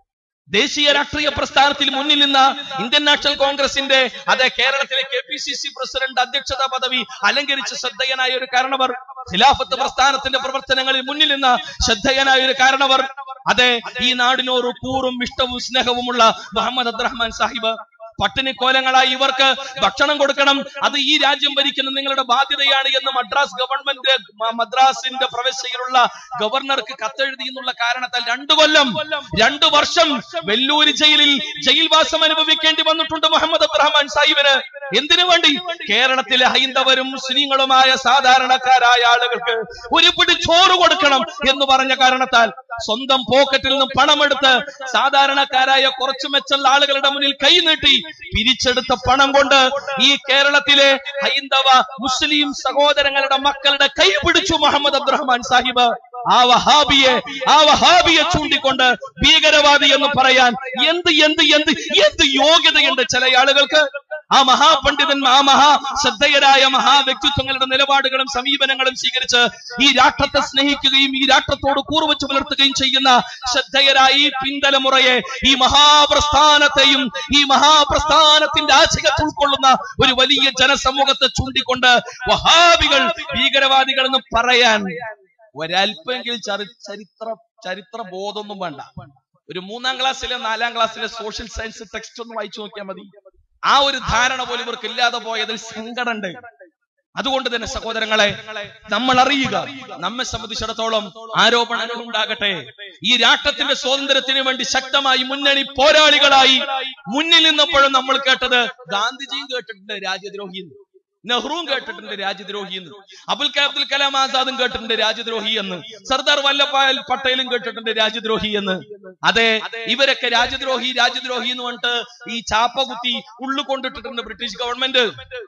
ദേശീയ രാഷ്ട്രീയ പ്രസ്ഥാനത്തിൽ മുന്നിൽ നിന്ന ഇന്ത്യൻ നാഷണൽ കോൺഗ്രസിന്റെ അതെ കേരളത്തിലെ K P C C president അധ്യക്ഷതാ പദവി അലങ്കരിച്ച ശ്രദ്ധേയനായ ഒരു കാരണവർ ഖിലാഫത്ത് പ്രസ്ഥാനത്തിന്റെ പ്രവർത്തനങ്ങളിൽ മുന്നിൽ നിന്ന ശ്രദ്ധേയനായ ഒരു കാരണവർ അതെ ഈ നാടിനോട് കൂറും ഇഷ്ടവും സ്നേഹവുമുള്ള മുഹമ്മദ് അബ്ദുറഹ്മാൻ സാഹിബ് പട്ടിണിക്കോലങ്ങളായി ഇവർക്ക് ഭക്ഷണം കൊടുക്കണം അത് ഈ രാജ്യം ഭരിക്കുന്ന നിങ്ങളുടെ ബാധ്യതയാണ് എന്ന് മദ്രാസ് ഗവൺമെന്റ് മ- മദ്രാസിന്റെ പ്രവിശ്യയിലുള്ള ഗവർണർക്ക് കത്തെഴുതി എന്നുള്ള കാരണത്താൽ രണ്ടു കൊല്ലം രണ്ടു വർഷം വെല്ലൂര് ജയിലിൽ ജയിൽവാസം അനുഭവിക്കേണ്ടി വന്നിട്ടുണ്ട് മുഹമ്മദ് അബ്രഹ്മാൻ സാഹിബിന് എന്തിനു വേണ്ടി കേരളത്തിലെ ഹൈന്ദവരും മുസ്ലിങ്ങളുമായ സാധാരണക്കാരായ ആളുകൾക്ക് ഒരു പിടി ചോറ് കൊടുക്കണം എന്ന് പറഞ്ഞ കാരണത്താൽ സ്വന്തം പോക്കറ്റിൽ നിന്ന് പണമെടുത്ത് സാധാരണക്കാരായ കുറച്ചു മെച്ചുള്ള ആളുകളുടെ മുന്നിൽ കൈ നീട്ടി പിരിച്ചെടുത്ത പണം കൊണ്ട് ഈ കേരളത്തിലെ ഹൈന്ദവ മുസ്ലിം സഹോദരങ്ങളുടെ മക്കളുടെ കൈ പിടിച്ചു മുഹമ്മദ് അബ്ദുറഹ്മാൻ സാഹിബ് ആ വഹാബിയെ ആ വഹാബിയെ ചൂണ്ടിക്കൊണ്ട് ഭീകരവാദി എന്ന് പറയാൻ എന്ത് എന്ത് എന്ത് എന്ത് യോഗ്യതയുണ്ട് ചില ആളുകൾക്ക് ആ മഹാപണ്ഡിതൻ ആ മഹാ ശ്രദ്ധേയരായ മഹാവ്യക്തിത്വങ്ങളുടെ നിലപാടുകളും സമീപനങ്ങളും സ്വീകരിച്ച് ഈ രാഷ്ട്രത്തെ സ്നേഹിക്കുകയും ഈ രാഷ്ട്രത്തോട് കൂറുവച്ച് പുലർത്തുകയും ചെയ്യുന്ന ശ്രദ്ധേയരായ ഈ പിന്തലമുറയെ ഈ മഹാപ്രസ്ഥാനത്തെയും ഈ മഹാപ്രസ്ഥാനത്തിന്റെ ആശയത്തെ ഉൾക്കൊള്ളുന്ന ഒരു വലിയ ജനസമൂഹത്തെ ചൂണ്ടിക്കൊണ്ട് വഹാബികൾ ഭീകരവാദികൾ എന്ന് പറയാൻ ഒരല്പമെങ്കിലും ചരി- ചരിത്ര ചരിത്ര ബോധമൊന്നും വേണ്ട ഒരു മൂന്നാം ക്ലാസ്സിലെ നാലാം ക്ലാസ്സിലെ സോഷ്യൽ സയൻസ് ടെക്സ്റ്റ് ഒന്ന് വായിച്ചു നോക്കിയാൽ മതി ആ ഒരു ധാരണ പോലും ഇവർക്ക് ഇല്ലാതെ പോയതിൽ സങ്കടമുണ്ട് അതുകൊണ്ട് തന്നെ സഹോദരങ്ങളെ നമ്മൾ അറിയുക നമ്മെ സംബന്ധിച്ചിടത്തോളം ആരോപണങ്ങൾ ഉണ്ടാകട്ടെ ഈ രാഷ്ട്രത്തിന്റെ സ്വാതന്ത്ര്യത്തിന് വേണ്ടി ശക്തമായി മുന്നണി പോരാളികളായി മുന്നിൽ നിന്നപ്പോഴും നമ്മൾ കേട്ടത് ഗാന്ധിജിയും കേട്ടിട്ടുണ്ട് രാജ്യദ്രോഹി എന്ന് നെഹ്റുവും കേട്ടിട്ടുണ്ട് രാജ്യദ്രോഹി എന്ന് അബുൽ ക- അബ്ദുൽ കലാം ആസാദും കേട്ടിട്ടുണ്ട് രാജ്യദ്രോഹി എന്ന് സർദാർ വല്ലഭായ് പട്ടേലും കേട്ടിട്ടുണ്ട് രാജ്യദ്രോഹി എന്ന് അതെ ഇവരൊക്കെ രാജ്യദ്രോഹി രാജ്യദ്രോഹി എന്ന് പറഞ്ഞിട്ട് ഈ ചാപ്പ കുത്തി ഉള്ളു കൊണ്ടിട്ടിട്ടുണ്ട് ബ്രിട്ടീഷ് ഗവൺമെന്റ്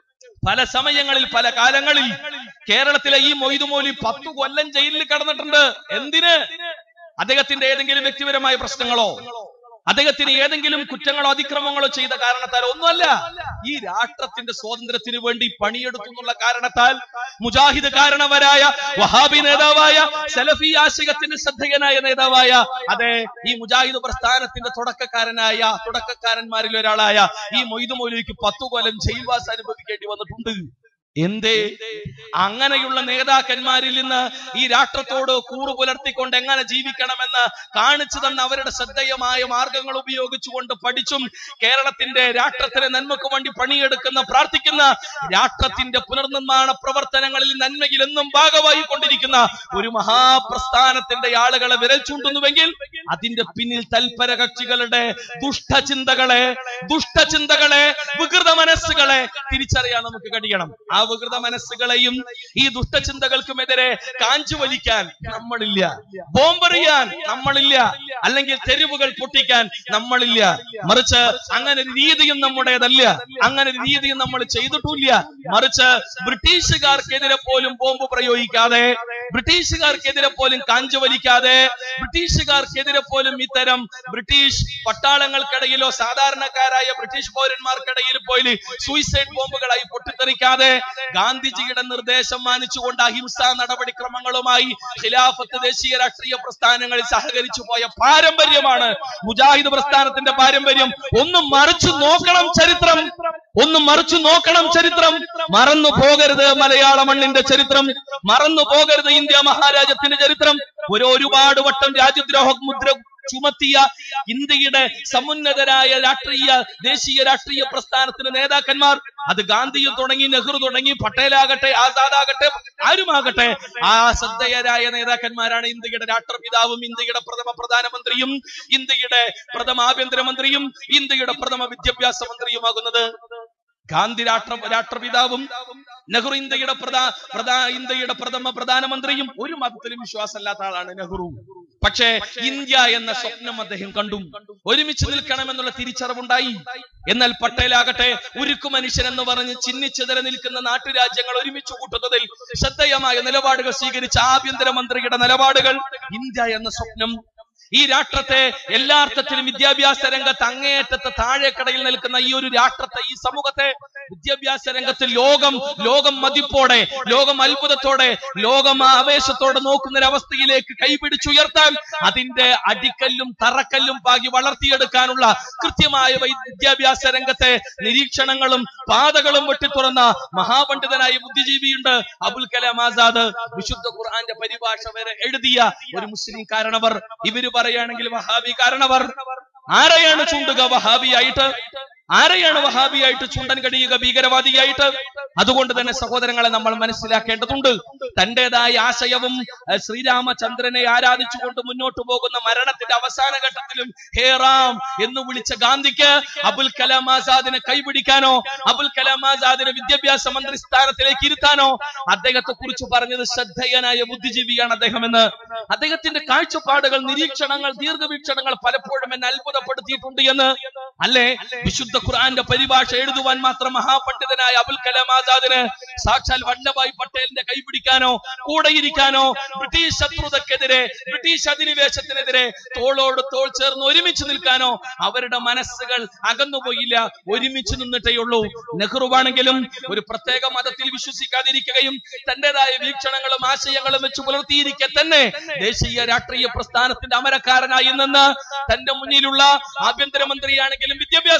പല സമയങ്ങളിൽ പല കാലങ്ങളിൽ കേരളത്തിലെ ഈ മൊയ്തുമോലി പത്തു കൊല്ലം ജയിലിൽ കടന്നിട്ടുണ്ട് എന്തിന് അദ്ദേഹത്തിന്റെ ഏതെങ്കിലും വ്യക്തിപരമായ പ്രശ്നങ്ങളോ അദ്ദേഹത്തിന് ഏതെങ്കിലും കുറ്റങ്ങളോ അതിക്രമങ്ങളോ ചെയ്ത കാരണത്താൽ ഒന്നുമല്ല ഈ രാഷ്ട്രത്തിന്റെ സ്വാതന്ത്ര്യത്തിന് വേണ്ടി പണിയെടുത്തു എന്നുള്ള കാരണത്താൽ മുജാഹിദ് കാരണവരായ വഹാബി നേതാവായ സലഫി ആശയത്തിന്റെ ശ്രദ്ധേയനായ നേതാവായ അതെ ഈ മുജാഹിദ് പ്രസ്ഥാനത്തിന്റെ തുടക്കക്കാരനായ തുടക്കക്കാരന്മാരിൽ ഒരാളായ ഈ മൊയ്തു മൗലിക്ക് പത്തു കൊല്ലം ജയിൽവാസം അനുഭവിക്കേണ്ടി വന്നിട്ടുണ്ട് എന്തേ അങ്ങനെയുള്ള നേതാക്കന്മാരിൽ നിന്ന് ഈ രാഷ്ട്രത്തോട് കൂറു പുലർത്തിക്കൊണ്ട് എങ്ങനെ ജീവിക്കണമെന്ന് കാണിച്ചു തന്ന അവരുടെ ശ്രദ്ധേയമായ മാർഗങ്ങൾ ഉപയോഗിച്ചുകൊണ്ട് പഠിച്ചും കേരളത്തിന്റെ രാഷ്ട്രത്തിന് നന്മക്ക് വേണ്ടി പണിയെടുക്കുന്ന പ്രാർത്ഥിക്കുന്ന രാഷ്ട്രത്തിന്റെ പുനർനിർമ്മാണ പ്രവർത്തനങ്ങളിൽ നന്മയിൽ എന്നും ഭാഗമായി കൊണ്ടിരിക്കുന്ന ഒരു മഹാപ്രസ്ഥാനത്തിന്റെ ആളുകളെ വിരൽ ചൂണ്ടുന്നുവെങ്കിൽ അതിന്റെ പിന്നിൽ തൽപര കക്ഷികളുടെ ദുഷ്ടചിന്തകളെ ദുഷ്ടചിന്തകളെ വികൃത മനസ്സുകളെ തിരിച്ചറിയാൻ നമുക്ക് കഴിയണം ആ വികൃത മനസ്സുകളെയും ഈ ദുഷ്ടചിന്തകൾക്കുമെതിരെ കാഞ്ചു വലിക്കാൻ നമ്മളില്ല ബോംബെറിയാൻ നമ്മളില്ല അല്ലെങ്കിൽ തെരുവുകൾ പൊട്ടിക്കാൻ നമ്മളില്ല മറിച്ച് അങ്ങനെ ഒരു രീതിയും നമ്മുടേതല്ല അങ്ങനെ ഒരു രീതിയും നമ്മൾ ചെയ്തിട്ടില്ല മറിച്ച് ബ്രിട്ടീഷുകാർക്കെതിരെ പോലും ബോംബ് പ്രയോഗിക്കാതെ ബ്രിട്ടീഷുകാർക്കെതിരെ പോലും കാഞ്ചു വലിക്കാതെ ബ്രിട്ടീഷുകാർക്കെതിരെ പോലും ഇത്തരം ബ്രിട്ടീഷ് പട്ടാളങ്ങൾക്കിടയിലോ സാധാരണക്കാരായ ബ്രിട്ടീഷ് പൗരന്മാർക്കിടയിൽ പോലും സൂയിസൈഡ് ബോംബുകളായി പൊട്ടിത്തെറിക്കാതെ ഗാന്ധിജിയുടെ നിർദ്ദേശം മാനിച്ചുകൊണ്ട് അഹിംസാ നടപടിക്രമങ്ങളുമായി ഖിലാഫത്ത് ദേശീയ രാഷ്ട്രീയ പ്രസ്ഥാനങ്ങളിൽ സഹകരിച്ചു പോയ പാരമ്പര്യമാണ് മുജാഹിദ് പ്രസ്ഥാനത്തിന്റെ പാരമ്പര്യം ഒന്നും മറിച്ചു നോക്കണം ചരിത്രം ഒന്നും മറിച്ചു നോക്കണം ചരിത്രം മറന്നു പോകരുത് മലയാള മണ്ണിന്റെ ചരിത്രം മറന്നു പോകരുത് ഇന്ത്യ മഹാരാജ്യത്തിന്റെ ചരിത്രം ഒരു ഒരുപാട് വട്ടം രാജ്യദ്രോഹ മുദ്ര ചുമത്തിയ ഇന്ത്യയുടെ സമുന്നതരായ രാഷ്ട്രീയ ദേശീയ രാഷ്ട്രീയ പ്രസ്ഥാനത്തിന്റെ നേതാക്കന്മാർ അത് ഗാന്ധിയും തുടങ്ങി നെഹ്റു തുടങ്ങി പട്ടേലാകട്ടെ ആസാദ് ആകട്ടെ ആരുമാകട്ടെ ആ ശ്രദ്ധേയരായ നേതാക്കന്മാരാണ് ഇന്ത്യയുടെ രാഷ്ട്രപിതാവും ഇന്ത്യയുടെ പ്രഥമ പ്രധാനമന്ത്രിയും ഇന്ത്യയുടെ പ്രഥമ ആഭ്യന്തരമന്ത്രിയും ഇന്ത്യയുടെ പ്രഥമ വിദ്യാഭ്യാസ മന്ത്രിയുമാകുന്നത് ഗാന്ധി രാഷ്ട്ര രാഷ്ട്രപിതാവും നെഹ്റു ഇന്ത്യയുടെ പ്രധാ പ്രധാ ഇന്ത്യയുടെ പ്രഥമ പ്രധാനമന്ത്രിയും ഒരു മതത്തിലും വിശ്വാസമില്ലാത്ത ആളാണ് നെഹ്റു പക്ഷേ ഇന്ത്യ എന്ന സ്വപ്നം അദ്ദേഹം കണ്ടു ഒരുമിച്ച് നിൽക്കണമെന്നുള്ള തിരിച്ചറിവുണ്ടായി എന്നാൽ പട്ടേലാകട്ടെ ഉരുക്കു മനുഷ്യൻ എന്ന് പറഞ്ഞ് ചിന്നിച്ചെതിര നിൽക്കുന്ന നാട്ടുരാജ്യങ്ങൾ ഒരുമിച്ച് കൂട്ടുന്നതിൽ ശ്രദ്ധേയമായ നിലപാടുകൾ സ്വീകരിച്ച ആഭ്യന്തരമന്ത്രിയുടെ നിലപാടുകൾ ഇന്ത്യ എന്ന സ്വപ്നം ഈ രാഷ്ട്രത്തെ എല്ലാ അർത്ഥത്തിലും വിദ്യാഭ്യാസ രംഗത്ത് അങ്ങേയറ്റത്തെ താഴേക്കടയിൽ നിൽക്കുന്ന ഈ ഒരു രാഷ്ട്രത്തെ ഈ സമൂഹത്തെ വിദ്യാഭ്യാസ രംഗത്ത് ലോകം ലോകം മതിപ്പോടെ ലോകം അത്ഭുതത്തോടെ ലോകം ആവേശത്തോടെ നോക്കുന്ന ഒരു അവസ്ഥയിലേക്ക് കൈപിടിച്ചുയർത്താൻ അതിന്റെ അടിക്കല്ലും തറക്കല്ലും പാകി വളർത്തിയെടുക്കാനുള്ള കൃത്യമായ വൈ- വിദ്യാഭ്യാസ രംഗത്തെ നിരീക്ഷണങ്ങളും പാതകളും വെട്ടിത്തുറന്ന മഹാപണ്ഡിതനായ ബുദ്ധിജീവിയുണ്ട് അബുൽ കലാം ആസാദ് വിശുദ്ധ ഖുർആന്റെ പരിഭാഷ വരെ എഴുതിയ ഒരു മുസ്ലിം കാരണവർ ഇവര് പറയുകയാണെങ്കിൽ വഹാബി കാരണവർ ആരെയാണ് ചൂണ്ടുക വഹാബിയായിട്ട് ആരെയാണ് വഹാബിയായിട്ട് ചൂണ്ടൻ കഴിയുക ഭീകരവാദിയായിട്ട് അതുകൊണ്ട് തന്നെ സഹോദരങ്ങളെ നമ്മൾ മനസ്സിലാക്കേണ്ടതുണ്ട് തന്റേതായ ആശയവും അഹ് ശ്രീരാമചന്ദ്രനെ ആരാധിച്ചുകൊണ്ട് മുന്നോട്ട് പോകുന്ന മരണത്തിന്റെ അവസാന ഘട്ടത്തിലും ഹേ റാം എന്ന് വിളിച്ച ഗാന്ധിക്ക് അബുൽ കലാം ആസാദിനെ കൈപിടിക്കാനോ അബുൽ കലാം ആസാദിനെ വിദ്യാഭ്യാസ മന്ത്രി സ്ഥാനത്തിലേക്ക് ഇരുത്താനോ അദ്ദേഹത്തെ കുറിച്ച് പറഞ്ഞത് ശ്രദ്ധേയനായ ബുദ്ധിജീവിയാണ് അദ്ദേഹം എന്ന് അദ്ദേഹത്തിന്റെ കാഴ്ചപ്പാടുകൾ നിരീക്ഷണങ്ങൾ ദീർഘവീക്ഷണങ്ങൾ പലപ്പോഴും എന്നെ അത്ഭുതപ്പെടുത്തിയിട്ടുണ്ട് എന്ന് അല്ലേ വിശുദ്ധ ഖുർആന്റെ പരിഭാഷ എഴുതുവാൻ മാത്രം മഹാപണ്ഡിതനായ അബുൽ കലാം ആസാദിന് സാക്ഷാൽ വല്ലഭായ് പട്ടേലിന്റെ കൈപിടിക്കാനോ കൂടെയിരിക്കാനോ ബ്രിട്ടീഷ് ശത്രുതക്കെതിരെ ബ്രിട്ടീഷ് അധിനിവേശത്തിനെതിരെ തോളോട് തോൾ ചേർന്ന് ഒരുമിച്ച് നിൽക്കാനോ അവരുടെ മനസ്സുകൾ അകന്നുപോയില്ല ഒരുമിച്ച് നിന്നിട്ടേ ഉള്ളൂ നെഹ്റുവാണെങ്കിലും ഒരു പ്രത്യേക മതത്തിൽ വിശ്വസിക്കാതിരിക്കുകയും തന്റേതായ വീക്ഷണങ്ങളും ആശയങ്ങളും വെച്ച് പുലർത്തിയിരിക്കെ തന്നെ ദേശീയ രാഷ്ട്രീയ പ്രസ്ഥാനത്തിന്റെ അമരക്കാരനായി നിന്ന് തന്റെ മുന്നിലുള്ള ആഭ്യന്തരമന്ത്രിയാണെങ്കിലും വിദ്യാഭ്യാസ മന്ത്രിയാണെങ്കിലും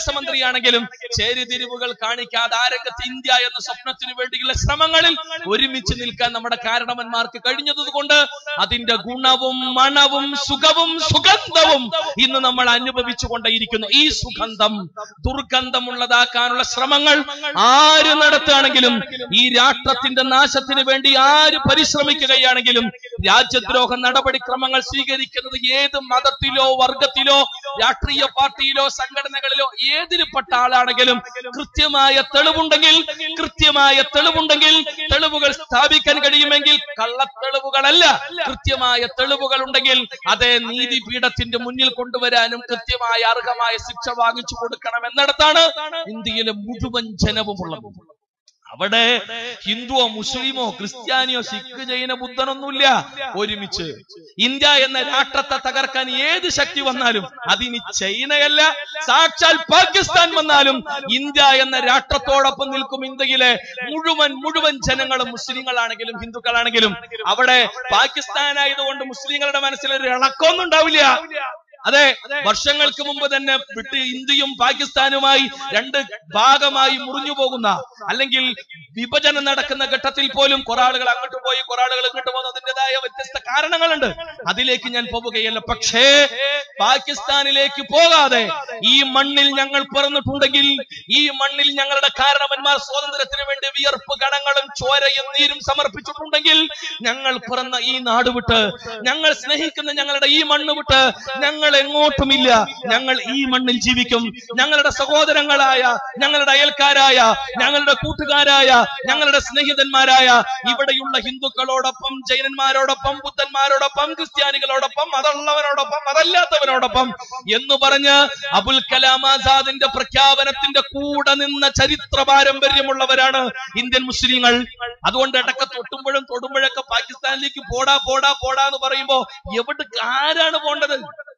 നടക്കുകയാണെങ്കിലും ചേരിതിരിവുകൾ കാണിക്കാതെ ആരംഗത്ത് ഇന്ത്യ എന്ന സ്വപ്നത്തിനു വേണ്ടിയുള്ള ശ്രമങ്ങളിൽ ഒരുമിച്ച് നിൽക്കാൻ നമ്മുടെ കാരണവന്മാർക്ക് കഴിഞ്ഞതുകൊണ്ട് അതിന്റെ ഗുണവും മണവും സുഖവും സുഗന്ധവും ഇന്ന് നമ്മൾ അനുഭവിച്ചു കൊണ്ടേയിരിക്കുന്നു ഈ സുഗന്ധം ദുർഗന്ധമുള്ളതാക്കാനുള്ള ശ്രമങ്ങൾ ആര് നടത്തുകയാണെങ്കിലും ഈ രാഷ്ട്രത്തിന്റെ നാശത്തിന് വേണ്ടി ആര് പരിശ്രമിക്കുകയാണെങ്കിലും രാജ്യദ്രോഹ നടപടിക്രമങ്ങൾ സ്വീകരിക്കുന്നത് ഏത് മതത്തിലോ വർഗത്തിലോ രാഷ്ട്രീയ പാർട്ടിയിലോ സംഘടനകളിലോ ഏതിൽപ്പെട്ട ആളാണെങ്കിലും കൃത്യമായ തെളിവുണ്ടെങ്കിൽ കൃത്യമായ തെളിവുണ്ടെങ്കിൽ തെളിവുകൾ സ്ഥാപിക്കാൻ കഴിയുമെങ്കിൽ കള്ളത്തെളിവുകളല്ല കൃത്യമായ തെളിവുകൾ ഉണ്ടെങ്കിൽ അതേ നീതിപീഠത്തിന്റെ മുന്നിൽ കൊണ്ടുവരാനും കൃത്യമായ അർഹമായ ശിക്ഷ വാങ്ങിച്ചു കൊടുക്കണം എന്നിടത്താണ് ഇന്ത്യയിലെ മുഴുവൻ ജനവുമുള്ളത് അവിടെ ഹിന്ദുവോ മുസ്ലിമോ ക്രിസ്ത്യാനിയോ സിഖ് ജൈന ബുദ്ധനൊന്നുമില്ല ഒരുമിച്ച് ഇന്ത്യ എന്ന രാഷ്ട്രത്തെ തകർക്കാൻ ഏത് ശക്തി വന്നാലും അതിനി ചൈനയല്ല സാക്ഷാൽ പാകിസ്ഥാൻ വന്നാലും ഇന്ത്യ എന്ന രാഷ്ട്രത്തോടൊപ്പം നിൽക്കും ഇന്ത്യയിലെ മുഴുവൻ മുഴുവൻ ജനങ്ങളും മുസ്ലിങ്ങളാണെങ്കിലും ഹിന്ദുക്കളാണെങ്കിലും അവിടെ പാകിസ്ഥാൻ ആയതുകൊണ്ട് മുസ്ലിങ്ങളുടെ മനസ്സിൽ ഒരു ഇളക്കമൊന്നും ഉണ്ടാവില്ല അതെ വർഷങ്ങൾക്ക് മുമ്പ് തന്നെ വിട്ട് ഇന്ത്യയും പാകിസ്ഥാനുമായി രണ്ട് ഭാഗമായി മുറിഞ്ഞു പോകുന്ന അല്ലെങ്കിൽ വിഭജനം നടക്കുന്ന ഘട്ടത്തിൽ പോലും കുറെ ആളുകൾ അങ്ങോട്ട് പോയി കുറെ ആളുകൾ ഇങ്ങോട്ട് പോകുന്ന അതിൻ്റെതായ വ്യത്യസ്ത കാരണങ്ങളുണ്ട് അതിലേക്ക് ഞാൻ പോവുകയല്ല പക്ഷേ പാകിസ്ഥാനിലേക്ക് പോകാതെ ഈ മണ്ണിൽ ഞങ്ങൾ പിറന്നിട്ടുണ്ടെങ്കിൽ ഈ മണ്ണിൽ ഞങ്ങളുടെ കാരണവന്മാർ സ്വാതന്ത്ര്യത്തിന് വേണ്ടി വിയർപ്പ് ഗണങ്ങളും ചോരയും നീരും സമർപ്പിച്ചിട്ടുണ്ടെങ്കിൽ ഞങ്ങൾ പിറന്ന ഈ നാട് വിട്ട് ഞങ്ങൾ സ്നേഹിക്കുന്ന ഞങ്ങളുടെ ഈ മണ്ണ് വിട്ട് ഞങ്ങൾ എങ്ങോട്ടുമില്ല ഞങ്ങൾ ഈ മണ്ണിൽ ജീവിക്കും ഞങ്ങളുടെ സഹോദരങ്ങളായ ഞങ്ങളുടെ അയൽക്കാരായ ഞങ്ങളുടെ കൂട്ടുകാരായ ഞങ്ങളുടെ സ്നേഹിതന്മാരായ ഇവിടെയുള്ള ഹിന്ദുക്കളോടൊപ്പം ജൈനന്മാരോടൊപ്പം ബുദ്ധന്മാരോടൊപ്പം ക്രിസ്ത്യാനികളോടൊപ്പം മതമുള്ളവരോടൊപ്പം മതല്ലാത്തവരോടൊപ്പം എന്ന് പറഞ്ഞ് അബുൽ കലാം ആസാദിന്റെ പ്രഖ്യാപനത്തിന്റെ കൂടെ നിന്ന ചരിത്ര പാരമ്പര്യമുള്ളവരാണ് ഇന്ത്യൻ മുസ്ലിങ്ങൾ അതുകൊണ്ട് ഇടയ്ക്ക് തൊട്ടുമ്പോഴും തൊടുമ്പോഴൊക്കെ പാകിസ്ഥാനിലേക്ക് പോടാ പോടാ പോടാ എന്ന് പറയുമ്പോ എവിടെ ആരാണ് പോണ്ടത്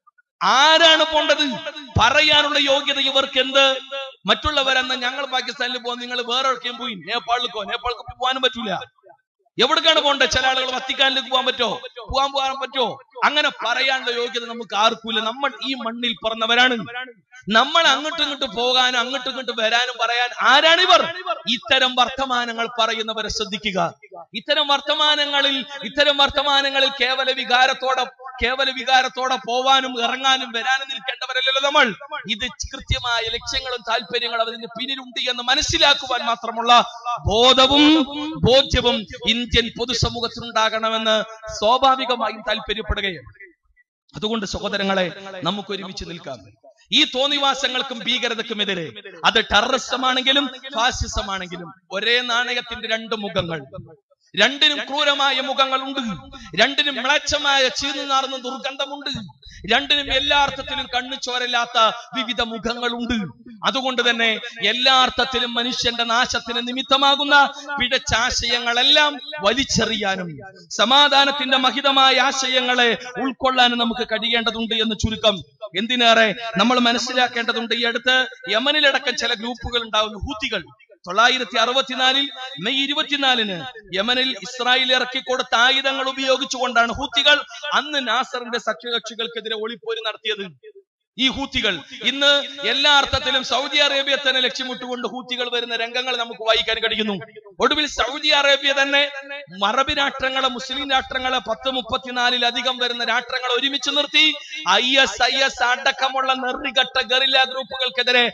ആരാണ് പോണ്ടത് പറയാനുള്ള യോഗ്യത ഇവർക്ക് എന്ത് മറ്റുള്ളവരെന്ന് ഞങ്ങൾ പാകിസ്ഥാനിൽ പോകും നിങ്ങൾ വേറെ എവിടേക്കും പോയി നേപ്പാളിലേക്കോ നേപ്പാൾക്ക് പോകാനും പറ്റൂല എവിടേക്കാണ് പോണ്ടത് ചില ആളുകൾ വത്തിക്കാനിലേക്ക് പോകാൻ പറ്റോ പോകാൻ പോകാൻ പറ്റോ അങ്ങനെ പറയാനുള്ള യോഗ്യത നമുക്ക് ആർക്കുമില്ല നമ്മൾ ഈ മണ്ണിൽ പറഞ്ഞവരാണ് നമ്മൾ അങ്ങോട്ടും ഇങ്ങോട്ട് പോകാനും അങ്ങോട്ടും ഇങ്ങോട്ട് വരാനും പറയാൻ ആരാണിവർ ഇത്തരം വർത്തമാനങ്ങൾ പറയുന്നവരെ ശ്രദ്ധിക്കുക ഇത്തരം വർത്തമാനങ്ങളിൽ ഇത്തരം വർത്തമാനങ്ങളിൽ കേവല വികാരത്തോടെ കേവല വികാരത്തോടെ പോവാനും ഇറങ്ങാനും വരാനും നിൽക്കേണ്ടവരല്ലല്ലോ നമ്മൾ ഇത് കൃത്യമായ ലക്ഷ്യങ്ങളും താല്പര്യങ്ങളും അതിന് പിന്നിലുണ്ട് എന്ന് മനസ്സിലാക്കുവാൻ മാത്രമുള്ള ബോധവും ബോധ്യവും ഇന്ത്യൻ പൊതുസമൂഹത്തിനുണ്ടാകണമെന്ന് സ്വാഭാവികമായും താല്പര്യപ്പെടുകയാണ് അതുകൊണ്ട് സഹോദരങ്ങളെ നമുക്ക് ഒരുമിച്ച് നിൽക്കാം ഈ തോന്നിവാസങ്ങൾക്കും ഭീകരതക്കുമെതിരെ അത് ടെററിസമാണെങ്കിലും ഫാസിസമാണെങ്കിലും ഒരേ നാണയത്തിന്റെ രണ്ട് മുഖങ്ങൾ രണ്ടിനും ക്രൂരമായ മുഖങ്ങളുണ്ട് രണ്ടിനും മ്ലേച്ഛമായ ചീന്നു നാർന്ന ദുർഗന്ധമുണ്ട് രണ്ടിനും എല്ലാ അർത്ഥത്തിലും കണ്ണു ചോരല്ലാത്ത വിവിധ മുഖങ്ങളുണ്ട് അതുകൊണ്ട് തന്നെ എല്ലാ അർത്ഥത്തിലും മനുഷ്യന്റെ നാശത്തിന് നിമിത്തമാകുന്ന പിഴച്ച ആശയങ്ങളെല്ലാം വലിച്ചെറിയാനും സമാധാനത്തിന്റെ മഹിതമായ ആശയങ്ങളെ ഉൾക്കൊള്ളാനും നമുക്ക് കഴിയേണ്ടതുണ്ട് എന്ന് ചുരുക്കം എന്തിനേറെ നമ്മൾ മനസ്സിലാക്കേണ്ടതുണ്ട് ഈ അടുത്ത് യമനിലടക്കം ചില ഗ്രൂപ്പുകൾ ഉണ്ടാവുന്നു ഹൂത്തികൾ തൊള്ളായിരത്തി അറുപത്തിനാലിൽ മെയ് ഇരുപത്തിനാലിന് യമനിൽ ഇസ്രായേൽ ഇറക്കി കൊടുത്ത ആയുധങ്ങൾ ഉപയോഗിച്ചുകൊണ്ടാണ് ഹൂത്തികൾ അന്ന് നാസറിന്റെ സഖ്യകക്ഷികൾക്കെതിരെ ഒളിപ്പോര് നടത്തിയത് ഈ ഹൂത്തികൾ ഇന്ന് എല്ലാ അർത്ഥത്തിലും സൗദി അറേബ്യ തന്നെ ലക്ഷ്യമിട്ടുകൊണ്ട് ഹൂത്തികൾ വരുന്ന രംഗങ്ങൾ നമുക്ക് വായിക്കാൻ കഴിയുന്നു ഒടുവിൽ സൗദി അറേബ്യ തന്നെ മറബി രാഷ്ട്രങ്ങളെ മുസ്ലിം രാഷ്ട്രങ്ങളെ പത്ത് മുപ്പത്തിനാലിലധികം വരുന്ന രാഷ്ട്രങ്ങളെ ഒരുമിച്ച് നിർത്തി ഐ എസ് ഐ എസ് അടക്കമുള്ള നെറികെട്ട ഗറില്ല ഗ്രൂപ്പുകൾക്കെതിരെ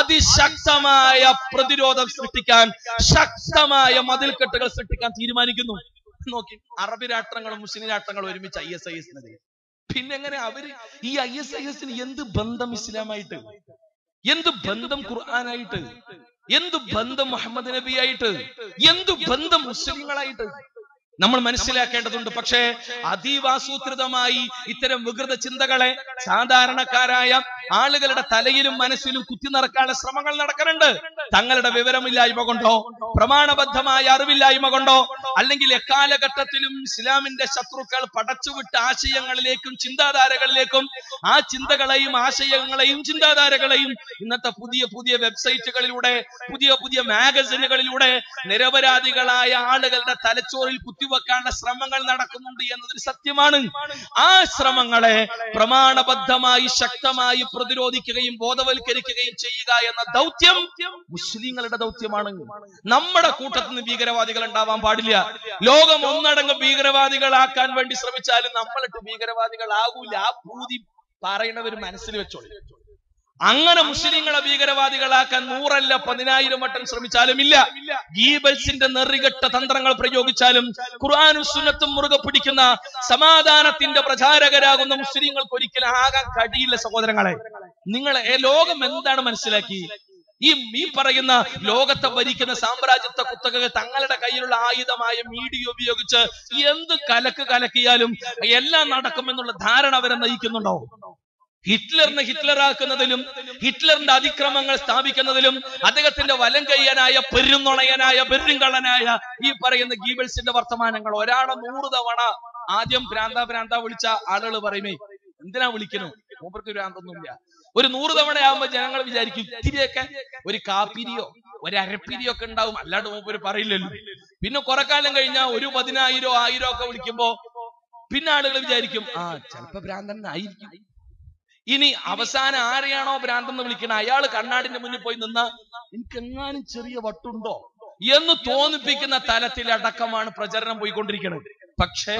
അതിശക്തമായ പ്രതിരോധം സൃഷ്ടിക്കാൻ ശക്തമായ മതിൽക്കെട്ടുകൾ സൃഷ്ടിക്കാൻ തീരുമാനിക്കുന്നു നോക്കി അറബി രാഷ്ട്രങ്ങളും മുസ്ലിം രാഷ്ട്രങ്ങളും ഒരുമിച്ച് ഐ എസ് ഐ എസിനെതിരെ പിന്നെ എങ്ങനെ അവര് ഈ ഐ എസ് ഐ എസിന് എന്ത് ബന്ധം ഇസ്ലാമായിട്ട് എന്ത് ബന്ധം ഖുർആനായിട്ട് എന്ത് ബന്ധം മുഹമ്മദ് നബി ആയിട്ട് എന്ത് ബന്ധം മുസ്ലിങ്ങളായിട്ട് നമ്മൾ മനസ്സിലാക്കേണ്ടതുണ്ട് പക്ഷേ അതീവാസൂത്രിതമായി ഇത്തരം വികൃത ചിന്തകളെ സാധാരണക്കാരായ ആളുകളുടെ തലയിലും മനസ്സിലും കുത്തി നിറക്കാനുള്ള ശ്രമങ്ങൾ നടക്കുന്നുണ്ട് തങ്ങളുടെ വിവരമില്ലായ്മ കൊണ്ടോ പ്രമാണബദ്ധമായ അറിവില്ലായ്മ കൊണ്ടോ അല്ലെങ്കിൽ എക്കാലഘട്ടത്തിലും ഇസ്ലാമിന്റെ ശത്രുക്കൾ പടച്ചുവിട്ട ആശയങ്ങളിലേക്കും ചിന്താധാരകളിലേക്കും ആ ചിന്തകളെയും ആശയങ്ങളെയും ചിന്താധാരകളെയും ഇന്നത്തെ പുതിയ പുതിയ വെബ്സൈറ്റുകളിലൂടെ പുതിയ പുതിയ മാഗസിനുകളിലൂടെ നിരപരാധികളായ ആളുകളുടെ തലച്ചോറിൽ കുത്തിവെക്കാനുള്ള ശ്രമങ്ങൾ നടക്കുന്നുണ്ട് എന്നതൊരു സത്യമാണ് ആ ശ്രമങ്ങളെ പ്രമാണബദ്ധമായി ശക്തമായി പ്രതിരോധിക്കുകയും ബോധവൽക്കരിക്കുകയും ചെയ്യുക എന്ന ദൗത്യം മുസ്ലിങ്ങളുടെ ദൗത്യമാണ് നമ്മുടെ കൂട്ടത്തിൽ നിന്ന് ഭീകരവാദികൾ ഉണ്ടാവാൻ പാടില്ല ലോകം ഒന്നടങ്കം ഭീകരവാദികളാക്കാൻ വേണ്ടി ശ്രമിച്ചാലും നമ്മളിട്ട് ഭീകരവാദികളാകൂല ആ പൂതി പറയുന്നവർ മനസ്സിൽ വെച്ചോളൂ അങ്ങനെ മുസ്ലിങ്ങളെ ഭീകരവാദികളാക്കാൻ നൂറല്ല പതിനായിരം വട്ടം ശ്രമിച്ചാലും ഇല്ല ഗീബൽസിന്റെ നെറികെട്ട തന്ത്രങ്ങൾ പ്രയോഗിച്ചാലും ഖുർആാനും സുന്നത്തും മുറുകെ പിടിക്കുന്ന സമാധാനത്തിന്റെ പ്രചാരകരാകുന്ന മുസ്ലിങ്ങൾക്ക് ഒരിക്കലും ആകാൻ കഴിയില്ല സഹോദരങ്ങളെ നിങ്ങളെ ലോകം എന്താണ് മനസ്സിലാക്കി ഈ ഈ പറയുന്ന ലോകത്തെ ഭരിക്കുന്ന സാമ്രാജ്യത്വ കുത്തകകൾ തങ്ങളുടെ കയ്യിലുള്ള ആയുധമായ മീഡിയ ഉപയോഗിച്ച് എന്ത് കലക്ക് കലക്കിയാലും എല്ലാം നടക്കുമെന്നുള്ള ധാരണ അവരെ നയിക്കുന്നുണ്ടോ ഹിറ്റ്ലറിനെ ഹിറ്റ്ലറാക്കുന്നതിലും ഹിറ്റ്ലറിന്റെ അതിക്രമങ്ങൾ സ്ഥാപിക്കുന്നതിലും അദ്ദേഹത്തിന്റെ വലം കയ്യനായ പെരുന്നുണയനായ പെരുങ്കള്ളനായ ഈ പറയുന്ന ഗീബൽസിന്റെ വർത്തമാനങ്ങൾ ഒരാളെ നൂറ് തവണ ആദ്യം ഭ്രാന്ത ഭ്രാന്ത വിളിച്ച ആളുകൾ പറയുമേ എന്തിനാ വിളിക്കണു മൂപ്പർക്ക് ഭ്രാന്തൊന്നുമില്ല ഒരു നൂറ് തവണ ആകുമ്പോ ജനങ്ങൾ വിചാരിക്കും ഇത്തിരിയൊക്കെ ഒരു കാപ്പിരിയോ ഒരു അരപ്പിരിയോ ഒക്കെ ഉണ്ടാവും അല്ലാണ്ട് മൂപ്പര് പറയില്ലല്ലോ പിന്നെ കുറെ കാലം കഴിഞ്ഞാൽ ഒരു പതിനായിരോ ആയിരോ ഒക്കെ വിളിക്കുമ്പോ പിന്നെ ആളുകൾ വിചാരിക്കും ആ ചിലപ്പോ ഭ്രാന്തൻ ആയിരിക്കും ഇനി അവസാനം ആരെയാണോ ഭ്രാന്തെന്ന് വിളിക്കണ അയാൾ കണ്ണാടിന്റെ മുന്നിൽ പോയി നിന്ന എനിക്ക് എങ്ങാനും ചെറിയ വട്ടുണ്ടോ എന്ന് തോന്നിപ്പിക്കുന്ന തലത്തിൽ അടക്കമാണ് പ്രചരണം പോയിക്കൊണ്ടിരിക്കുന്നത് പക്ഷേ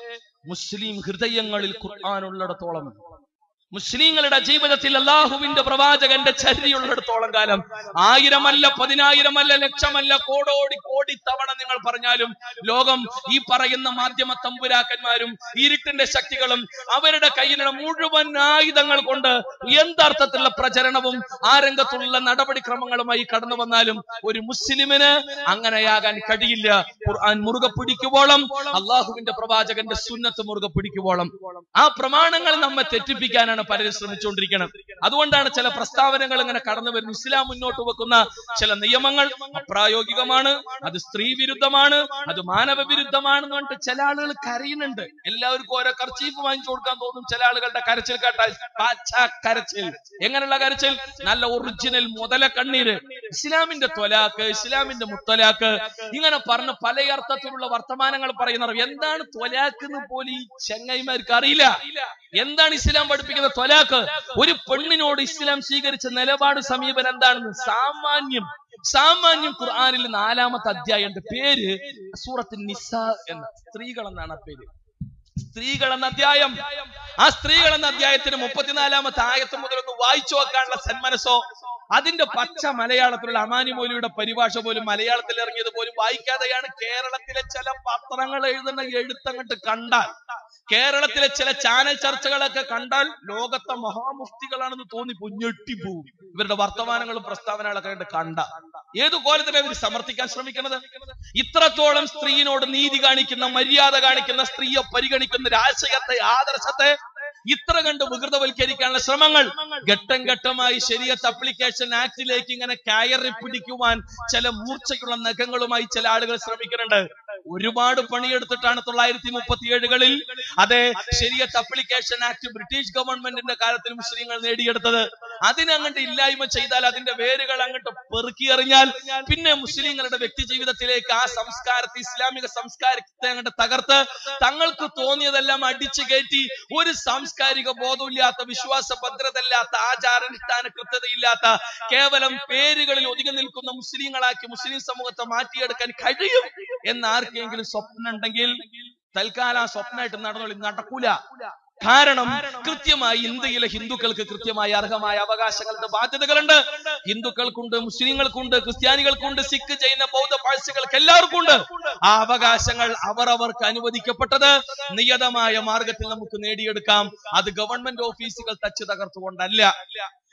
മുസ്ലിം ഹൃദയങ്ങളിൽ ഖുർആാനുള്ളിടത്തോളം മുസ്ലിങ്ങളുടെ ജീവിതത്തിൽ അള്ളാഹുവിന്റെ പ്രവാചകന്റെ ചര്യയുള്ളിടത്തോളം കാലം ആയിരമല്ല പതിനായിരമല്ല ലക്ഷമല്ല കോടോടി കോടി തവണ നിങ്ങൾ പറഞ്ഞാലും ലോകം ഈ പറയുന്ന മാധ്യമ തമ്പുരാക്കന്മാരും ഇരുട്ടിന്റെ ശക്തികളും അവരുടെ കയ്യിലുള്ള മുഴുവൻ ആയുധങ്ങൾ കൊണ്ട് എന്തർത്ഥത്തിലുള്ള പ്രചരണവും ആ രംഗത്തുള്ള നടപടിക്രമങ്ങളുമായി കടന്നു വന്നാലും ഒരു മുസ്ലിമിന് അങ്ങനെയാകാൻ കഴിയില്ല ഖുർആൻ മുറുകെ പിടിക്കുവോളം അള്ളാഹുവിന്റെ പ്രവാചകന്റെ സുന്നത്ത് മുറുകെ പിടിക്കുവോളം ആ പ്രമാണങ്ങൾ നമ്മെ തെറ്റിപ്പിക്കാനാണ് പലരും ശ്രമിച്ചുകൊണ്ടിരിക്കുന്നത് അതുകൊണ്ടാണ് ചില പ്രസ്താവനകൾ ഇങ്ങനെ കടന്നു വരുന്നത് ഇസ്ലാം മുന്നോട്ട് വെക്കുന്ന ചില നിയമങ്ങൾ അപ്രായോഗികമാണ് അത് സ്ത്രീ വിരുദ്ധമാണ് അത് മാനവ വിരുദ്ധമാണെന്ന് പറഞ്ഞിട്ട് ചില ആളുകൾ കരയുന്നുണ്ട് എല്ലാവർക്കും ഓരോ കർച്ചീഫ് വാങ്ങിച്ചു കൊടുക്കാൻ തോന്നും ചില ആളുകളുടെ കരച്ചിൽ കേട്ടാൽ പാച്ച കരച്ചിൽ എങ്ങനെയുള്ള കരച്ചിൽ നല്ല ഒറിജിനൽ മുതല കണ്ണീര് ഇസ്ലാമിന്റെ ത്വലാക്ക് ഇസ്ലാമിന്റെ മുത്തലാക്ക് ഇങ്ങനെ പറഞ്ഞ് പല അർത്ഥത്തിലുള്ള വർത്തമാനങ്ങൾ പറയുന്നവർ എന്താണ് ത്വലാക്ക് എന്ന് പോലും ഈ ചെങ്ങൈമാർക്ക് അറിയില്ല എന്താണ് ഇസ്ലാം പഠിപ്പിക്കുന്ന ത്വലാക്ക് ഒരു പെണ്ണിനോട് ഇസ്ലാം സ്വീകരിച്ച നിലപാട് സമീപനം എന്താണെന്ന് സാമാന്യം സാമാന്യം ഖുർആാനിൽ നാലാമത്തെ അധ്യായന്റെ പേര് സൂറത്ത് നിസ എന്ന സ്ത്രീകൾ എന്നാണ് ആ പേര് സ്ത്രീകൾ എന്ന അധ്യായം ആ സ്ത്രീകൾ എന്ന അധ്യായത്തിന് മുപ്പത്തിനാലാമത്തെ ആയത്ത് മുതൽ ഒന്ന് വായിച്ചു വെക്കാനുള്ള സന്മനസ്സോ അതിന്റെ പച്ച മലയാളത്തിലുള്ള അമാനി മൗലിയുടെ പരിഭാഷ പോലും മലയാളത്തിൽ ഇറങ്ങിയത് പോലും വായിക്കാതെയാണ് കേരളത്തിലെ ചില പത്രങ്ങൾ എഴുതുന്ന എഴുത്തങ്ങട്ട് കണ്ടാൽ കേരളത്തിലെ ചില ചാനൽ ചർച്ചകളൊക്കെ കണ്ടാൽ ലോകത്തെ മഹാമുഫ്തികളാണെന്ന് തോന്നി ഞെട്ടിപ്പോവും ഇവരുടെ വർത്തമാനങ്ങളും പ്രസ്താവനകളൊക്കെ കണ്ട് കണ്ട ഏതു കോലത്തിലാണ് ഇവർ സമർത്ഥിക്കാൻ ശ്രമിക്കുന്നത് ഇത്രത്തോളം സ്ത്രീയോട് നീതി കാണിക്കുന്ന മര്യാദ കാണിക്കുന്ന സ്ത്രീയെ പരിഗണിക്കുന്ന ഒരു ആശയത്തെ ആദർശത്തെ ഇത്ര കണ്ട് വികൃതവൽക്കരിക്കാനുള്ള ശ്രമങ്ങൾ ഘട്ടം ഘട്ടമായി ശരിയത്ത് അപ്ലിക്കേഷൻ ആക്ടിലേക്ക് ഇങ്ങനെ കയറി പിടിക്കുവാൻ ചില മൂർച്ചയ്ക്കുള്ള നഖങ്ങളുമായി ചില ആളുകൾ ശ്രമിക്കുന്നുണ്ട് ഒരുപാട് പണിയെടുത്തിട്ടാണ് തൊള്ളായിരത്തി മുപ്പത്തി ഏഴുകളിൽ അതെ ശരിയത്ത് അപ്ലിക്കേഷൻ ആക്ട് ബ്രിട്ടീഷ് ഗവൺമെന്റിന്റെ കാലത്തിൽ മുസ്ലിങ്ങൾ നേടിയെടുത്തത് അതിനങ്ങോട്ട് ഇല്ലായ്മ ചെയ്താൽ അതിന്റെ വേരുകൾ അങ്ങോട്ട് പെറുക്കി എറിഞ്ഞാൽ പിന്നെ മുസ്ലിങ്ങളുടെ വ്യക്തി ജീവിതത്തിലേക്ക് ആ സംസ്കാരത്തെ ഇസ്ലാമിക സംസ്കാരത്തെ അങ്ങോട്ട് തകർത്ത് തങ്ങൾക്ക് തോന്നിയതെല്ലാം അടിച്ചു കയറ്റി ഒരു സാംസ്കാരിക ബോധമില്ലാത്ത വിശ്വാസ ഭദ്രതയില്ലാത്ത ആചാരാനുഷ്ഠാന കൃത്യതയില്ലാത്ത കേവലം പേരുകളിൽ ഒതുങ്ങി നിൽക്കുന്ന മുസ്ലിങ്ങളാക്കി മുസ്ലിം സമൂഹത്തെ മാറ്റിയെടുക്കാൻ കഴിയും എന്ന് ആർക്കെങ്കിലും സ്വപ്നം ഉണ്ടെങ്കിൽ തൽക്കാലം ആ സ്വപ്നമായിട്ട് നടന്നോളി നടക്കൂല കാരണം കൃത്യമായി ഇന്ത്യയിലെ ഹിന്ദുക്കൾക്ക് കൃത്യമായി അർഹമായ അവകാശങ്ങളുടെ ബാധ്യതകളുണ്ട് ഹിന്ദുക്കൾക്കുണ്ട് മുസ്ലിങ്ങൾക്കുണ്ട് ക്രിസ്ത്യാനികൾക്കുണ്ട് സിഖ് ജൈന ബൗദ്ധ പാഴ്സികൾക്ക് എല്ലാവർക്കും ഉണ്ട് ആ അവകാശങ്ങൾ അവർ അവർക്ക് അനുവദിക്കപ്പെട്ടത് നിയതമായ മാർഗത്തിൽ നമുക്ക് നേടിയെടുക്കാം അത് ഗവൺമെന്റ് ഓഫീസുകൾ തച്ചു തകർത്തുകൊണ്ടല്ല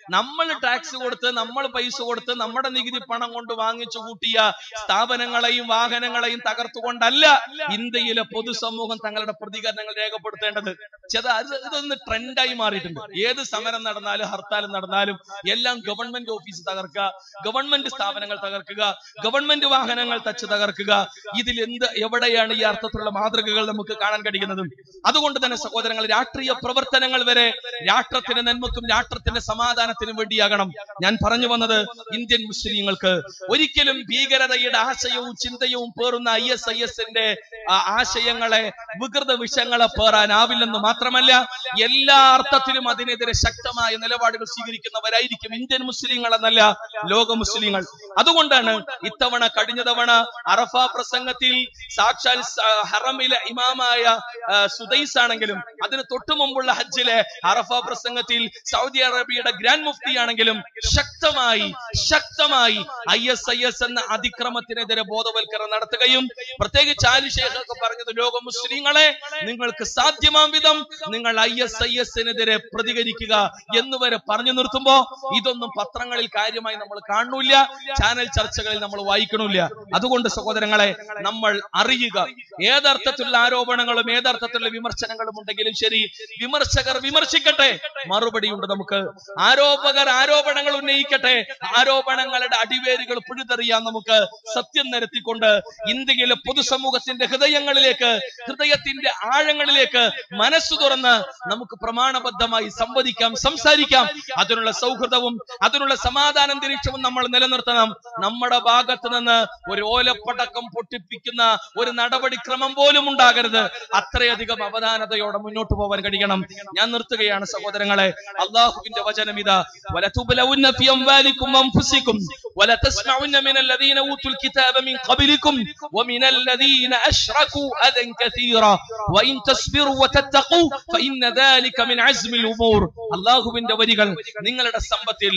നമ്മൾ ടാക്സ് കൊടുത്ത് നമ്മൾ പൈസ കൊടുത്ത് നമ്മുടെ നികുതി പണം കൊണ്ട് വാങ്ങിച്ചു കൂട്ടിയ സ്ഥാപനങ്ങളെയും വാഹനങ്ങളെയും തകർത്തുകൊണ്ടല്ല ഇന്ത്യയിലെ പൊതുസമൂഹം തങ്ങളുടെ പ്രതികരണങ്ങൾ രേഖപ്പെടുത്തേണ്ടത് ചെത അത് ഇതൊന്ന് ട്രെൻഡായി മാറിയിട്ടുണ്ട് ഏത് സമരം നടന്നാലും ഹർത്താൽ നടന്നാലും എല്ലാം ഗവൺമെന്റ് ഓഫീസ് തകർക്കുക ഗവൺമെന്റ് സ്ഥാപനങ്ങൾ തകർക്കുക ഗവൺമെന്റ് വാഹനങ്ങൾ തച്ച് തകർക്കുക ഇതിൽ എന്ത് എവിടെയാണ് ഈ അർത്ഥത്തിലുള്ള മാതൃകകൾ നമുക്ക് കാണാൻ കഴിയുന്നത് അതുകൊണ്ട് തന്നെ സഹോദരങ്ങൾ രാഷ്ട്രീയ പ്രവർത്തനങ്ങൾ വരെ രാഷ്ട്രത്തിന്റെ നന്മക്കും രാഷ്ട്രത്തിന്റെ സമാധാനത്തിനും വേണ്ടിയാകണം ഞാൻ പറഞ്ഞു വന്നത് ഇന്ത്യൻ മുസ്ലിങ്ങൾക്ക് ഒരിക്കലും ഭീകരതയുടെ ആശയവും ചിന്തയും പേറുന്ന ഐ എസ് ഐ എസിന്റെ ആശയങ്ങളെ വികൃത വിഷയങ്ങളെ പേറാനാവില്ലെന്ന് മാത്രമല്ല എല്ലാ അർത്ഥത്തിലും അതിനെതിരെ ശക്തമായ നിലപാടുകൾ സ്വീകരിക്കുന്നവരായിരിക്കും ഇന്ത്യൻ മുസ്ലിങ്ങൾ എന്നല്ല ലോക മുസ്ലിങ്ങൾ അതുകൊണ്ടാണ് ഇത്തവണ കഴിഞ്ഞ തവണ അറഫ പ്രസംഗത്തിൽ സാക്ഷാൽ സ- ഹറമിലെ ഇമാമായ ആ, സുദൈസ് ആണെങ്കിലും അതിന് തൊട്ടു മുമ്പുള്ള ഹജ്ജിലെ അറഫ പ്രസംഗത്തിൽ സൗദി അറേബ്യയുടെ ഗ്രാൻഡ് മുഫ്തി ആണെങ്കിലും ശക്തമായി ശക്തമായി ഐ എസ് ഐ എസ് എന്ന അതിക്രമത്തിനെതിരെ ബോധവൽക്കരണം നടത്തുകയും പ്രത്യേകിച്ച് ആലി ഷേഖ് ഒക്കെ പറഞ്ഞത് ലോക മുസ്ലിങ്ങളെ നിങ്ങൾക്ക് സാധ്യമാം വിധം നിങ്ങൾ ഐ എസ് ഐ എസിനെതിരെ പ്രതികരിക്കുക എന്ന് വരെ പറഞ്ഞു നിർത്തുമ്പോ ഇതൊന്നും പത്രങ്ങളിൽ കാര്യമായി നമ്മൾ കാണുന്നില്ല ചാനൽ ചർച്ചകളിൽ നമ്മൾ വായിക്കണില്ല അതുകൊണ്ട് സഹോദരങ്ങളെ നമ്മൾ അറിയുക ഏതർത്ഥത്തിലുള്ള ആരോപണങ്ങളും ഏതർത്ഥത്തിലുള്ള വിമർശനങ്ങളും ഉണ്ടെങ്കിലും ശരി വിമർശകർ വിമർശിക്കട്ടെ മറുപടിയുണ്ട് നമുക്ക് ആരോപകർ ആരോപണങ്ങൾ ഉന്നയിക്കട്ടെ ആരോപണങ്ങളുടെ അടിവേരുകൾ പിഴുതെറിയാൻ നമുക്ക് സത്യം നിരത്തിക്കൊണ്ട് ഇന്ത്യയിലെ പൊതുസമൂഹത്തിന്റെ ഹൃദയങ്ങളിലേക്ക് ഹൃദയത്തിന്റെ ആഴങ്ങളിലേക്ക് മനസ്സു തുറന്ന് നമുക്ക് പ്രമാണബദ്ധമായി സംവദിക്കാം സംസാരിക്കാം അതിനുള്ള സൗഹൃദവും അതിനുള്ള സമാധാന അന്തരീക്ഷവും നമ്മൾ നിലനിർത്തണം നമ്മുടെ ഭാഗത്ത് നിന്ന് ഒരു ഓലപ്പടക്കം പൊട്ടിപ്പിക്കുന്ന ഒരു നടപടിക്രമം പോലും ഉണ്ടാകരുത് അത്രയധികം അവധാനതയോടെ മുന്നോട്ട് പോകാൻ കഴിയണം ഞാൻ നിർത്തുകയാണ് സഹോദരങ്ങളെ അള്ളാഹുവിന്റെ വചനം ഇതാ വലതുബലവുന്ന ഫി അംവാലിക്കും വഅൻഫുസിക്കും ولتسمعن من الذين اوتوا الكتاب من قبلكم ومن الذين اشركوا اذى كثيرا وان تصبروا وتتقوا فان ذلك من عزم الامور അള്ളാഹുവിന്റെ വരികൾ നിങ്ങളുടെ സമ്പത്തിൽ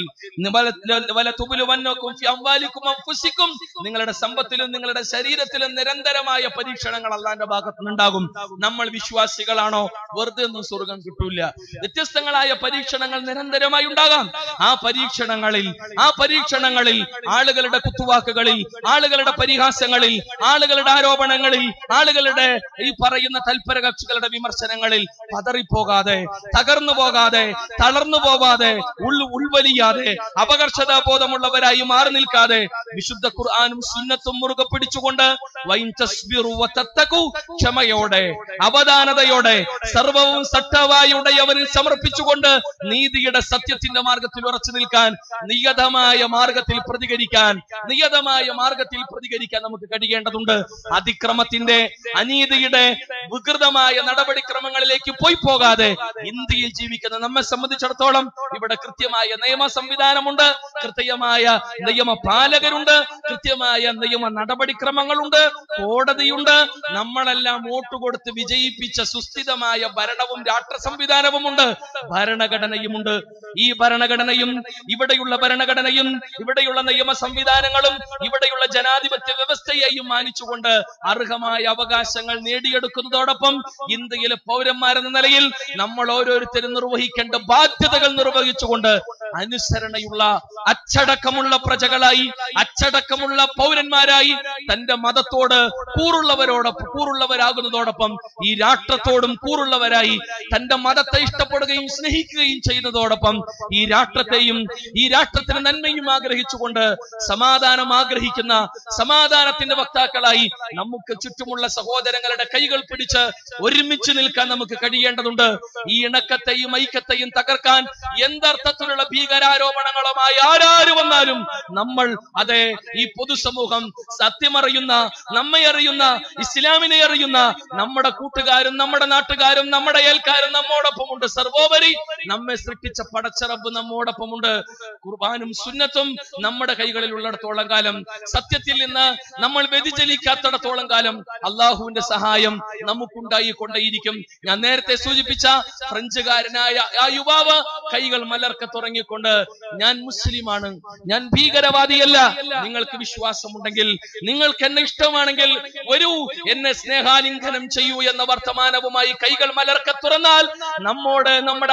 വലതുബലുവന്നക്കും ഫി അംവാലിക്കും അൻഫുസിക്കും നിങ്ങളുടെ സമ്പത്തിലും നിങ്ങളുടെ ശരീരത്തിലും നിരന്തരമായ പരീക്ഷണങ്ങൾ അള്ളാന്റെ ഭാഗത്ത് നിന്നുണ്ടാകും നമ്മൾ വിശ്വാസികളാണോ വെറുതെ ഒന്നും സ്വർഗം കിട്ടൂല വ്യത്യസ്തങ്ങളായ പരീക്ഷണങ്ങൾ നിരന്തരമായി ഉണ്ടാകാം ആ പരീക്ഷണങ്ങളിൽ ആ പരീക്ഷണങ്ങളിൽ ആളുകളുടെ കുത്തുവാക്കുകളിൽ ആളുകളുടെ പരിഹാസങ്ങളിൽ ആളുകളുടെ ആരോപണങ്ങളിൽ ആളുകളുടെ ഈ പറയുന്ന തൽപര കക്ഷികളുടെ വിമർശനങ്ങളിൽ പതറിപ്പോകാതെ തകർന്നു പോകാതെ തളർന്നു പോവാതെ ഉൾ ഉൾവലിയാതെ അപകർഷതാ ബോധമുള്ളവരായി മാറി നിൽക്കാതെ വിശുദ്ധ ഖുർആാനും സുന്നത്തും മുറുകെ പിടിച്ചുകൊണ്ട് വൈൻ തസ്ബിറു വതത്തഖു ക്ഷമയോടെ അവധാനതയോടെ സർവവും സട്ടവായി ഉടയവനിൽ സമർപ്പിച്ചുകൊണ്ട് നീതിയുടെ സത്യത്തിന്റെ മാർഗത്തിൽ ഉറച്ചു നിൽക്കാൻ നിയതമായ മാർഗത്തിൽ പ്രതികരിക്കാൻ നിയതമായ മാർഗത്തിൽ പ്രതികരിക്കാൻ നമുക്ക് കഴിയേണ്ടതുണ്ട് അതിക്രമത്തിന്റെ അനീതിയുടെ വികൃതമായ നടപടിക്രമങ്ങളിലേക്ക് പോയി പോകാതെ ഇന്ത്യയിൽ ജീവിക്കുന്ന നമ്മെ സംബന്ധിച്ചിടത്തോളം ഇവിടെ കൃത്യമായ നിയമ സംവിധാനമുണ്ട് കൃത്യമായ നിയമപാലകരുണ്ട് കൃത്യമായ നിയമ നടപടിക്രമങ്ങളുണ്ട് കോടതിയുണ്ട് നമ്മളെല്ലാം വോട്ട് കൊടുത്ത് വിജയിപ്പിച്ച സുസ്ഥിതമായ ഭരണവും രാഷ്ട്ര സംവിധാനവുമുണ്ട് ഭരണഘടനയുമുണ്ട് ഈ ഭരണഘടനയും ഇവിടെയുള്ള ഭരണഘടനയും ഇവിടെയുള്ള നിയമ സംവിധാനങ്ങളും ഇവിടെയുള്ള ജനാധിപത്യ വ്യവസ്ഥയെയും മാനിച്ചുകൊണ്ട് അർഹമായ അവകാശങ്ങൾ നേടിയെടുക്കുന്നതോടൊപ്പം ഇന്ത്യയിലെ പൗരന്മാരെന്ന നിലയിൽ നമ്മൾ ഓരോരുത്തരും നിർവഹിക്കേണ്ട ബാധ്യതകൾ നിർവഹിച്ചുകൊണ്ട് അനുസരണയുള്ള അച്ചടക്കമുള്ള പ്രജകളായി അച്ചടക്കമുള്ള പൗരന്മാരായി തന്റെ മതത്തോട് കൂറുള്ളവരോടൊപ്പം കൂറുള്ളവരാകുന്നതോടൊപ്പം ഈ രാഷ്ട്രത്തോടും കൂറുള്ളവരായി തന്റെ മതത്തെ ഇഷ്ടപ്പെടുകയും സ്നേഹിക്കുകയും ചെയ്യുന്നതോടൊപ്പം ഈ രാഷ്ട്രത്തെയും ഈ രാഷ്ട്രത്തിന് നന്മയും ആഗ്രഹിച്ചുകൊണ്ട് സമാധാനം ആഗ്രഹിക്കുന്ന സമാധാനത്തിന്റെ വക്താക്കളായി നമുക്ക് ചുറ്റുമുള്ള സഹോദരങ്ങളുടെ കൈകൾ പിടിച്ച് ഒരുമിച്ച് നിൽക്കാൻ നമുക്ക് കഴിയേണ്ടതുണ്ട് ഈ ഇണക്കത്തെയും ഐക്യത്തെയും തകർക്കാൻ എന്തർത്ഥത്തിലുള്ള ഭീകരാരോപണങ്ങളുമായി ആരാര് വന്നാലും നമ്മൾ അതെ ഈ പൊതുസമൂഹം സത്യമറിയുന്ന നമ്മെ അറിയുന്ന ഇസ്ലാമിനെ അറിയുന്ന നമ്മുടെ കൂട്ടുകാരും നമ്മുടെ നാട്ടുകാരും നമ്മുടെ അയൽക്കാരും നമ്മോടൊപ്പമുണ്ട് സർവോപരി നമ്മെ സൃഷ്ടിച്ച പടച്ചറബ് നമ്മോടൊപ്പമുണ്ട് കുർബാനും സുന്നത്തും നമ്മുടെ കൈകളിൽ ഉള്ളിടത്തോളം കാലം സത്യത്തിൽ നിന്ന് നമ്മൾ വ്യതിചലിക്കാത്തിടത്തോളം കാലം അള്ളാഹുവിന്റെ സഹായം നമുക്കുണ്ടായി കൊണ്ടേയിരിക്കും ഞാൻ നേരത്തെ സൂചിപ്പിച്ച ഫ്രഞ്ചുകാരനായ ആ യുവാവ് കൈകൾ മലർക്ക തുടങ്ങിക്കൊണ്ട് ഞാൻ മുസ്ലിമാണ് ഞാൻ ഭീകരവാദിയല്ല നിങ്ങൾക്ക് വിശ്വാസമുണ്ടെങ്കിൽ നിങ്ങൾക്ക് എന്നെ ഇഷ്ടമാണെങ്കിൽ വരൂ എന്നെ സ്നേഹാലിംഗനം ചെയ്യൂ എന്ന വർത്തമാനവുമായി കൈകൾ മലർക്ക തുറന്നാൽ നമ്മോട് നമ്മുടെ അടുക്കലേക്ക്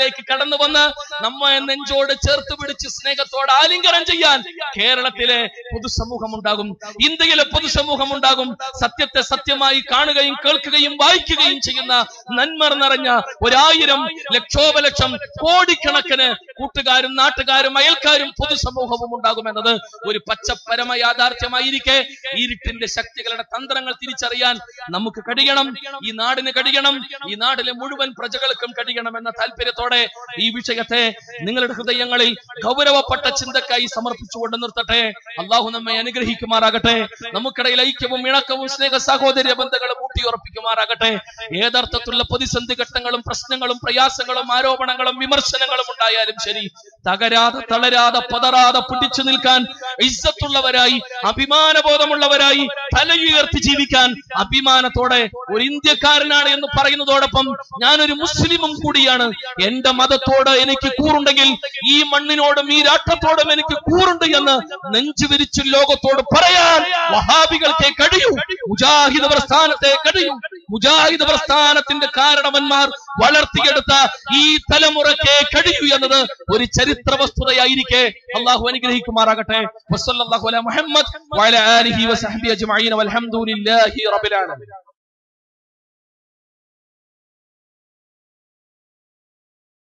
കേരളത്തിലേക്ക് കടന്നു വന്ന് നമ്മെ നെഞ്ചോട് ചേർത്ത് പിടിച്ച് സ്നേഹത്തോടെ ആലിംഗനം ചെയ്യാൻ കേരളത്തിലെ പൊതുസമൂഹം ഉണ്ടാകും ഇന്ത്യയിലെ പൊതുസമൂഹം ഉണ്ടാകും സത്യത്തെ സത്യമായി കാണുകയും കേൾക്കുകയും വായിക്കുകയും ചെയ്യുന്ന നന്മ നിറഞ്ഞ ഒരായിരം ലക്ഷോപലക്ഷം കോടിക്കണക്കിന് കൂട്ടുകാരും നാട്ടുകാരും അയൽക്കാരും പൊതുസമൂഹവും ഉണ്ടാകുമെന്നത് ഒരു പച്ചപ്പരമ യാഥാർത്ഥ്യമായിരിക്കെ ഇരുട്ടിന്റെ ശക്തികളുടെ തന്ത്രങ്ങൾ തിരിച്ചറിയാൻ നമുക്ക് കഴിയണം ഈ നാടിന് കഴിയണം ഈ നാടിലെ മുഴുവൻ പ്രജകൾക്കും കഴിയണം എന്ന താല്പര്യത്തോടെ ഈ വിഷയത്തെ നിങ്ങളുടെ ഹൃദയങ്ങളിൽ ഗൗരവപ്പെട്ട ചിന്തക്കായി സമർപ്പിച്ചുകൊണ്ട് നിർത്തട്ടെ അള്ളാഹു നമ്മെ അനുഗ്രഹിക്കുമാറാകട്ടെ നമുക്കിടയിൽ ഐക്യവും ഇണക്കവും സ്നേഹ സഹോദര്യ ബന്ധങ്ങളും ഊട്ടിയുറപ്പിക്കുമാറാകട്ടെ ഏതർത്ഥത്തിലുള്ള പ്രതിസന്ധി ഘട്ടങ്ങളും പ്രശ്നങ്ങളും പ്രയാസങ്ങളും ആരോപണങ്ങളും വിമർശനങ്ങളും ഉണ്ടായാലും ശരി തകരാതെ തളരാതെ പതറാതെ പിടിച്ചു നിൽക്കാൻ ഇസ്സത്തുള്ളവരായി അഭിമാനബോധമുള്ളവരായി തലയുയർത്തി ജീവിക്കാൻ അഭിമാനത്തോടെ ഒരു ഇന്ത്യക്കാരനാണ് എന്ന് പറയുന്നതോടൊപ്പം ഞാനൊരു മുസ്ലിമും കൂടിയാണ് എന്റെ മതത്തോട് എനിക്ക് കൂറുണ്ടെങ്കിൽ ഈ മണ്ണിനോടും ഈ രാഷ്ട്രത്തോടും എനിക്ക് കൂറുണ്ട് എന്ന് നെഞ്ചു വിരിച്ചു ലോകത്തോട് പറയാൻ വഹാബികൾക്കേ കഴിയൂ മുജാഹിദ് പ്രസ്ഥാനത്തെ കഴിയൂ മുജാഹിദ് പ്രസ്ഥാനത്തിന്റെ കാരണവന്മാർ വളർത്തിയെടുത്ത ഈ തലമുറയ്ക്ക് കഴിയൂ എന്നത് ഒരു ചരിത്ര വസ്തുതയായിരിക്കെ അള്ളാഹു അനുഗ്രഹിക്കുമാറാകട്ടെ വസല്ലല്ലാഹു അലാ മുഹമ്മദ് വഅലാ ആലിഹി വസഹ്ബിഹി അജ്മഈൻ വൽഹംദുലില്ലാഹി റബ്ബിൽ ആലമീൻ